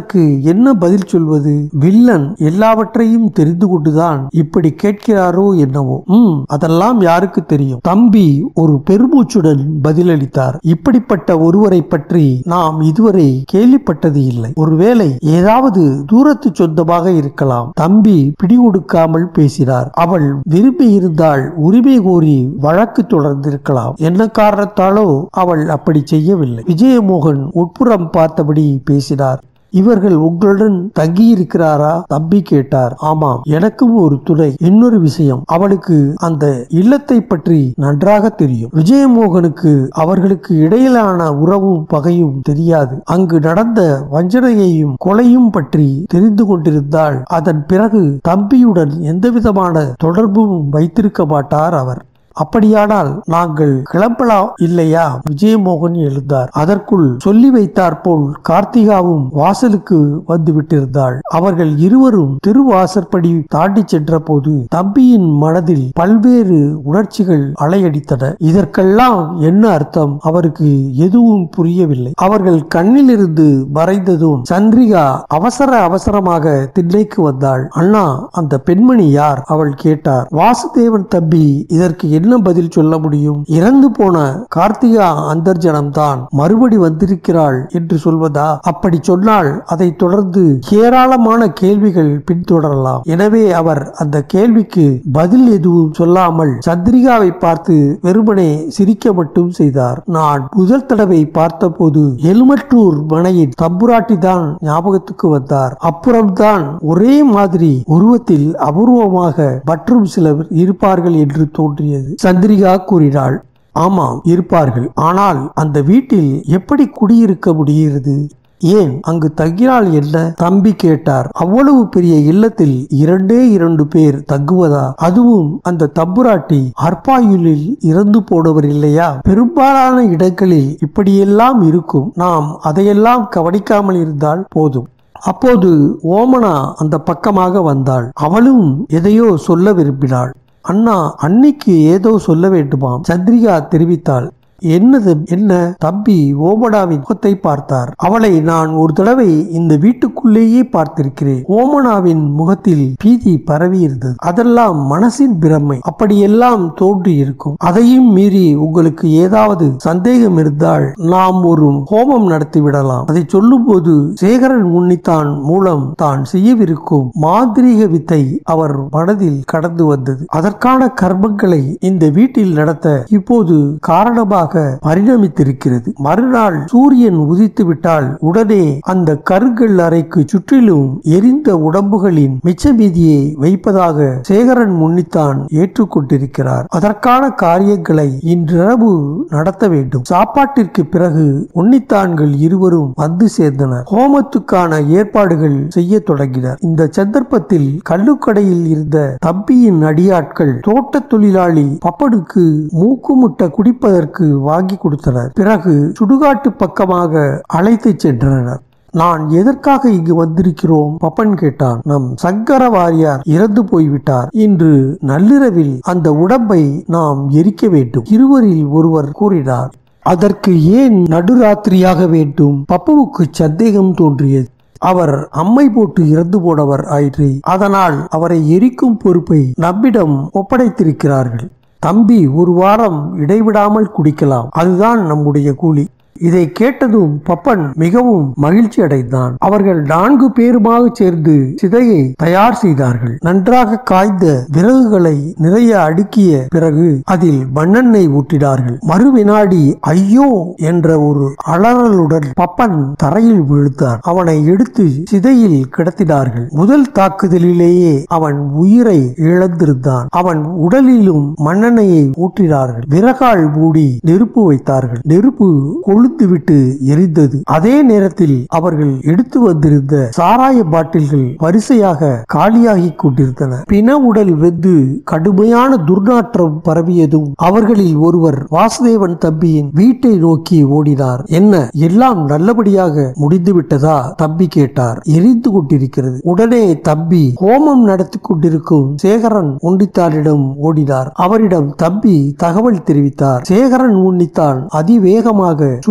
இதற்கு என்ன பதில் சொல்வது வில்லன் எல்லாவற்றையும் தெரிந்து கொண்டுதான் இப்படி கேட்கிறாரோ என்னவோ ம் அதெல்லாம் யாருக்கு தெரியும் தம்பி ஒரு பெருமூச்சுடன் பதிலளித்தார் இப்படிப்பட்ட ஒருவரை பற்றி நாம் இதுவரை கேள்விப்பட்டது இல்லை ஒருவேளை ஏதாவது தூரத்து சொந்தமாக இருக்கலாம் தம்பி பிடி கொடுக்காமல் பேசினார் அவள் விரும்பி இருந்தால் உரிமை கோரி வழக்கு தொடர்ந்திருக்கலாம் என்ன காரணத்தாலோ அவள் அப்படி செய்யவில்லை விஜயமோகன் உட்புறம் பார்த்தபடி பேசினார் இவர்கள் உங்களுடன் தங்கியிருக்கிறாரா தம்பி கேட்டார் ஆமாம் எனக்கும் ஒரு துணை இன்னொரு விஷயம் அவளுக்கு அந்த இல்லத்தை பற்றி நன்றாக தெரியும் விஜயமோகனுக்கு அவர்களுக்கு இடையிலான உறவும் பகையும் தெரியாது அங்கு நடந்த வஞ்சனையையும் கொலையும் பற்றி தெரிந்து கொண்டிருந்தால் அதன் பிறகு தம்பியுடன் எந்தவிதமான தொடர்பும் வைத்திருக்க மாட்டார் அவர் அப்படியானால் நாங்கள் கிளம்பலாம் இல்லையா விஜயமோகன் எழுந்தார் அதற்குள் சொல்லி வைத்தார் போல் கார்த்திகாவும் வாசலுக்கு வந்து விட்டிருந்தாள் அவர்கள் இருவரும் திருவாசற்படி தாண்டி சென்ற போது தம்பியின் மனதில் பல்வேறு உணர்ச்சிகள் அலையடித்தன இதற்கெல்லாம் என்ன அர்த்தம் அவருக்கு எதுவும் புரியவில்லை அவர்கள் கண்ணிலிருந்து மறைந்ததும் சந்திரிகா அவசர அவசரமாக திண்ணைக்கு வந்தாள் அண்ணா அந்த பெண்மணி யார் அவள் கேட்டார் வாசுதேவன் தம்பி இதற்கு என்ன பதில் சொல்ல முடியும் இறந்து போன கார்த்திகா அந்தர்ஜனம் தான் மறுபடி வந்திருக்கிறாள் என்று சொல்வதா அப்படி சொன்னால் அதை தொடர்ந்து ஏராளமான கேள்விகள் பின்தொடரலாம் எனவே அவர் அந்த கேள்விக்கு பதில் எதுவும் சொல்லாமல் சந்திரிகாவை பார்த்து வெறுமனே சிரிக்க மட்டும் செய்தார் நான் முதல் தடவை பார்த்தபோது எலுமற்றூர் மனையின் தம்புராட்டி தான் ஞாபகத்துக்கு வந்தார் அப்புறம்தான் ஒரே மாதிரி உருவத்தில் அபூர்வமாக மற்றும் சிலர் இருப்பார்கள் என்று தோன்றியது சந்திரிகா கூறினாள் ஆமாம் இருப்பார்கள் ஆனால் அந்த வீட்டில் எப்படி குடியிருக்க முடிகிறது ஏன் அங்கு தங்கினால் என்ன தம்பி கேட்டார் அவ்வளவு பெரிய இல்லத்தில் இரண்டே இரண்டு பேர் தங்குவதா அதுவும் அந்த தம்புராட்டி அற்பாயுளில் இறந்து போனவர் இல்லையா பெரும்பாலான இடங்களில் இப்படியெல்லாம் இருக்கும் நாம் அதையெல்லாம் கவனிக்காமல் இருந்தால் போதும் அப்போது ஓமனா அந்த பக்கமாக வந்தாள் அவளும் எதையோ சொல்ல விரும்பினாள் அண்ணா அன்னைக்கு ஏதோ சொல்ல வேண்டுமாம் சந்திரிகா தெரிவித்தாள் என்னது என்ன தம்பி ஓமனாவின் முகத்தை பார்த்தார் அவளை நான் ஒரு தடவை இந்த வீட்டுக்குள்ளேயே பார்த்திருக்கிறேன் ஓமனாவின் முகத்தில் பீதி பரவி இருந்தது அதெல்லாம் மனசின் பிரமை அப்படியெல்லாம் தோன்றி இருக்கும் அதையும் மீறி உங்களுக்கு ஏதாவது சந்தேகம் இருந்தால் நாம் ஒரு ஹோமம் நடத்தி விடலாம் அதை சொல்லும் போது சேகரன் உன்னித்தான் மூலம் தான் செய்யவிருக்கும் மாந்திரீக வித்தை அவர் மனதில் கடந்து வந்தது அதற்கான கர்மங்களை இந்த வீட்டில் நடத்த இப்போது காரணமாக பரிணமித்திருக்கிறது மறுநாள் சூரியன் உதித்து விட்டால் உடனே அந்த கருங்கல் அறைக்கு சுற்றிலும் எரிந்த உடம்புகளின் மிச்ச மீதியை வைப்பதாக சேகரன் முன்னித்தான் ஏற்றுக்கொண்டிருக்கிறார் அதற்கான காரியங்களை இன்றிரவு நடத்த வேண்டும் சாப்பாட்டிற்கு பிறகு உன்னித்தான்கள் இருவரும் வந்து சேர்ந்தனர் ஹோமத்துக்கான ஏற்பாடுகள் செய்ய தொடங்கினர் இந்த சந்தர்ப்பத்தில் கல்லுக்கடையில் இருந்த தம்பியின் அடியாட்கள் தோட்ட தொழிலாளி பப்பனுக்கு மூக்குமுட்ட குடிப்பதற்கு வாங்கி கொடுத்தனர் பிறகு சுடுகாட்டு பக்கமாக அழைத்து சென்றனர் நான் எதற்காக இங்கு வந்திருக்கிறோம் பப்பன் கேட்டான் நம் சங்கர வாரியார் இறந்து போய்விட்டார் இன்று நள்ளிரவில் அந்த உடம்பை நாம் எரிக்க வேண்டும் இருவரில் ஒருவர் கூறினார் அதற்கு ஏன் நடுராத்திரியாக வேண்டும் பப்புவுக்கு சந்தேகம் தோன்றியது அவர் அம்மை போட்டு இறந்து போனவர் ஆயிற்று அதனால் அவரை எரிக்கும் பொறுப்பை நம்மிடம் ஒப்படைத்திருக்கிறார்கள் தம்பி ஒரு வாரம் இடைவிடாமல் குடிக்கலாம் அதுதான் நம்முடைய கூலி இதை கேட்டதும் பப்பன் மிகவும் மகிழ்ச்சி அடைந்தான் அவர்கள் நான்கு பேருமாக சேர்ந்து சிதையை தயார் செய்தார்கள் நன்றாக காய்ந்த விறகுகளை நிறைய அடுக்கிய பிறகு அதில் மண்ணெண்ணெய் ஊற்றினார்கள் மறு வினாடி ஐயோ என்ற ஒரு அலறலுடன் பப்பன் தரையில் விழுந்தான் அவனை எடுத்து சிதையில் கிடத்தினார்கள் முதல் தாக்குதலிலேயே அவன் உயிரை இழந்திருந்தான் அவன் உடலிலும் மண்ணெண்ணெயை ஊற்றினார்கள் விறகால் மூடி நெருப்பு வைத்தார்கள் நெருப்பு கொழுந்து விட்டு எரிந்தது அதே நேரத்தில் அவர்கள் எடுத்து வந்திருந்த சாராய பாட்டில்கள் வரிசையாக காலியாகி கொண்டிருந்தன பிண உடல் வெந்து கடுமையான துர்நாற்றம் பரவியதும் அவர்களில் ஒருவர் வாசுதேவன் தம்பியின் வீட்டை நோக்கி ஓடினார் என்ன எல்லாம் நல்லபடியாக முடிந்து விட்டதா தம்பி கேட்டார் எரிந்து கொண்டிருக்கிறது உடனே தம்பி ஹோமம் நடத்தி கொண்டிருக்கும் சேகரன் உண்டித்தானிடம் ஓடினார் அவரிடம் தம்பி தகவல் தெரிவித்தார் சேகரன் உன்னித்தான் அதிவேகமாக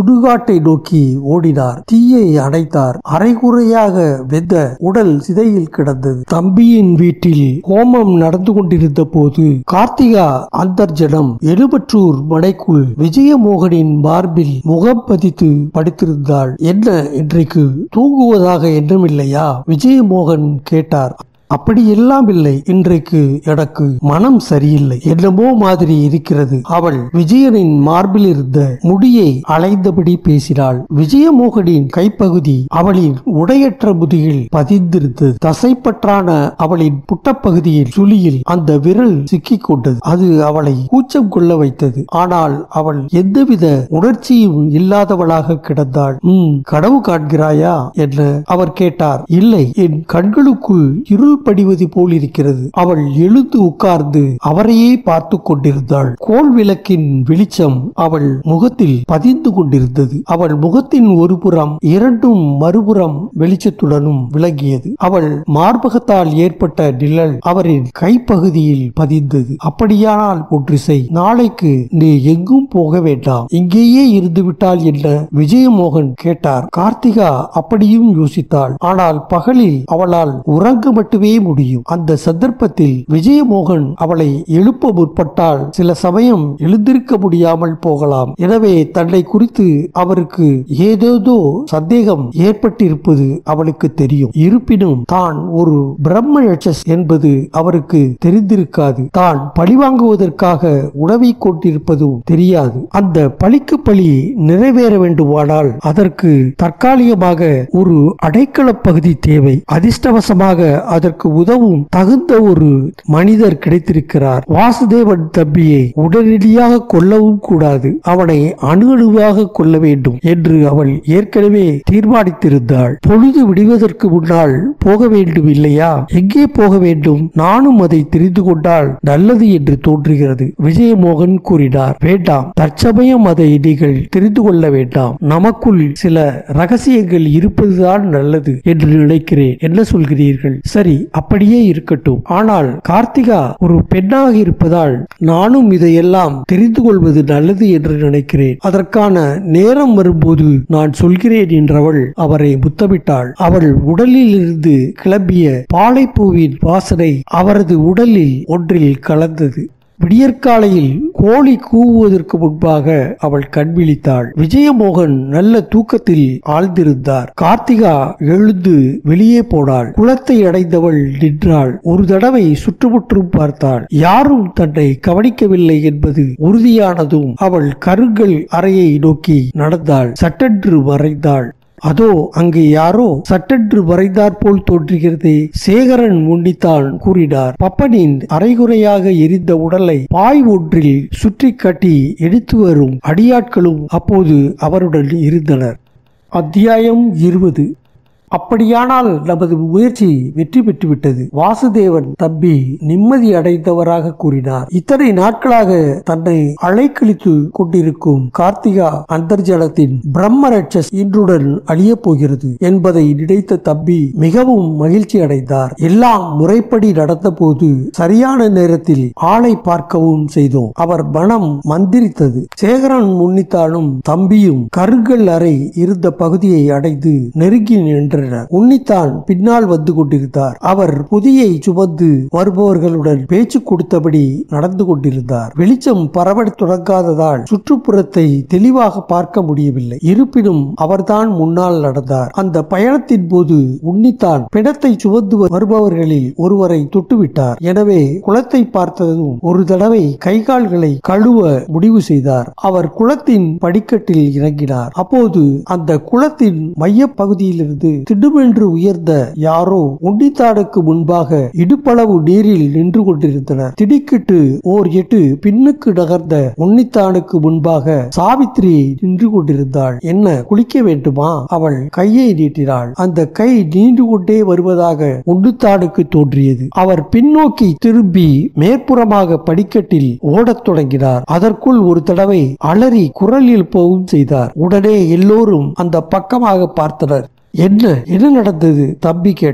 சுடுகாட்டை நோக்கி ஓடினார் தீயை அணைத்தார் அரைகுறையாக வெந்த உடல் சிதையில் கிடந்தது தம்பியின் வீட்டில் ஹோமம் நடந்து கொண்டிருந்த போது கார்த்திகா அந்தர்ஜனம் எழுபற்றூர் மனைக்குள் விஜயமோகனின் மார்பில் முகம் பதித்து படுத்திருந்தாள் என்ன இன்றைக்கு தூங்குவதாக எண்ணமில்லையா விஜயமோகன் கேட்டார் அப்படி எல்லாம் இல்லை இன்றைக்கு எனக்கு மனம் சரியில்லை என்னமோ மாதிரி இருக்கிறது அவள் விஜயனின் மார்பில் இருந்த முடியை அலைந்தபடி பேசினாள் விஜயமோகனின் கைப்பகுதி அவளின் உடையற்ற முதுகில் பதிந்திருந்தது தசைப்பற்றான அவளின் புட்டப்பகுதியில் சுழியில் அந்த விரல் சிக்கிக் கொண்டது அது அவளை கூச்சம் கொள்ள வைத்தது ஆனால் அவள் எந்தவித உணர்ச்சியும் இல்லாதவளாக கிடந்தாள் உம் கனவு காண்கிறாயா என்ன அவர் கேட்டார் இல்லை என் கண்களுக்குள் இருள் படிவது போல் இருக்கிறது அவள் எழுந்து உட்கார்ந்து அவரையே பார்த்து கொண்டிருந்தாள் கோல் விளக்கின் வெளிச்சம் அவள் முகத்தில் பதிந்து கொண்டிருந்தது அவள் முகத்தின் ஒரு புறம் இரண்டும் மறுபுறம் வெளிச்சத்துடனும் விளங்கியது அவள் மார்பகத்தால் ஏற்பட்ட நிழல் அவரின் கைப்பகுதியில் பதிந்தது அப்படியானால் ஒன்று செய் நாளைக்கு நீ எங்கும் போக வேண்டாம் இங்கேயே இருந்து விட்டால் என்ன விஜயமோகன் கேட்டார் கார்த்திகா அப்படியும் யோசித்தாள் ஆனால் பகலில் அவளால் உறங்க மட்டுமே முடியும் அந்த சந்தர்ப்பத்தில் விஜயமோகன் அவளை எழுப்ப முற்பட்டால் சில சமயம் எழுந்திருக்க முடியாமல் போகலாம் எனவே தன்னை குறித்து அவருக்கு ஏதேதோ சந்தேகம் ஏற்பட்டிருப்பது அவளுக்கு தெரியும் இருப்பினும் தான் ஒரு பிரம்ம யட்சஸ் என்பது அவருக்கு தெரிந்திருக்காது தான் பழிவாங்குவதற்காக உணவை கொண்டிருப்பதும் தெரியாது அந்த பழிக்கு பழி நிறைவேற வேண்டுமானால் அதற்கு தற்காலிகமாக ஒரு அடைக்கல பகுதி தேவை அதிர்ஷ்டவசமாக அதற்கு உதவும் தகுந்த ஒரு மனிதர் கிடைத்திருக்கிறார் வாசுதேவன் தம்பியை உடனடியாக கொல்லவும் கூடாது அவனை அணு அணுவாக கொள்ள வேண்டும் என்று அவள் ஏற்கனவே தீர்மானித்திருந்தாள் பொழுது விடுவதற்கு முன்னால் போக வேண்டும் இல்லையா எங்கே போக வேண்டும் நானும் அதை தெரிந்து கொண்டால் நல்லது என்று தோன்றுகிறது விஜயமோகன் கூறினார் வேண்டாம் தற்சமயம் அதை நீங்கள் தெரிந்து கொள்ள வேண்டாம் நமக்குள் சில ரகசியங்கள் இருப்பதுதான் நல்லது என்று நினைக்கிறேன் என்ன சொல்கிறீர்கள் சரி அப்படியே இருக்கட்டும் ஆனால் கார்த்திகா ஒரு பெண்ணாக இருப்பதால் நானும் இதையெல்லாம் தெரிந்து கொள்வது நல்லது என்று நினைக்கிறேன் அதற்கான நேரம் வரும்போது நான் சொல்கிறேன் என்றவள் அவரை முத்தமிட்டாள் அவள் உடலில் இருந்து கிளம்பிய பாலைப்பூவின் வாசனை அவரது உடலில் ஒன்றில் கலந்தது விடியற்காலையில் கோழி கூவுவதற்கு முன்பாக அவள் கண்விழித்தாள் விஜயமோகன் நல்ல தூக்கத்தில் ஆழ்ந்திருந்தார் கார்த்திகா எழுந்து வெளியே போனாள் குளத்தை அடைந்தவள் நின்றாள் ஒரு தடவை சுற்றுமுற்றும் பார்த்தாள் யாரும் தன்னை கவனிக்கவில்லை என்பது உறுதியானதும் அவள் கருங்கல் அறையை நோக்கி நடந்தாள் சட்டென்று மறைந்தாள் அதோ அங்கே யாரோ சட்டென்று வரைந்தாற் போல் தோன்றுகிறதே சேகரன் முன்னித்தான் கூறினார் பப்பனின் அரைகுறையாக எரிந்த உடலை பாய் ஒன்றில் சுற்றி கட்டி எடுத்து வரும் அடியாட்களும் அப்போது அவருடன் இருந்தனர் அத்தியாயம் இருபது அப்படியானால் நமது முயற்சி வெற்றி பெற்றுவிட்டது வாசுதேவன் தம்பி நிம்மதி அடைந்தவராக கூறினார் இத்தனை நாட்களாக தன்னை அலைக்கழித்து கொண்டிருக்கும் கார்த்திகா அந்தர்ஜலத்தின் பிரம்ம ரட்சஸ் இன்றுடன் அழியப் போகிறது என்பதை நினைத்த தம்பி மிகவும் மகிழ்ச்சி அடைந்தார் எல்லாம் முறைப்படி நடந்தபோது சரியான நேரத்தில் ஆளை பார்க்கவும் செய்தோம் அவர் மனம் மந்திரித்தது சேகரன் முன்னித்தாலும் தம்பியும் கருங்கல் அறை இருந்த பகுதியை அடைந்து நெருங்கி நின்றனர் உன்னித்தான் பின்னால் வந்து கொண்டிருந்தார் அவர் புதியை சுமந்து வருபவர்களுடன் பேச்சு கொடுத்தபடி நடந்து கொண்டிருந்தார் வெளிச்சம் பரவ தொடங்காததால் சுற்றுப்புறத்தை தெளிவாக பார்க்க முடியவில்லை இருப்பினும் அவர்தான் முன்னால் நடந்தார் அந்த பயணத்தின் போது உன்னித்தான் பிணத்தை சுமந்து வருபவர்களில் ஒருவரை தொட்டுவிட்டார் எனவே குளத்தை பார்த்ததும் ஒரு தடவை கை கால்களை கழுவ முடிவு செய்தார் அவர் குளத்தின் படிக்கட்டில் இறங்கினார் அப்போது அந்த குளத்தின் மைய பகுதியிலிருந்து திடுமென்று உயர்ந்த யாரோ உன்னித்தானுக்கு முன்பாக இடுப்பளவு நீரில் நின்று கொண்டிருந்தனர் திடுக்கிட்டு ஓர் எட்டு பின்னுக்கு நகர்ந்த உன்னித்தானுக்கு முன்பாக சாவித்திரி நின்று கொண்டிருந்தாள் என்ன குளிக்க வேண்டுமா அவள் கையை நீட்டினாள் அந்த கை நீண்டு கொண்டே வருவதாக உன்னித்தானுக்கு தோன்றியது அவர் பின்னோக்கி திரும்பி மேற்புறமாக படிக்கட்டில் ஓடத் தொடங்கினார் அதற்குள் ஒரு தடவை அலறி குரல் எழுப்பவும் செய்தார் உடனே எல்லோரும் அந்த பக்கமாக பார்த்தனர் என்ன என்ன நடந்தது தம்பி கேட்டார்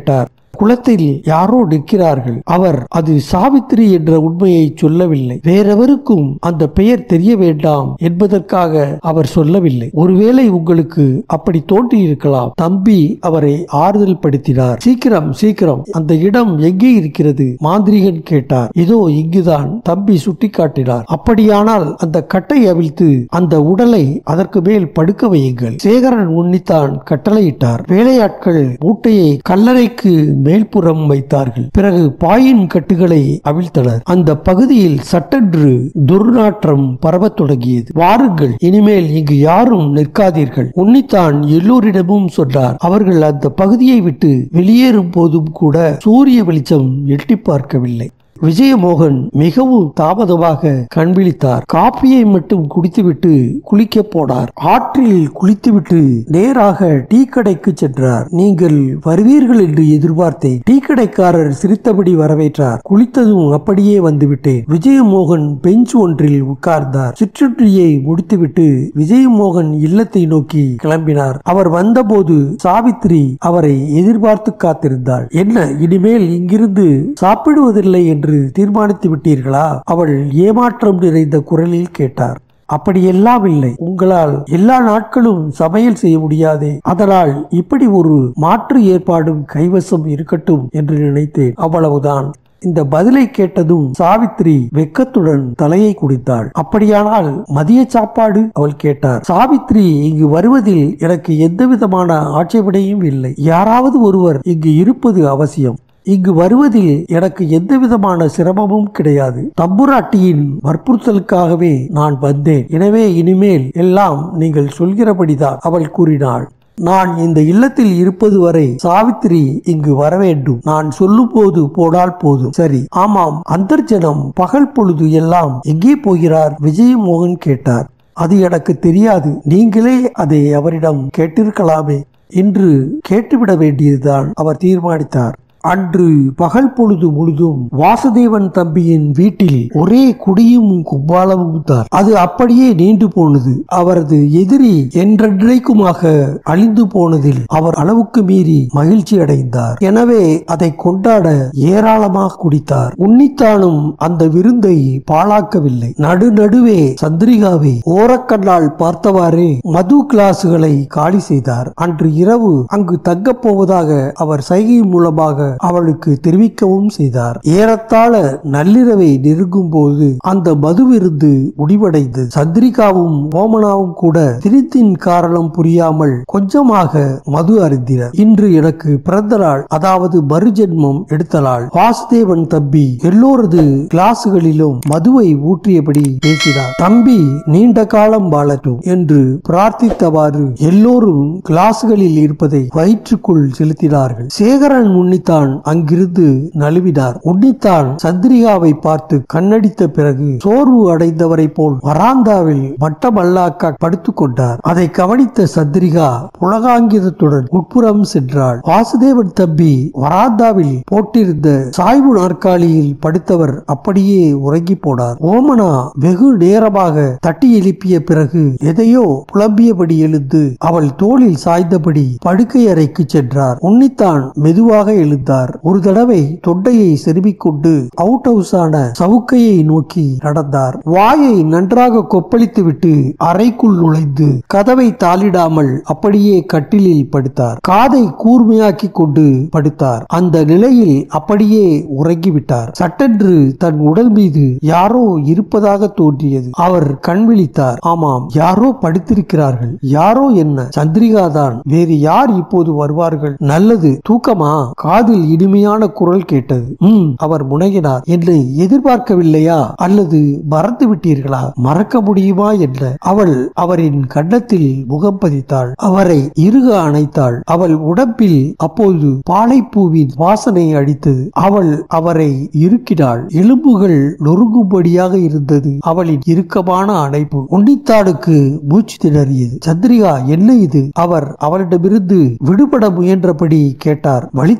குளத்தில் யாரோ நிற்கிறார்கள் அவர் அது சாவித்திரி என்ற உண்மையை சொல்லவில்லை வேறெவருக்கும் அந்த பெயர் தெரிய வேண்டாம் என்பதற்காக அவர் சொல்லவில்லை ஒருவேளை உங்களுக்கு அப்படி தோன்றியிருக்கலாம் தம்பி அவரை ஆறுதல் படுத்தினார் சீக்கிரம் சீக்கிரம் அந்த இடம் எங்கே இருக்கிறது மாந்திரிகன் கேட்டார் இதோ இங்குதான் தம்பி சுட்டிக்காட்டினார் அப்படியானால் அந்த கட்டை அவிழ்த்து அந்த உடலை அதற்கு மேல் படுக்க வையுங்கள் சேகரன் உன்னித்தான் கட்டளையிட்டார் வேலையாட்கள் மூட்டையை கல்லறைக்கு மேல்புறம் வைத்தார்கள் பிறகு பாயின் கட்டுகளை அவிழ்த்தனர் அந்த பகுதியில் சட்டென்று துர்நாற்றம் பரவத் தொடங்கியது வாருங்கள் இனிமேல் இங்கு யாரும் நிற்காதீர்கள் உன்னித்தான் எல்லோரிடமும் சொன்னார் அவர்கள் அந்த பகுதியை விட்டு வெளியேறும் போதும் கூட சூரிய வெளிச்சம் எட்டி பார்க்கவில்லை விஜயமோகன் மிகவும் தாமதமாக கண்விழித்தார் காப்பியை மட்டும் குடித்துவிட்டு குளிக்க போனார் ஆற்றில் குளித்துவிட்டு நேராக டீ கடைக்கு சென்றார் நீங்கள் வருவீர்கள் என்று எதிர்பார்த்தேன் டீ கடைக்காரர் சிரித்தபடி வரவேற்றார் குளித்ததும் அப்படியே வந்துவிட்டேன் விஜயமோகன் பெஞ்ச் ஒன்றில் உட்கார்ந்தார் சிற்றுண்டியை முடித்துவிட்டு விஜயமோகன் இல்லத்தை நோக்கி கிளம்பினார் அவர் வந்தபோது சாவித்ரி அவரை எதிர்பார்த்து காத்திருந்தாள் என்ன இனிமேல் இங்கிருந்து சாப்பிடுவதில்லை என்று தீர்மானித்து விட்டீர்களா அவள் ஏமாற்றம் நிறைந்த குரலில் கேட்டார் அப்படியெல்லாம் இல்லை உங்களால் எல்லா நாட்களும் சமையல் செய்ய முடியாதே அதனால் இப்படி ஒரு மாற்று ஏற்பாடும் கைவசம் இருக்கட்டும் என்று நினைத்தேன் அவ்வளவுதான் இந்த பதிலை கேட்டதும் சாவித்ரி வெக்கத்துடன் தலையை குடித்தாள் அப்படியானால் மதிய சாப்பாடு அவள் கேட்டார் சாவித்ரி இங்கு வருவதில் எனக்கு எந்த விதமான ஆட்சேபனையும் இல்லை யாராவது ஒருவர் இங்கு இருப்பது அவசியம் இங்கு வருவதில் எனக்கு எந்த விதமான சிரமமும் கிடையாது தம்புராட்டியின் வற்புறுத்தலுக்காகவே நான் வந்தேன் எனவே இனிமேல் எல்லாம் நீங்கள் சொல்கிறபடிதான் அவள் கூறினாள் நான் இந்த இல்லத்தில் இருப்பது வரை சாவித்திரி இங்கு வர வேண்டும் நான் சொல்லும் போது போனால் போதும் சரி ஆமாம் அந்தர்ஜனம் பகல் பொழுது எல்லாம் எங்கே போகிறார் விஜயமோகன் கேட்டார் அது எனக்கு தெரியாது நீங்களே அதை அவரிடம் கேட்டிருக்கலாமே என்று கேட்டுவிட வேண்டியதுதான் அவர் தீர்மானித்தார் அன்று பகல் பொழுது முழுதும் வாசுதேவன் தம்பியின் வீட்டில் ஒரே குடியும் கும்பாலமும் தான் அது அப்படியே நீண்டு போனது அவரது எதிரி என்றென்றைக்குமாக அழிந்து போனதில் அவர் அளவுக்கு மீறி மகிழ்ச்சி அடைந்தார் எனவே அதை கொண்டாட ஏராளமாக குடித்தார் உன்னித்தானும் அந்த விருந்தை பாழாக்கவில்லை நடுநடுவே சந்திரிகாவை ஓரக்கண்ணால் பார்த்தவாறே மது கிளாஸுகளை காலி செய்தார் அன்று இரவு அங்கு தங்கப் போவதாக அவர் சைகை மூலமாக அவளுக்கு தெரிவிக்கவும் செய்தார் ஏறத்தாழ நள்ளிரவை நெருங்கும் போது அந்த மதுவிருந்து முடிவடைந்து சந்திரிகாவும் ஓமனாவும் கூட திருத்தின் காரணம் புரியாமல் கொஞ்சமாக மது அருந்தினர் இன்று எனக்கு பிறந்த நாள் அதாவது மறுஜென்மம் எடுத்த நாள் வாசுதேவன் தம்பி எல்லோரது கிளாஸுகளிலும் மதுவை ஊற்றியபடி பேசினார் தம்பி நீண்ட காலம் வாழட்டும் என்று பிரார்த்தித்தவாறு எல்லோரும் கிளாஸுகளில் இருப்பதை வயிற்றுக்குள் செலுத்தினார்கள் சேகரன் உன்னித்தான் அங்கிருந்து நழுவினார் உன்னித்தான் சந்திரிகாவை பார்த்து கண்ணடித்த பிறகு சோர்வு அடைந்தவரை போல் வராந்தாவில் வட்டமல்லாக்க படுத்துக் கொண்டார் அதை கவனித்த சந்திரிகா புலகாங்கிதத்துடன் உட்புறம் சென்றாள் வாசுதேவன் தம்பி வராந்தாவில் போட்டிருந்த சாய்வு நாற்காலியில் படுத்தவர் அப்படியே உறங்கி போனார் ஓமனா வெகு நேரமாக தட்டி எழுப்பிய பிறகு எதையோ புலம்பியபடி எழுந்து அவள் தோளில் சாய்ந்தபடி படுக்கை அறைக்கு சென்றார் உன்னித்தான் மெதுவாக எழுந்தார் ஒரு தடவை தொண்டையை செருமிக் கொண்டு அவுட் ஹவுஸ் ஆன சவுக்கையை நோக்கி நடந்தார் வாயை நன்றாக கொப்பளித்து விட்டு அறைக்குள் நுழைந்து கதவை தாளிடாமல் அப்படியே கட்டிலில் படுத்தார் காதை கூர்மையாக்கி கொண்டு படுத்தார் அந்த நிலையில் அப்படியே உறங்கிவிட்டார் சட்டென்று தன் உடல் மீது யாரோ இருப்பதாக தோன்றியது அவர் கண் விழித்தார் ஆமாம் யாரோ படுத்திருக்கிறார்கள் யாரோ என்ன சந்திரிகா தான் வேறு யார் இப்போது வருவார்கள் நல்லது தூக்கமா காதில் இனிமையான குரல் கேட்டது ம் அவர் முனகினார் என்னை எதிர்பார்க்கவில்லையா அல்லது மறந்து விட்டீர்களா மறக்க முடியுமா என்ன அவள் அவரின் கன்னத்தில் முகம் பதித்தாள் அவரை இறுக அணைத்தாள் அவள் உடம்பில் அப்போது பாலைப்பூவின் வாசனை அடித்தது அவள் அவரை இருக்கினாள் எலும்புகள் நொறுங்கும்படியாக இருந்தது அவளின் இறுக்கமான அணைப்பு உன்னித்தாளுக்கு மூச்சு திணறியது சந்திரிகா என்ன இது அவர் அவளிடமிருந்து விடுபட முயன்றபடி கேட்டார் வலித்து விட்டதா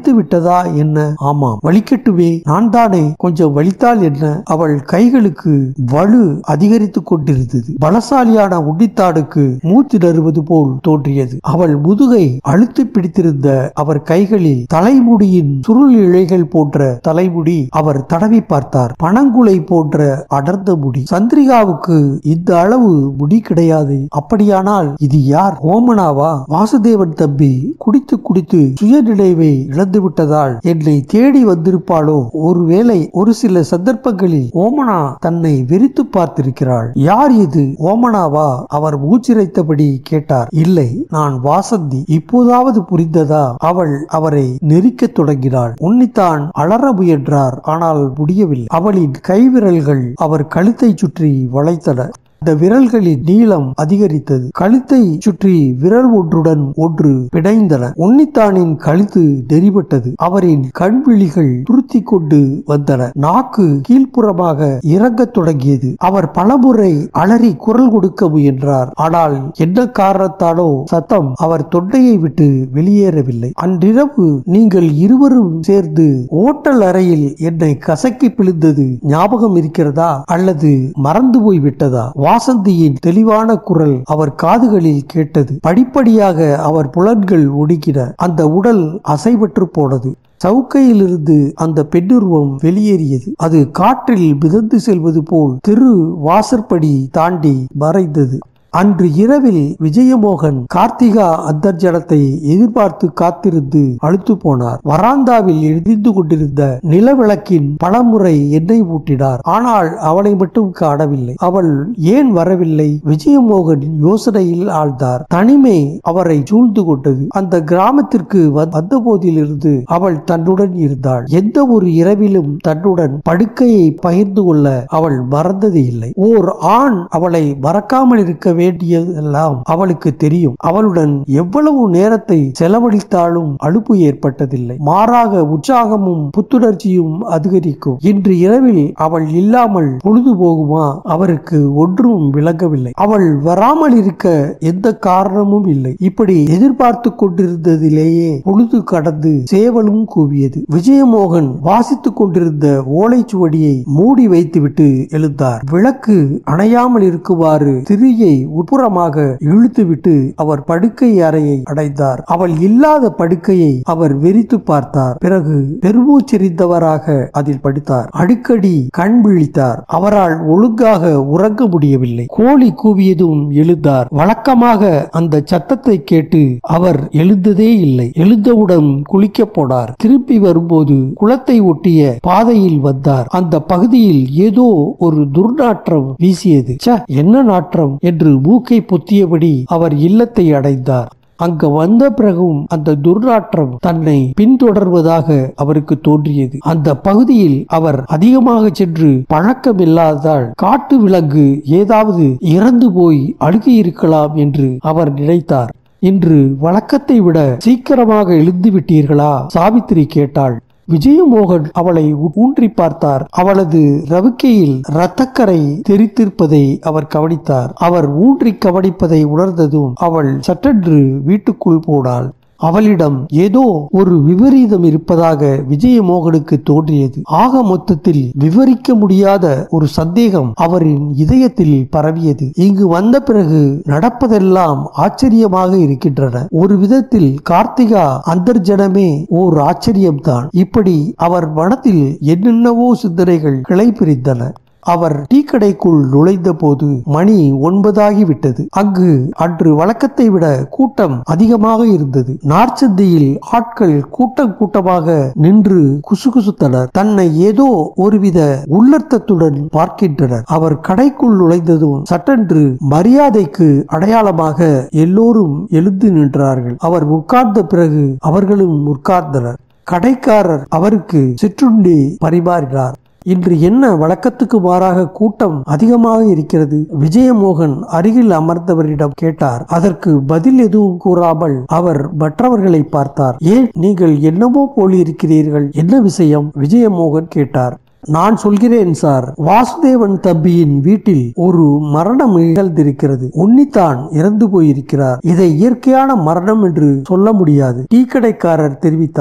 வலிக்கிறதா என்ன ஆமாம் வலிக்கட்டுமே நான் தானே கொஞ்சம் வலித்தால் என்ன அவள் கைகளுக்கு வலு அதிகரித்துக் கொண்டிருந்தது பலசாலியான உன்னித்தானுக்கு மூச்சு நறுவது போல் தோன்றியது அவள் முதுகை அழுத்தி பிடித்திருந்த அவர் கைகளில் தலைமுடியின் சுருள் இழைகள் போன்ற தலைமுடி அவர் தடவி பார்த்தார் பனங்குலை போன்ற அடர்ந்த முடி சந்திரிகாவுக்கு இந்த அளவு முடி கிடையாது அப்படியானால் இது யார் ஓமனாவா வாசுதேவன் தம்பி குடித்து குடித்து சுயநினைவை இழந்து விட்டதால் என்னை தேடி வந்திருப்பாளோ ஒருவேளை ஒரு சில சந்தர்ப்பங்களில் ஓமனா தன்னை வெறித்து பார்த்திருக்கிறாள் யார் இது ஓமனாவா அவர் மூச்சிரைத்தபடி கேட்டார் இல்லை நான் வாசந்தி இப்போதாவது புரிந்ததா அவள் அவரை நெருக்கத் தொடங்கினாள் உன்னித்தான் அலற முயன்றார் ஆனால் முடியவில்லை அவளின் கைவிரல்கள் அவர் கழுத்தை சுற்றி வளைத்தன அந்த விரல்களின் நீளம் அதிகரித்தது கழுத்தை சுற்றி விரல் ஒன்றுடன் ஒன்று பிணைந்தன உன்னித்தானின் கழுத்து நெறிபட்டது அவரின் கண்விழிகள் துருத்தி கொண்டு வந்தன நாக்கு கீழ்ப்புறமாக இறங்கத் தொடங்கியது அவர் பலமுறை அலறி குரல் கொடுக்க முயன்றார் ஆனால் என்ன காரணத்தாலோ சத்தம் அவர் தொண்டையை விட்டு வெளியேறவில்லை அன்றிரவு நீங்கள் இருவரும் சேர்ந்து ஓட்டல் அறையில் என்னை கசக்கி பிழிந்தது ஞாபகம் இருக்கிறதா அல்லது மறந்து போய் விட்டதா வாசந்தியின் தெளிவான குரல் அவர் காதுகளில் கேட்டது படிப்படியாக அவர் புலன்கள் ஒடுக்கின அந்த உடல் அசைவற்று போனது சவுக்கையிலிருந்து அந்த பெண்ணுருவம் வெளியேறியது அது காற்றில் மிதந்து செல்வது போல் தெரு வாசற்படி தாண்டி மறைந்தது அன்று இரவில் விஜயமோகன் கார்த்திகா அந்தர்ஜனத்தை எதிர்பார்த்து காத்திருந்து அழுத்து போனார் வராந்தாவில் எரிந்து கொண்டிருந்த நிலவிளக்கின் பலமுறை எண்ணெய் ஊட்டினார் ஆனால் அவளை மட்டும் காணவில்லை அவள் ஏன் வரவில்லை விஜயமோகன் யோசனையில் ஆழ்ந்தார் தனிமை அவரை சூழ்ந்து கொண்டது அந்த கிராமத்திற்கு வந்த போதிலிருந்து அவள் தன்னுடன் இருந்தாள் எந்த ஒரு இரவிலும் தன்னுடன் படுக்கையை பகிர்ந்து கொள்ள அவள் மறந்தது இல்லை ஓர் ஆண் அவளை மறக்காமல் இருக்க வேண்டியதெல்லாம் அவளுக்கு தெரியும் அவளுடன் எவ்வளவு நேரத்தை செலவழித்தாலும் அலுப்பு ஏற்பட்டதில்லை மாறாக உற்சாகமும் புத்துணர்ச்சியும் அதிகரிக்கும் இன்று இரவில் அவள் இல்லாமல் பொழுது போகுமா அவருக்கு ஒன்றும் விளங்கவில்லை அவள் வராமல் இருக்க எந்த காரணமும் இல்லை இப்படி எதிர்பார்த்து கொண்டிருந்ததிலேயே பொழுது கடந்து சேவலும் கூவியது விஜயமோகன் வாசித்துக் கொண்டிருந்த ஓலைச்சுவடியை மூடி வைத்துவிட்டு எழுந்தார் விளக்கு அணையாமல் இருக்குமாறு திரியை உட்புறமாக இழுத்துவிட்டு அவர் படுக்கை அறையை அடைந்தார் அவள் இல்லாத படுக்கையை அவர் வெறித்து பார்த்தார் பிறகு பெருமூச்செறிந்தவராக அதில் படுத்தார் அடிக்கடி கண் விழித்தார் அவரால் ஒழுங்காக உறங்க முடியவில்லை கோழி கூவியதும் எழுந்தார் வழக்கமாக அந்த சத்தத்தை கேட்டு அவர் எழுந்ததே இல்லை எழுந்தவுடன் குளிக்க போனார் திரும்பி வரும்போது குளத்தை ஒட்டிய பாதையில் வந்தார் அந்த பகுதியில் ஏதோ ஒரு துர்நாற்றம் வீசியது ச்ச என்ன நாற்றம் என்று மூக்கை பொத்தியபடி அவர் இல்லத்தை அடைந்தார் அங்க வந்த பிறகும் அந்த துர்நாற்றம் தன்னை பின்தொடர்வதாக அவருக்கு தோன்றியது அந்த பகுதியில் அவர் அதிகமாக சென்று பழக்கமில்லாததால் காட்டு விலங்கு ஏதாவது இறந்து போய் அழுகி இருக்கலாம் என்று அவர் நினைத்தார் இன்று வழக்கத்தை விட சீக்கிரமாக எழுந்து விட்டீர்களா சாவித்திரி கேட்டாள் விஜயமோகன் அவளை ஊன்றி பார்த்தார் அவளது ரவிக்கையில் இரத்தக்கரை தெரித்திருப்பதை அவர் கவனித்தார் அவர் ஊன்றி கவனிப்பதை உணர்ந்ததும் அவள் சட்டென்று வீட்டுக்குள் போனாள் அவளிடம் ஏதோ ஒரு விபரீதம் இருப்பதாக விஜயமோகனுக்கு தோன்றியது ஆக மொத்தத்தில் விவரிக்க முடியாத ஒரு சந்தேகம் அவரின் இதயத்தில் பரவியது இங்கு வந்த பிறகு நடப்பதெல்லாம் ஆச்சரியமாக இருக்கின்றன ஒரு விதத்தில் கார்த்திகா அந்தர்ஜனமே ஓர் ஆச்சரியம்தான் இப்படி அவர் மனத்தில் என்னென்னவோ சிந்தனைகள் கிளை பிரிந்தன அவர் டீ கடைக்குள் நுழைந்த போது மணி ஒன்பதாகி விட்டது அங்கு அன்று வழக்கத்தை விட கூட்டம் அதிகமாக இருந்தது நார்ச்சந்தியில் ஆட்கள் கூட்டம் கூட்டமாக நின்று குசுகுசுத்தனர் தன்னை ஏதோ ஒருவித உள்ளர்த்தத்துடன் பார்க்கின்றனர் அவர் கடைக்குள் நுழைந்ததும் சட்டென்று மரியாதைக்கு அடையாளமாக எல்லோரும் எழுந்து நின்றார்கள் அவர் உட்கார்ந்த பிறகு அவர்களும் உட்கார்ந்தனர் கடைக்காரர் அவருக்கு சிற்றுண்டி பரிமாறினார் இன்று என்ன வழக்கத்துக்கு மாறாக கூட்டம் அதிகமாக இருக்கிறது விஜயமோகன் அருகில் அமர்ந்தவரிடம் கேட்டார் அதற்கு பதில் எதுவும் கூறாமல் அவர் மற்றவர்களை பார்த்தார் ஏன் நீங்கள் என்னமோ போலிருக்கிறீர்கள் என்ன விஷயம் விஜயமோகன் கேட்டார் நான் சொல்கிறேன் சார் வாசுதேவன் தம்பியின் வீட்டில் ஒரு மரணம் நிகழ்ந்திருக்கிறது உன்னித்தான் இறந்து போயிருக்கிறார் இதை இயற்கையான மரணம் என்று சொல்ல முடியாது டீ கடைக்காரர் தெரிவித்தார்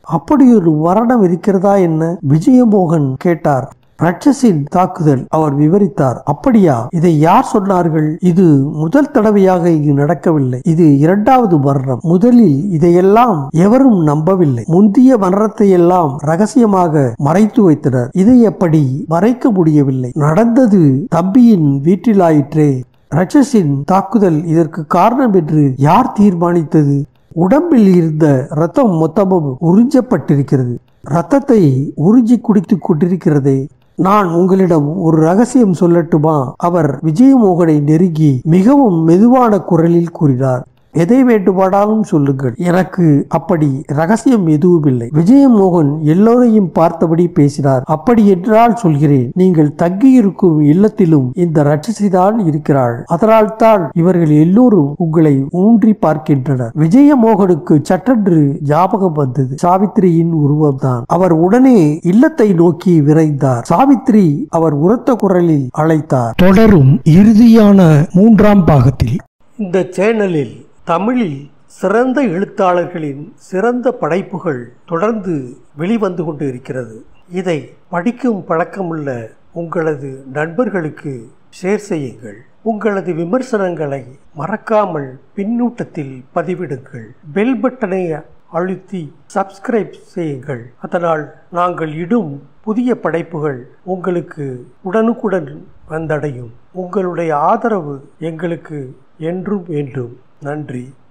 அப்படி ஒரு மரணம் இருக்கிறதா என்ன விஜயமோகன் கேட்டார் ரட்சஸின் தாக்குதல் அவர் விவரித்தார் அப்படியா இதை யார் சொன்னார்கள் இது முதல் தடவையாக இங்கு நடக்கவில்லை இது இரண்டாவது மரணம் முதலில் இதையெல்லாம் எவரும் நம்பவில்லை முந்திய மரணத்தை எல்லாம் ரகசியமாக மறைத்து வைத்தனர் இதை எப்படி மறைக்க முடியவில்லை நடந்தது தம்பியின் வீட்டிலாயிற்றே ரட்சஸின் தாக்குதல் இதற்கு காரணம் என்று யார் தீர்மானித்தது உடம்பில் இருந்த ரத்தம் மொத்தமும் உறிஞ்சப்பட்டிருக்கிறது ரத்தத்தை உறிஞ்சி குடித்துக் கொண்டிருக்கிறதே நான் உங்களிடம் ஒரு ரகசியம் சொல்லட்டுமா அவர் விஜயமோகனை நெருங்கி மிகவும் மெதுவான குரலில் கூறினார் எதை வேண்டுமானாலும் சொல்லுங்கள் எனக்கு அப்படி ரகசியம் எதுவும் இல்லை விஜயமோகன் எல்லோரையும் பார்த்தபடி பேசினார் அப்படி என்றால் சொல்கிறேன் நீங்கள் தங்கியிருக்கும் இல்லத்திலும் இந்த ரட்சசிதான் இருக்கிறாள் அதனால் தான் இவர்கள் எல்லோரும் உங்களை ஊன்றி பார்க்கின்றனர் விஜயமோகனுக்கு சட்டென்று ஞாபகம் வந்தது சாவித்திரியின் உருவம்தான் அவர் உடனே இல்லத்தை நோக்கி விரைந்தார் சாவித்திரி அவர் உரத்த குரலில் அழைத்தார் தொடரும் இறுதியான மூன்றாம் பாகத்தில் இந்த சேனலில் தமிழில் சிறந்த எழுத்தாளர்களின் சிறந்த படைப்புகள் தொடர்ந்து வெளிவந்து கொண்டு இருக்கிறது இதை படிக்கும் பழக்கமுள்ள உங்களது நண்பர்களுக்கு ஷேர் செய்யுங்கள் உங்களது விமர்சனங்களை மறக்காமல் பின்னூட்டத்தில் பதிவிடுங்கள் பெல் பட்டனை அழுத்தி சப்ஸ்கிரைப் செய்யுங்கள் அதனால் நாங்கள் இடும் புதிய படைப்புகள் உங்களுக்கு உடனுக்குடன் வந்தடையும் உங்களுடைய ஆதரவு எங்களுக்கு என்றும் வேண்டும் நன்றி